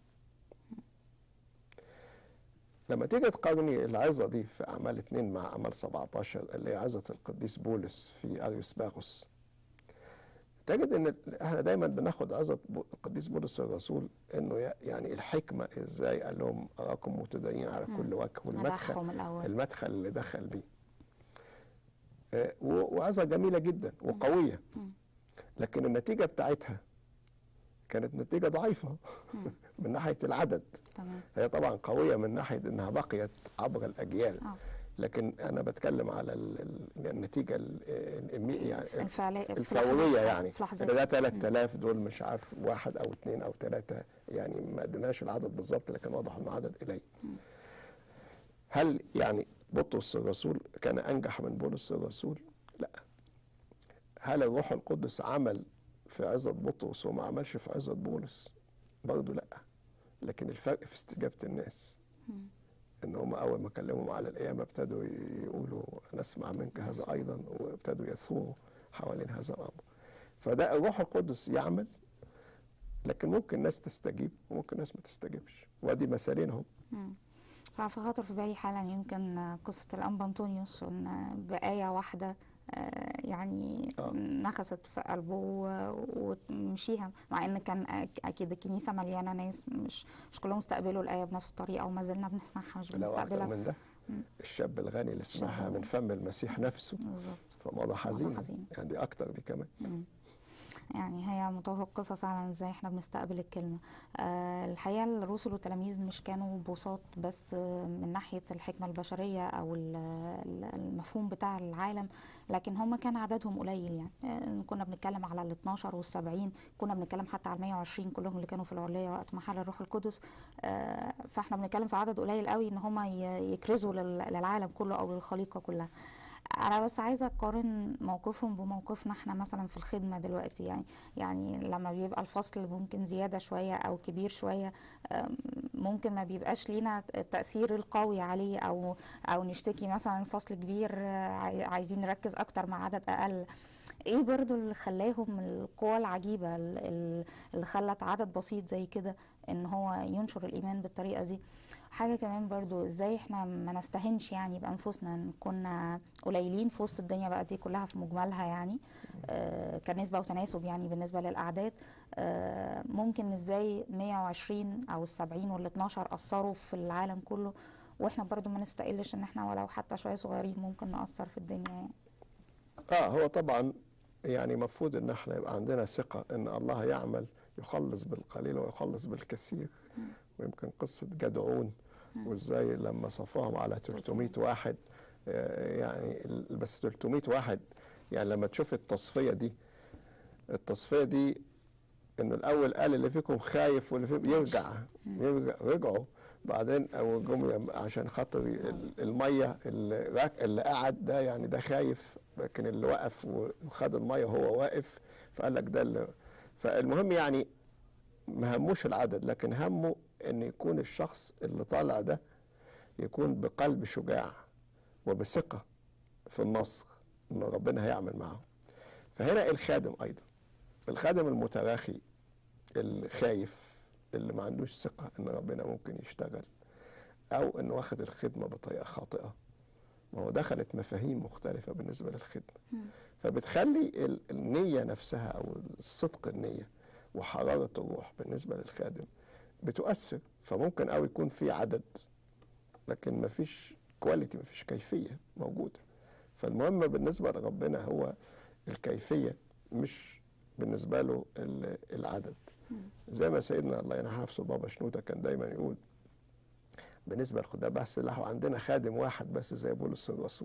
لما تيجي تقارني العظه دي في اعمال اتنين مع اعمال 17 اللي هي عظه القديس بولس في اريوس باغوس تجد ان ال- احنا دايما بناخد عظه بو- القديس بولس الرسول انه ي- يعني الحكمه ازاي قال لهم اراكم متدينين على كل وجه والمدخل مدحهم الاول المدخل اللي دخل بيه آه، و- وعظة جميلة جدا وقوية مم. لكن النتيجة بتاعتها كانت نتيجة ضعيفة من ناحية العدد تمام هي طبعا قوية من ناحية انها بقيت عبر الأجيال اه لكن أنا بتكلم على ال- ال- النتيجة ال- ال- يعني الفعلية في الفورية لحظة- يعني في لحظة إن ده 3000 دول مش عارف واحد أو اثنين أو ثلاثة يعني ما اديناش العدد بالظبط لكن واضح إنه عدد قليل هل يعني بطرس الرسول كان أنجح من بولس الرسول؟ لا هل الروح القدس عمل في عظة بطرس وما عملش في عظة بولس؟ برضه لا لكن الفرق في استجابة الناس ان هم اول ما كلمهم على القيامه ابتدوا يقولوا نسمع منك هذا ايضا وابتدوا يثوروا حوالين هذا الامر فده الروح القدس يعمل لكن ممكن ناس تستجيب وممكن ناس ما تستجيبش وادي مثالين اهو مم. ففي خاطر في بالي حالا يمكن قصة الأنبا أنطونيوس إن بآية واحدة آه، يعني آه. نخست في قلبه و- ومشيها مع ان كان أك- اكيد الكنيسه مليانه ناس مش مش كلهم استقبلوا الايه بنفس الطريقه وما زلنا بنسمعها مش لو اكتر بنستقبلها من ده مم. الشاب الغني اللي سمعها الشاب من فم المسيح نفسه بالظبط فموضوع حزين حزين. يعني دي اكتر دي كمان مم. يعني هي متوقفة فعلا ازاي احنا بنستقبل الكلمة آه الحقيقة الرسل والتلاميذ مش كانوا بساط بس آه، من ناحية الحكمة البشرية او ال- ال- المفهوم بتاع العالم لكن هم كان عددهم قليل يعني آه كنا بنتكلم على ال 12 وال 70 كنا بنتكلم حتى على ال 120 كلهم اللي كانوا في العلية وقت محل الروح القدس آه فاحنا بنتكلم في عدد قليل قوي ان هم ي- يكرزوا لل- للعالم كله او للخليقة كلها انا بس عايزه اقارن موقفهم بموقفنا احنا مثلا في الخدمه دلوقتي يعني يعني لما بيبقى الفصل ممكن زياده شويه او كبير شويه أم، ممكن ما بيبقاش لينا التاثير القوي عليه او او نشتكي مثلا الفصل كبير آه، عاي- عايزين نركز اكتر مع عدد اقل ايه برضو اللي خلاهم القوى العجيبه ال- ال- اللي خلت عدد بسيط زي كده ان هو ينشر الايمان بالطريقه دي حاجه كمان برضو ازاي احنا ما نستهنش يعني بانفسنا إن كنا قليلين في وسط الدنيا بقى دي كلها في مجملها يعني آه كنسبه وتناسب يعني بالنسبه للاعداد آه ممكن ازاي 120 او ال 70 وال 12 اثروا في العالم كله واحنا برضو ما نستقلش ان احنا ولو حتى شويه صغيرين ممكن ناثر في الدنيا يعني اه هو طبعا يعني المفروض ان احنا يبقى عندنا ثقه ان الله يعمل يخلص بالقليل ويخلص بالكثير ويمكن قصه جدعون وازاي لما صفاهم على 300 واحد آه، يعني ال- بس 300 واحد يعني لما تشوف التصفيه دي التصفيه دي انه الاول قال اللي فيكم خايف واللي فيكم يرجع يرجع رجعوا بعدين او جم يم- عشان خاطر ال- الميه اللي, راك- اللي قعد ده يعني ده خايف لكن اللي وقف وخد الميه وهو واقف فقال لك ده اللي فالمهم يعني ما هموش العدد لكن همه ان يكون الشخص اللي طالع ده يكون بقلب شجاع وبثقه في النصر ان ربنا هيعمل معه فهنا الخادم ايضا الخادم المتراخي الخايف اللي ما عندوش ثقة ان ربنا ممكن يشتغل او انه واخد الخدمة بطريقة خاطئة ما هو دخلت مفاهيم مختلفة بالنسبة للخدمة فبتخلي ال- النية نفسها او الصدق النية وحرارة الروح بالنسبة للخادم بتؤثر فممكن قوي يكون في عدد لكن مفيش كواليتي مفيش كيفية موجودة فالمهم بالنسبة لربنا هو الكيفية مش بالنسبة له ال- العدد زي ما سيدنا الله ينحى نفسه بابا شنودة كان دايما يقول بالنسبة للخدام بحث الله عندنا خادم واحد بس زي بولس الرسول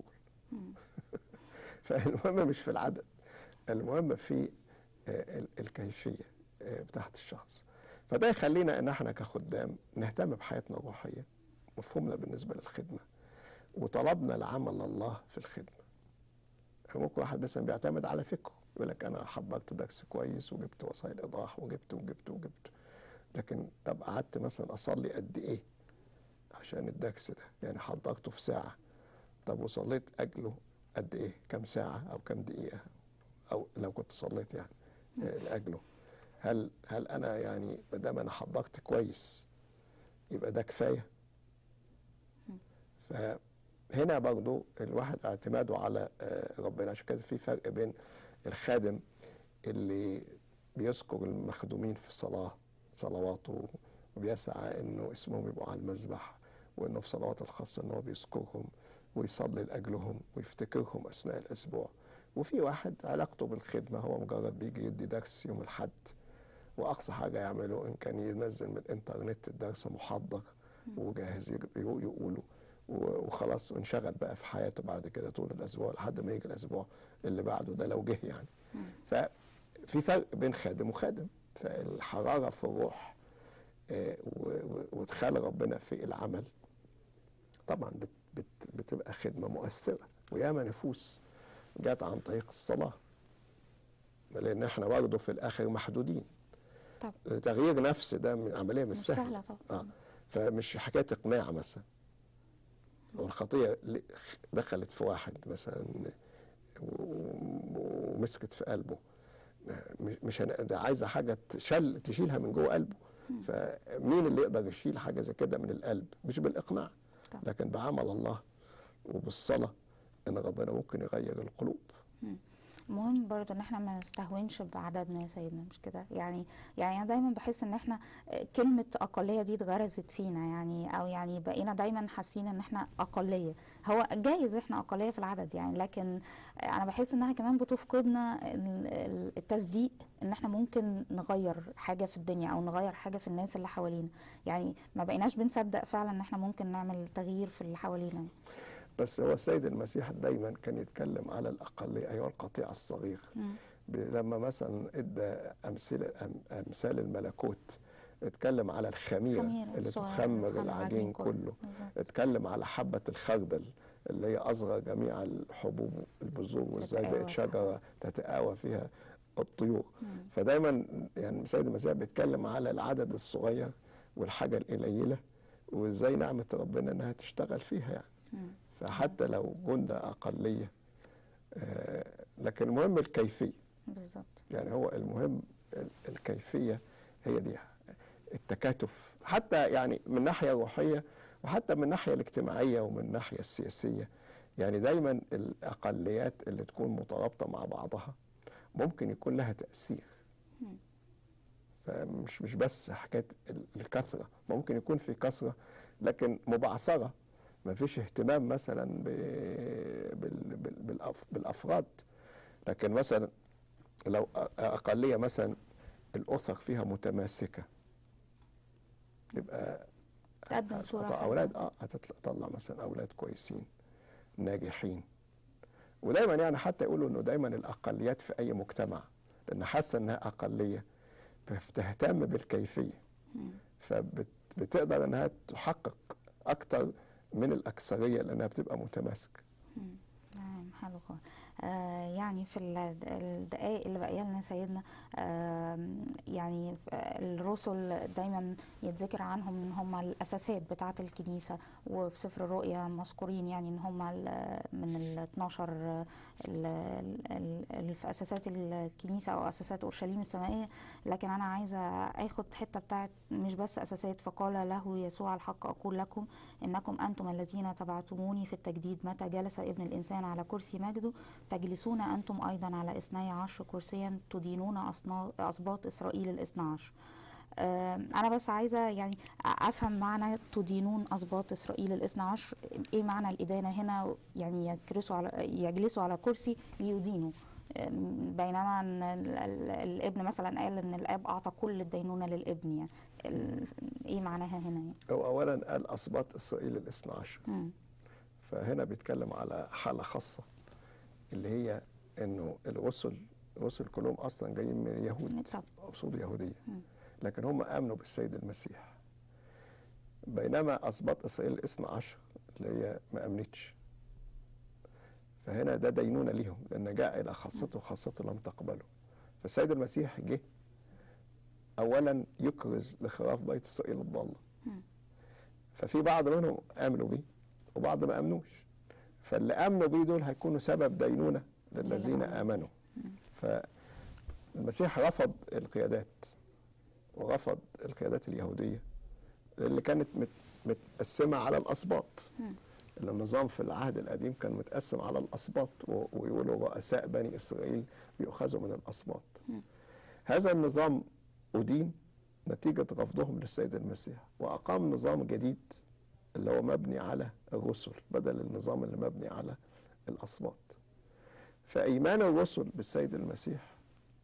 فالمهم مش في العدد المهم في آه، ال- الكيفية آه، بتاعت الشخص فده يخلينا ان احنا كخدام نهتم بحياتنا الروحية مفهومنا بالنسبة للخدمة وطلبنا لعمل الله في الخدمة ممكن واحد مثلا بيعتمد على فكره يقول لك انا حضرت درس كويس وجبت وسائل ايضاح وجبت وجبت وجبت لكن طب قعدت مثلا اصلي قد ايه عشان الدرس ده يعني حضرته في ساعه طب وصليت اجله قد ايه كم ساعه او كم دقيقه او لو كنت صليت يعني آه، لاجله هل هل انا يعني ما دام انا حضرت كويس يبقى ده كفايه فهنا برضو الواحد اعتماده على آه، ربنا عشان كده في فرق بين الخادم اللي بيذكر المخدومين في الصلاة صلواته وبيسعى انه اسمهم يبقوا على المذبح وانه في صلوات الخاصة انه بيذكرهم ويصلي لاجلهم ويفتكرهم اثناء الاسبوع وفي واحد علاقته بالخدمة هو مجرد بيجي يدي درس يوم الحد واقصى حاجة يعمله ان كان ينزل من الانترنت الدرس محضر وجاهز يج- يقوله و- وخلاص وانشغل بقى في حياته بعد كده طول الاسبوع لحد ما يجي الاسبوع اللي بعده ده لو جه يعني ففي فرق بين خادم وخادم فالحراره في الروح آه، و- و- وادخال ربنا في العمل طبعا بت بت بتبقى خدمه مؤثره وياما نفوس جت عن طريق الصلاه لان احنا برضه في الاخر محدودين طب تغيير نفس ده من عمليه مش, مش سهله سهلة طبعا. اه فمش حكايه اقناع مثلا والخطيه ل- دخلت في واحد مثلا و- ومسكت في قلبه مش- مش هن- ده عايزه حاجه تشل تشيلها من جوه قلبه فمين اللي يقدر يشيل حاجه زي كده من القلب مش بالاقناع طبعا. لكن بعمل الله وبالصلاه ان ربنا ممكن يغير القلوب مهم برضو ان احنا ما نستهونش بعددنا يا سيدنا مش كده يعني يعني انا دايما بحس ان احنا كلمة اقلية دي اتغرزت فينا يعني او يعني بقينا دايما حاسين ان احنا اقلية هو جايز احنا اقلية في العدد يعني لكن انا بحس انها كمان بتفقدنا ال- ال- التصديق ان احنا ممكن نغير حاجة في الدنيا او نغير حاجة في الناس اللي حوالينا يعني ما بقيناش بنصدق فعلا ان احنا ممكن نعمل تغيير في اللي حوالينا بس هو السيد المسيح دايما كان يتكلم على الأقلية أيها القطيع الصغير ب- لما مثلا ادى أمثلة أم- أمثال الملكوت اتكلم على الخميرة خميرة اللي الصغيرة تخمر تخمر العجين كله بالظبط. اتكلم على حبة الخردل اللي هي أصغر جميع الحبوب البذور وازاي تتقاوى بقت شجرة تتقاوى فيها الطيور فدايما يعني السيد المسيح بيتكلم على العدد الصغير والحاجة القليلة وازاي نعمة ربنا انها تشتغل فيها يعني فحتى لو كنا أقلية آه، لكن المهم الكيفية بالظبط يعني هو المهم ال- الكيفية هي دي التكاتف حتى يعني من ناحية روحية وحتى من الناحية الاجتماعية ومن الناحية السياسية يعني دايما الأقليات اللي تكون مترابطة مع بعضها ممكن يكون لها تأثير فمش مش بس حكاية ال- الكثرة ممكن يكون في كثرة لكن مبعثرة ما فيش اهتمام مثلا ب- بال- بال- بالأف- بالأفراد لكن مثلا لو أ- أقلية مثلا الأسر فيها متماسكة يبقى تقدم صورة هتطلع حلوة. أولاد اه هتطلع مثلا أولاد كويسين ناجحين ودايما يعني حتى يقولوا إنه دايما الأقليات في أي مجتمع لأن حاسة إنها أقلية فبتهتم بالكيفية فبتقدر إنها تحقق أكتر من الأكثرية لأنها بتبقى متماسكة تمام حلو خالص آه، يعني في ال- الدقائق اللي باقيه لنا سيدنا آم، يعني ف- الرسل دايما يتذكر عنهم ان هم الاساسات بتاعه الكنيسه وفي سفر الرؤيا مذكورين يعني ان هم ال- من ال 12 ال- ال- ال- اللي في اساسات الكنيسه او اساسات اورشليم السمائيه لكن انا عايزه اخد حته بتاعت مش بس اساسات فقال له يسوع الحق اقول لكم انكم انتم الذين تبعتموني في التجديد متى جلس ابن الانسان على كرسي مجده تجلسون انتم ايضا على اثني عشر كرسيا تدينون أصنا- اسباط اسرائيل الاثنى عشر آم، انا بس عايزه يعني افهم معنى تدينون اسباط اسرائيل الاثنى عشر ايه معنى الادانه هنا يعني يجلسوا على يجلسوا على كرسي ليدينوا آم، بينما ان ال- ال- الابن مثلا قال ان الاب اعطى كل الدينونه للابن يعني ال- ايه معناها هنا يعني هو اولا قال اسباط اسرائيل الاثنى عشر مم. فهنا بيتكلم على حاله خاصه اللي هي انه الرسل الرسل كلهم اصلا جايين من اليهود طب اصول يهوديه مم. لكن هم امنوا بالسيد المسيح بينما اسباط اسرائيل الاثنى عشر اللي هي ما امنتش فهنا ده دينونه ليهم لان جاء الى خاصته خاصته لم تقبله فالسيد المسيح جه اولا يكرز لخراف بيت اسرائيل الضاله مم. ففي بعض منهم امنوا بيه وبعض ما امنوش فاللي امنوا بيه دول هيكونوا سبب دينونه للذين للي امنوا فالمسيح رفض القيادات ورفض القيادات اليهوديه اللي كانت مت- متقسمه على الاسباط مم. اللي النظام في العهد القديم كان متقسم على الاسباط و- ويقولوا رؤساء بني اسرائيل بيؤخذوا من الاسباط مم. هذا النظام أدين نتيجة رفضهم للسيد المسيح وأقام نظام جديد اللي هو مبني على الرسل بدل النظام اللي مبني على الأسباط فإيمان الرسل بالسيد المسيح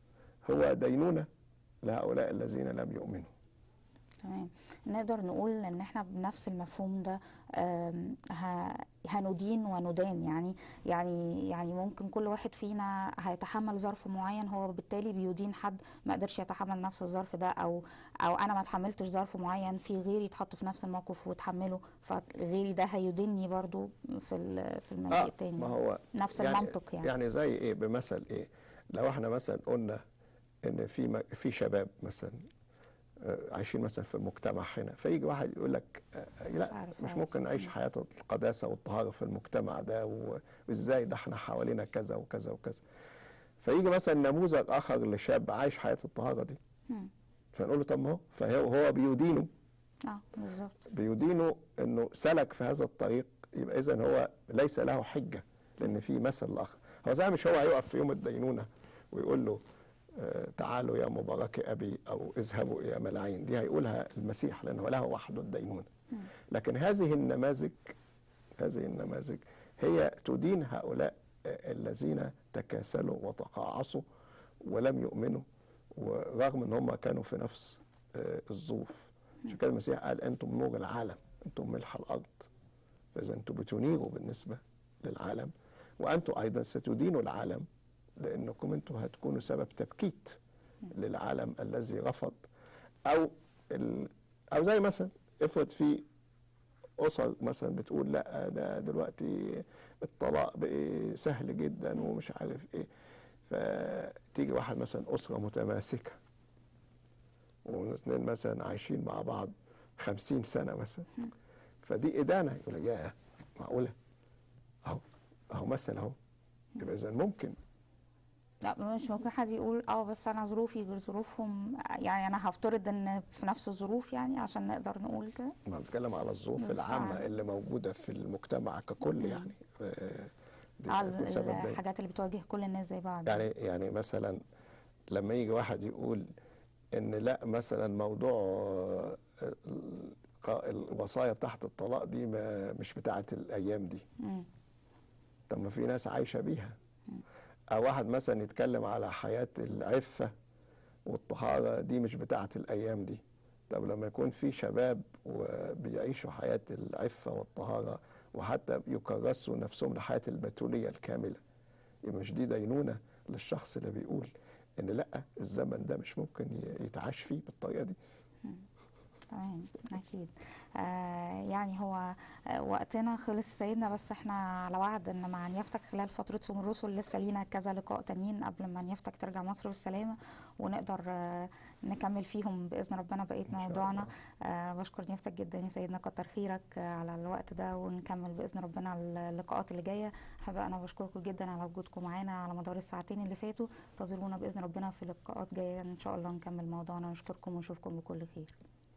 هو دينونة لهؤلاء الذين لم يؤمنوا تمام نقدر نقول ان احنا بنفس المفهوم ده آم، ه- هندين وندان يعني يعني يعني ممكن كل واحد فينا هيتحمل ظرف معين هو بالتالي بيدين حد ما قدرش يتحمل نفس الظرف ده او او انا ما اتحملتش ظرف معين في غيري اتحط في نفس الموقف وتحمله فغيري ده هيديني برضو في ال- في المجيء التاني ما هو نفس يعني المنطق يعني, يعني زي إيه بمثل إيه لو إحنا مثلا قلنا إن في م- في شباب مثلا آه، عايشين مثلا في المجتمع هنا فيجي واحد يقول لك آه، لا عارف، مش عارف. ممكن نعيش حياة القداسة والطهارة في المجتمع ده و- وازاي ده احنا حوالينا كذا وكذا وكذا فيجي مثلا نموذج آخر لشاب عايش حياة الطهارة دي مم. فنقول له طب ما هو فهو هو بيدينه اه بالظبط بيدينه انه سلك في هذا الطريق يبقى اذا هو ليس له حجه لان في مثل اخر هو زي مش هو هيقف في يوم الدينونه ويقول له آه، تعالوا يا مبارك ابي او اذهبوا يا ملاعين دي هيقولها المسيح لانه له وحده الدينونه لكن هذه النماذج هذه النماذج هي تدين هؤلاء آه، الذين تكاسلوا وتقاعسوا ولم يؤمنوا ورغم ان هم كانوا في نفس آه، الظروف عشان كده المسيح قال انتم نور العالم انتم ملح الارض فاذا انتم بتنيروا بالنسبه للعالم وانتم ايضا ستدينوا العالم لانكم انتم هتكونوا سبب تبكيت للعالم الذي رفض او ال او زي مثلا افرض في اسر مثلا بتقول لا ده دلوقتي الطلاق بقى سهل جدا ومش عارف ايه فتيجي واحد مثلا اسره متماسكه واثنين مثلا عايشين مع بعض خمسين سنة مثلا فدي إدانة يقول لك يا معقولة أهو أهو مثل أهو يبقى إذا ممكن لا مش ممكن حد يقول اه بس انا ظروفي غير ظروفهم يعني انا هفترض ان في نفس الظروف يعني عشان نقدر نقول كده ما بنتكلم على الظروف بالفعل. العامة اللي موجودة في المجتمع ككل يعني آه، دي اه هتكون سبب ده. الحاجات اللي بتواجه كل الناس زي بعض يعني يعني مثلا لما يجي واحد يقول ان لا مثلا موضوع آه، الق- الوصايا بتاعت الطلاق دي ما مش بتاعت الايام دي مم. طب ما في ناس عايشه بيها او واحد مثلا يتكلم على حياه العفه والطهاره دي مش بتاعت الايام دي طب لما يكون في شباب وبيعيشوا حياه العفه والطهاره وحتى يكرسوا نفسهم لحياه البتوليه الكامله يبقى مش دي دينونه للشخص اللي بيقول ان لا الزمن ده مش ممكن ي- يتعاش فيه بالطريقه دي تمام اكيد آه يعني هو آه وقتنا خلص سيدنا بس احنا على وعد ان مع نيافتك خلال فتره صوم الرسل لسه لينا كذا لقاء تانيين قبل ما نيافتك ترجع مصر بالسلامه ونقدر آه نكمل فيهم باذن ربنا بقيه إن شاء موضوعنا الله. آه بشكر نيافتك جدا يا سيدنا كتر خيرك آه على الوقت ده ونكمل باذن ربنا اللقاءات اللي جايه حابه انا بشكركم جدا على وجودكم معانا على مدار الساعتين اللي فاتوا انتظرونا باذن ربنا في لقاءات جايه ان شاء الله نكمل موضوعنا نشكركم ونشوفكم بكل خير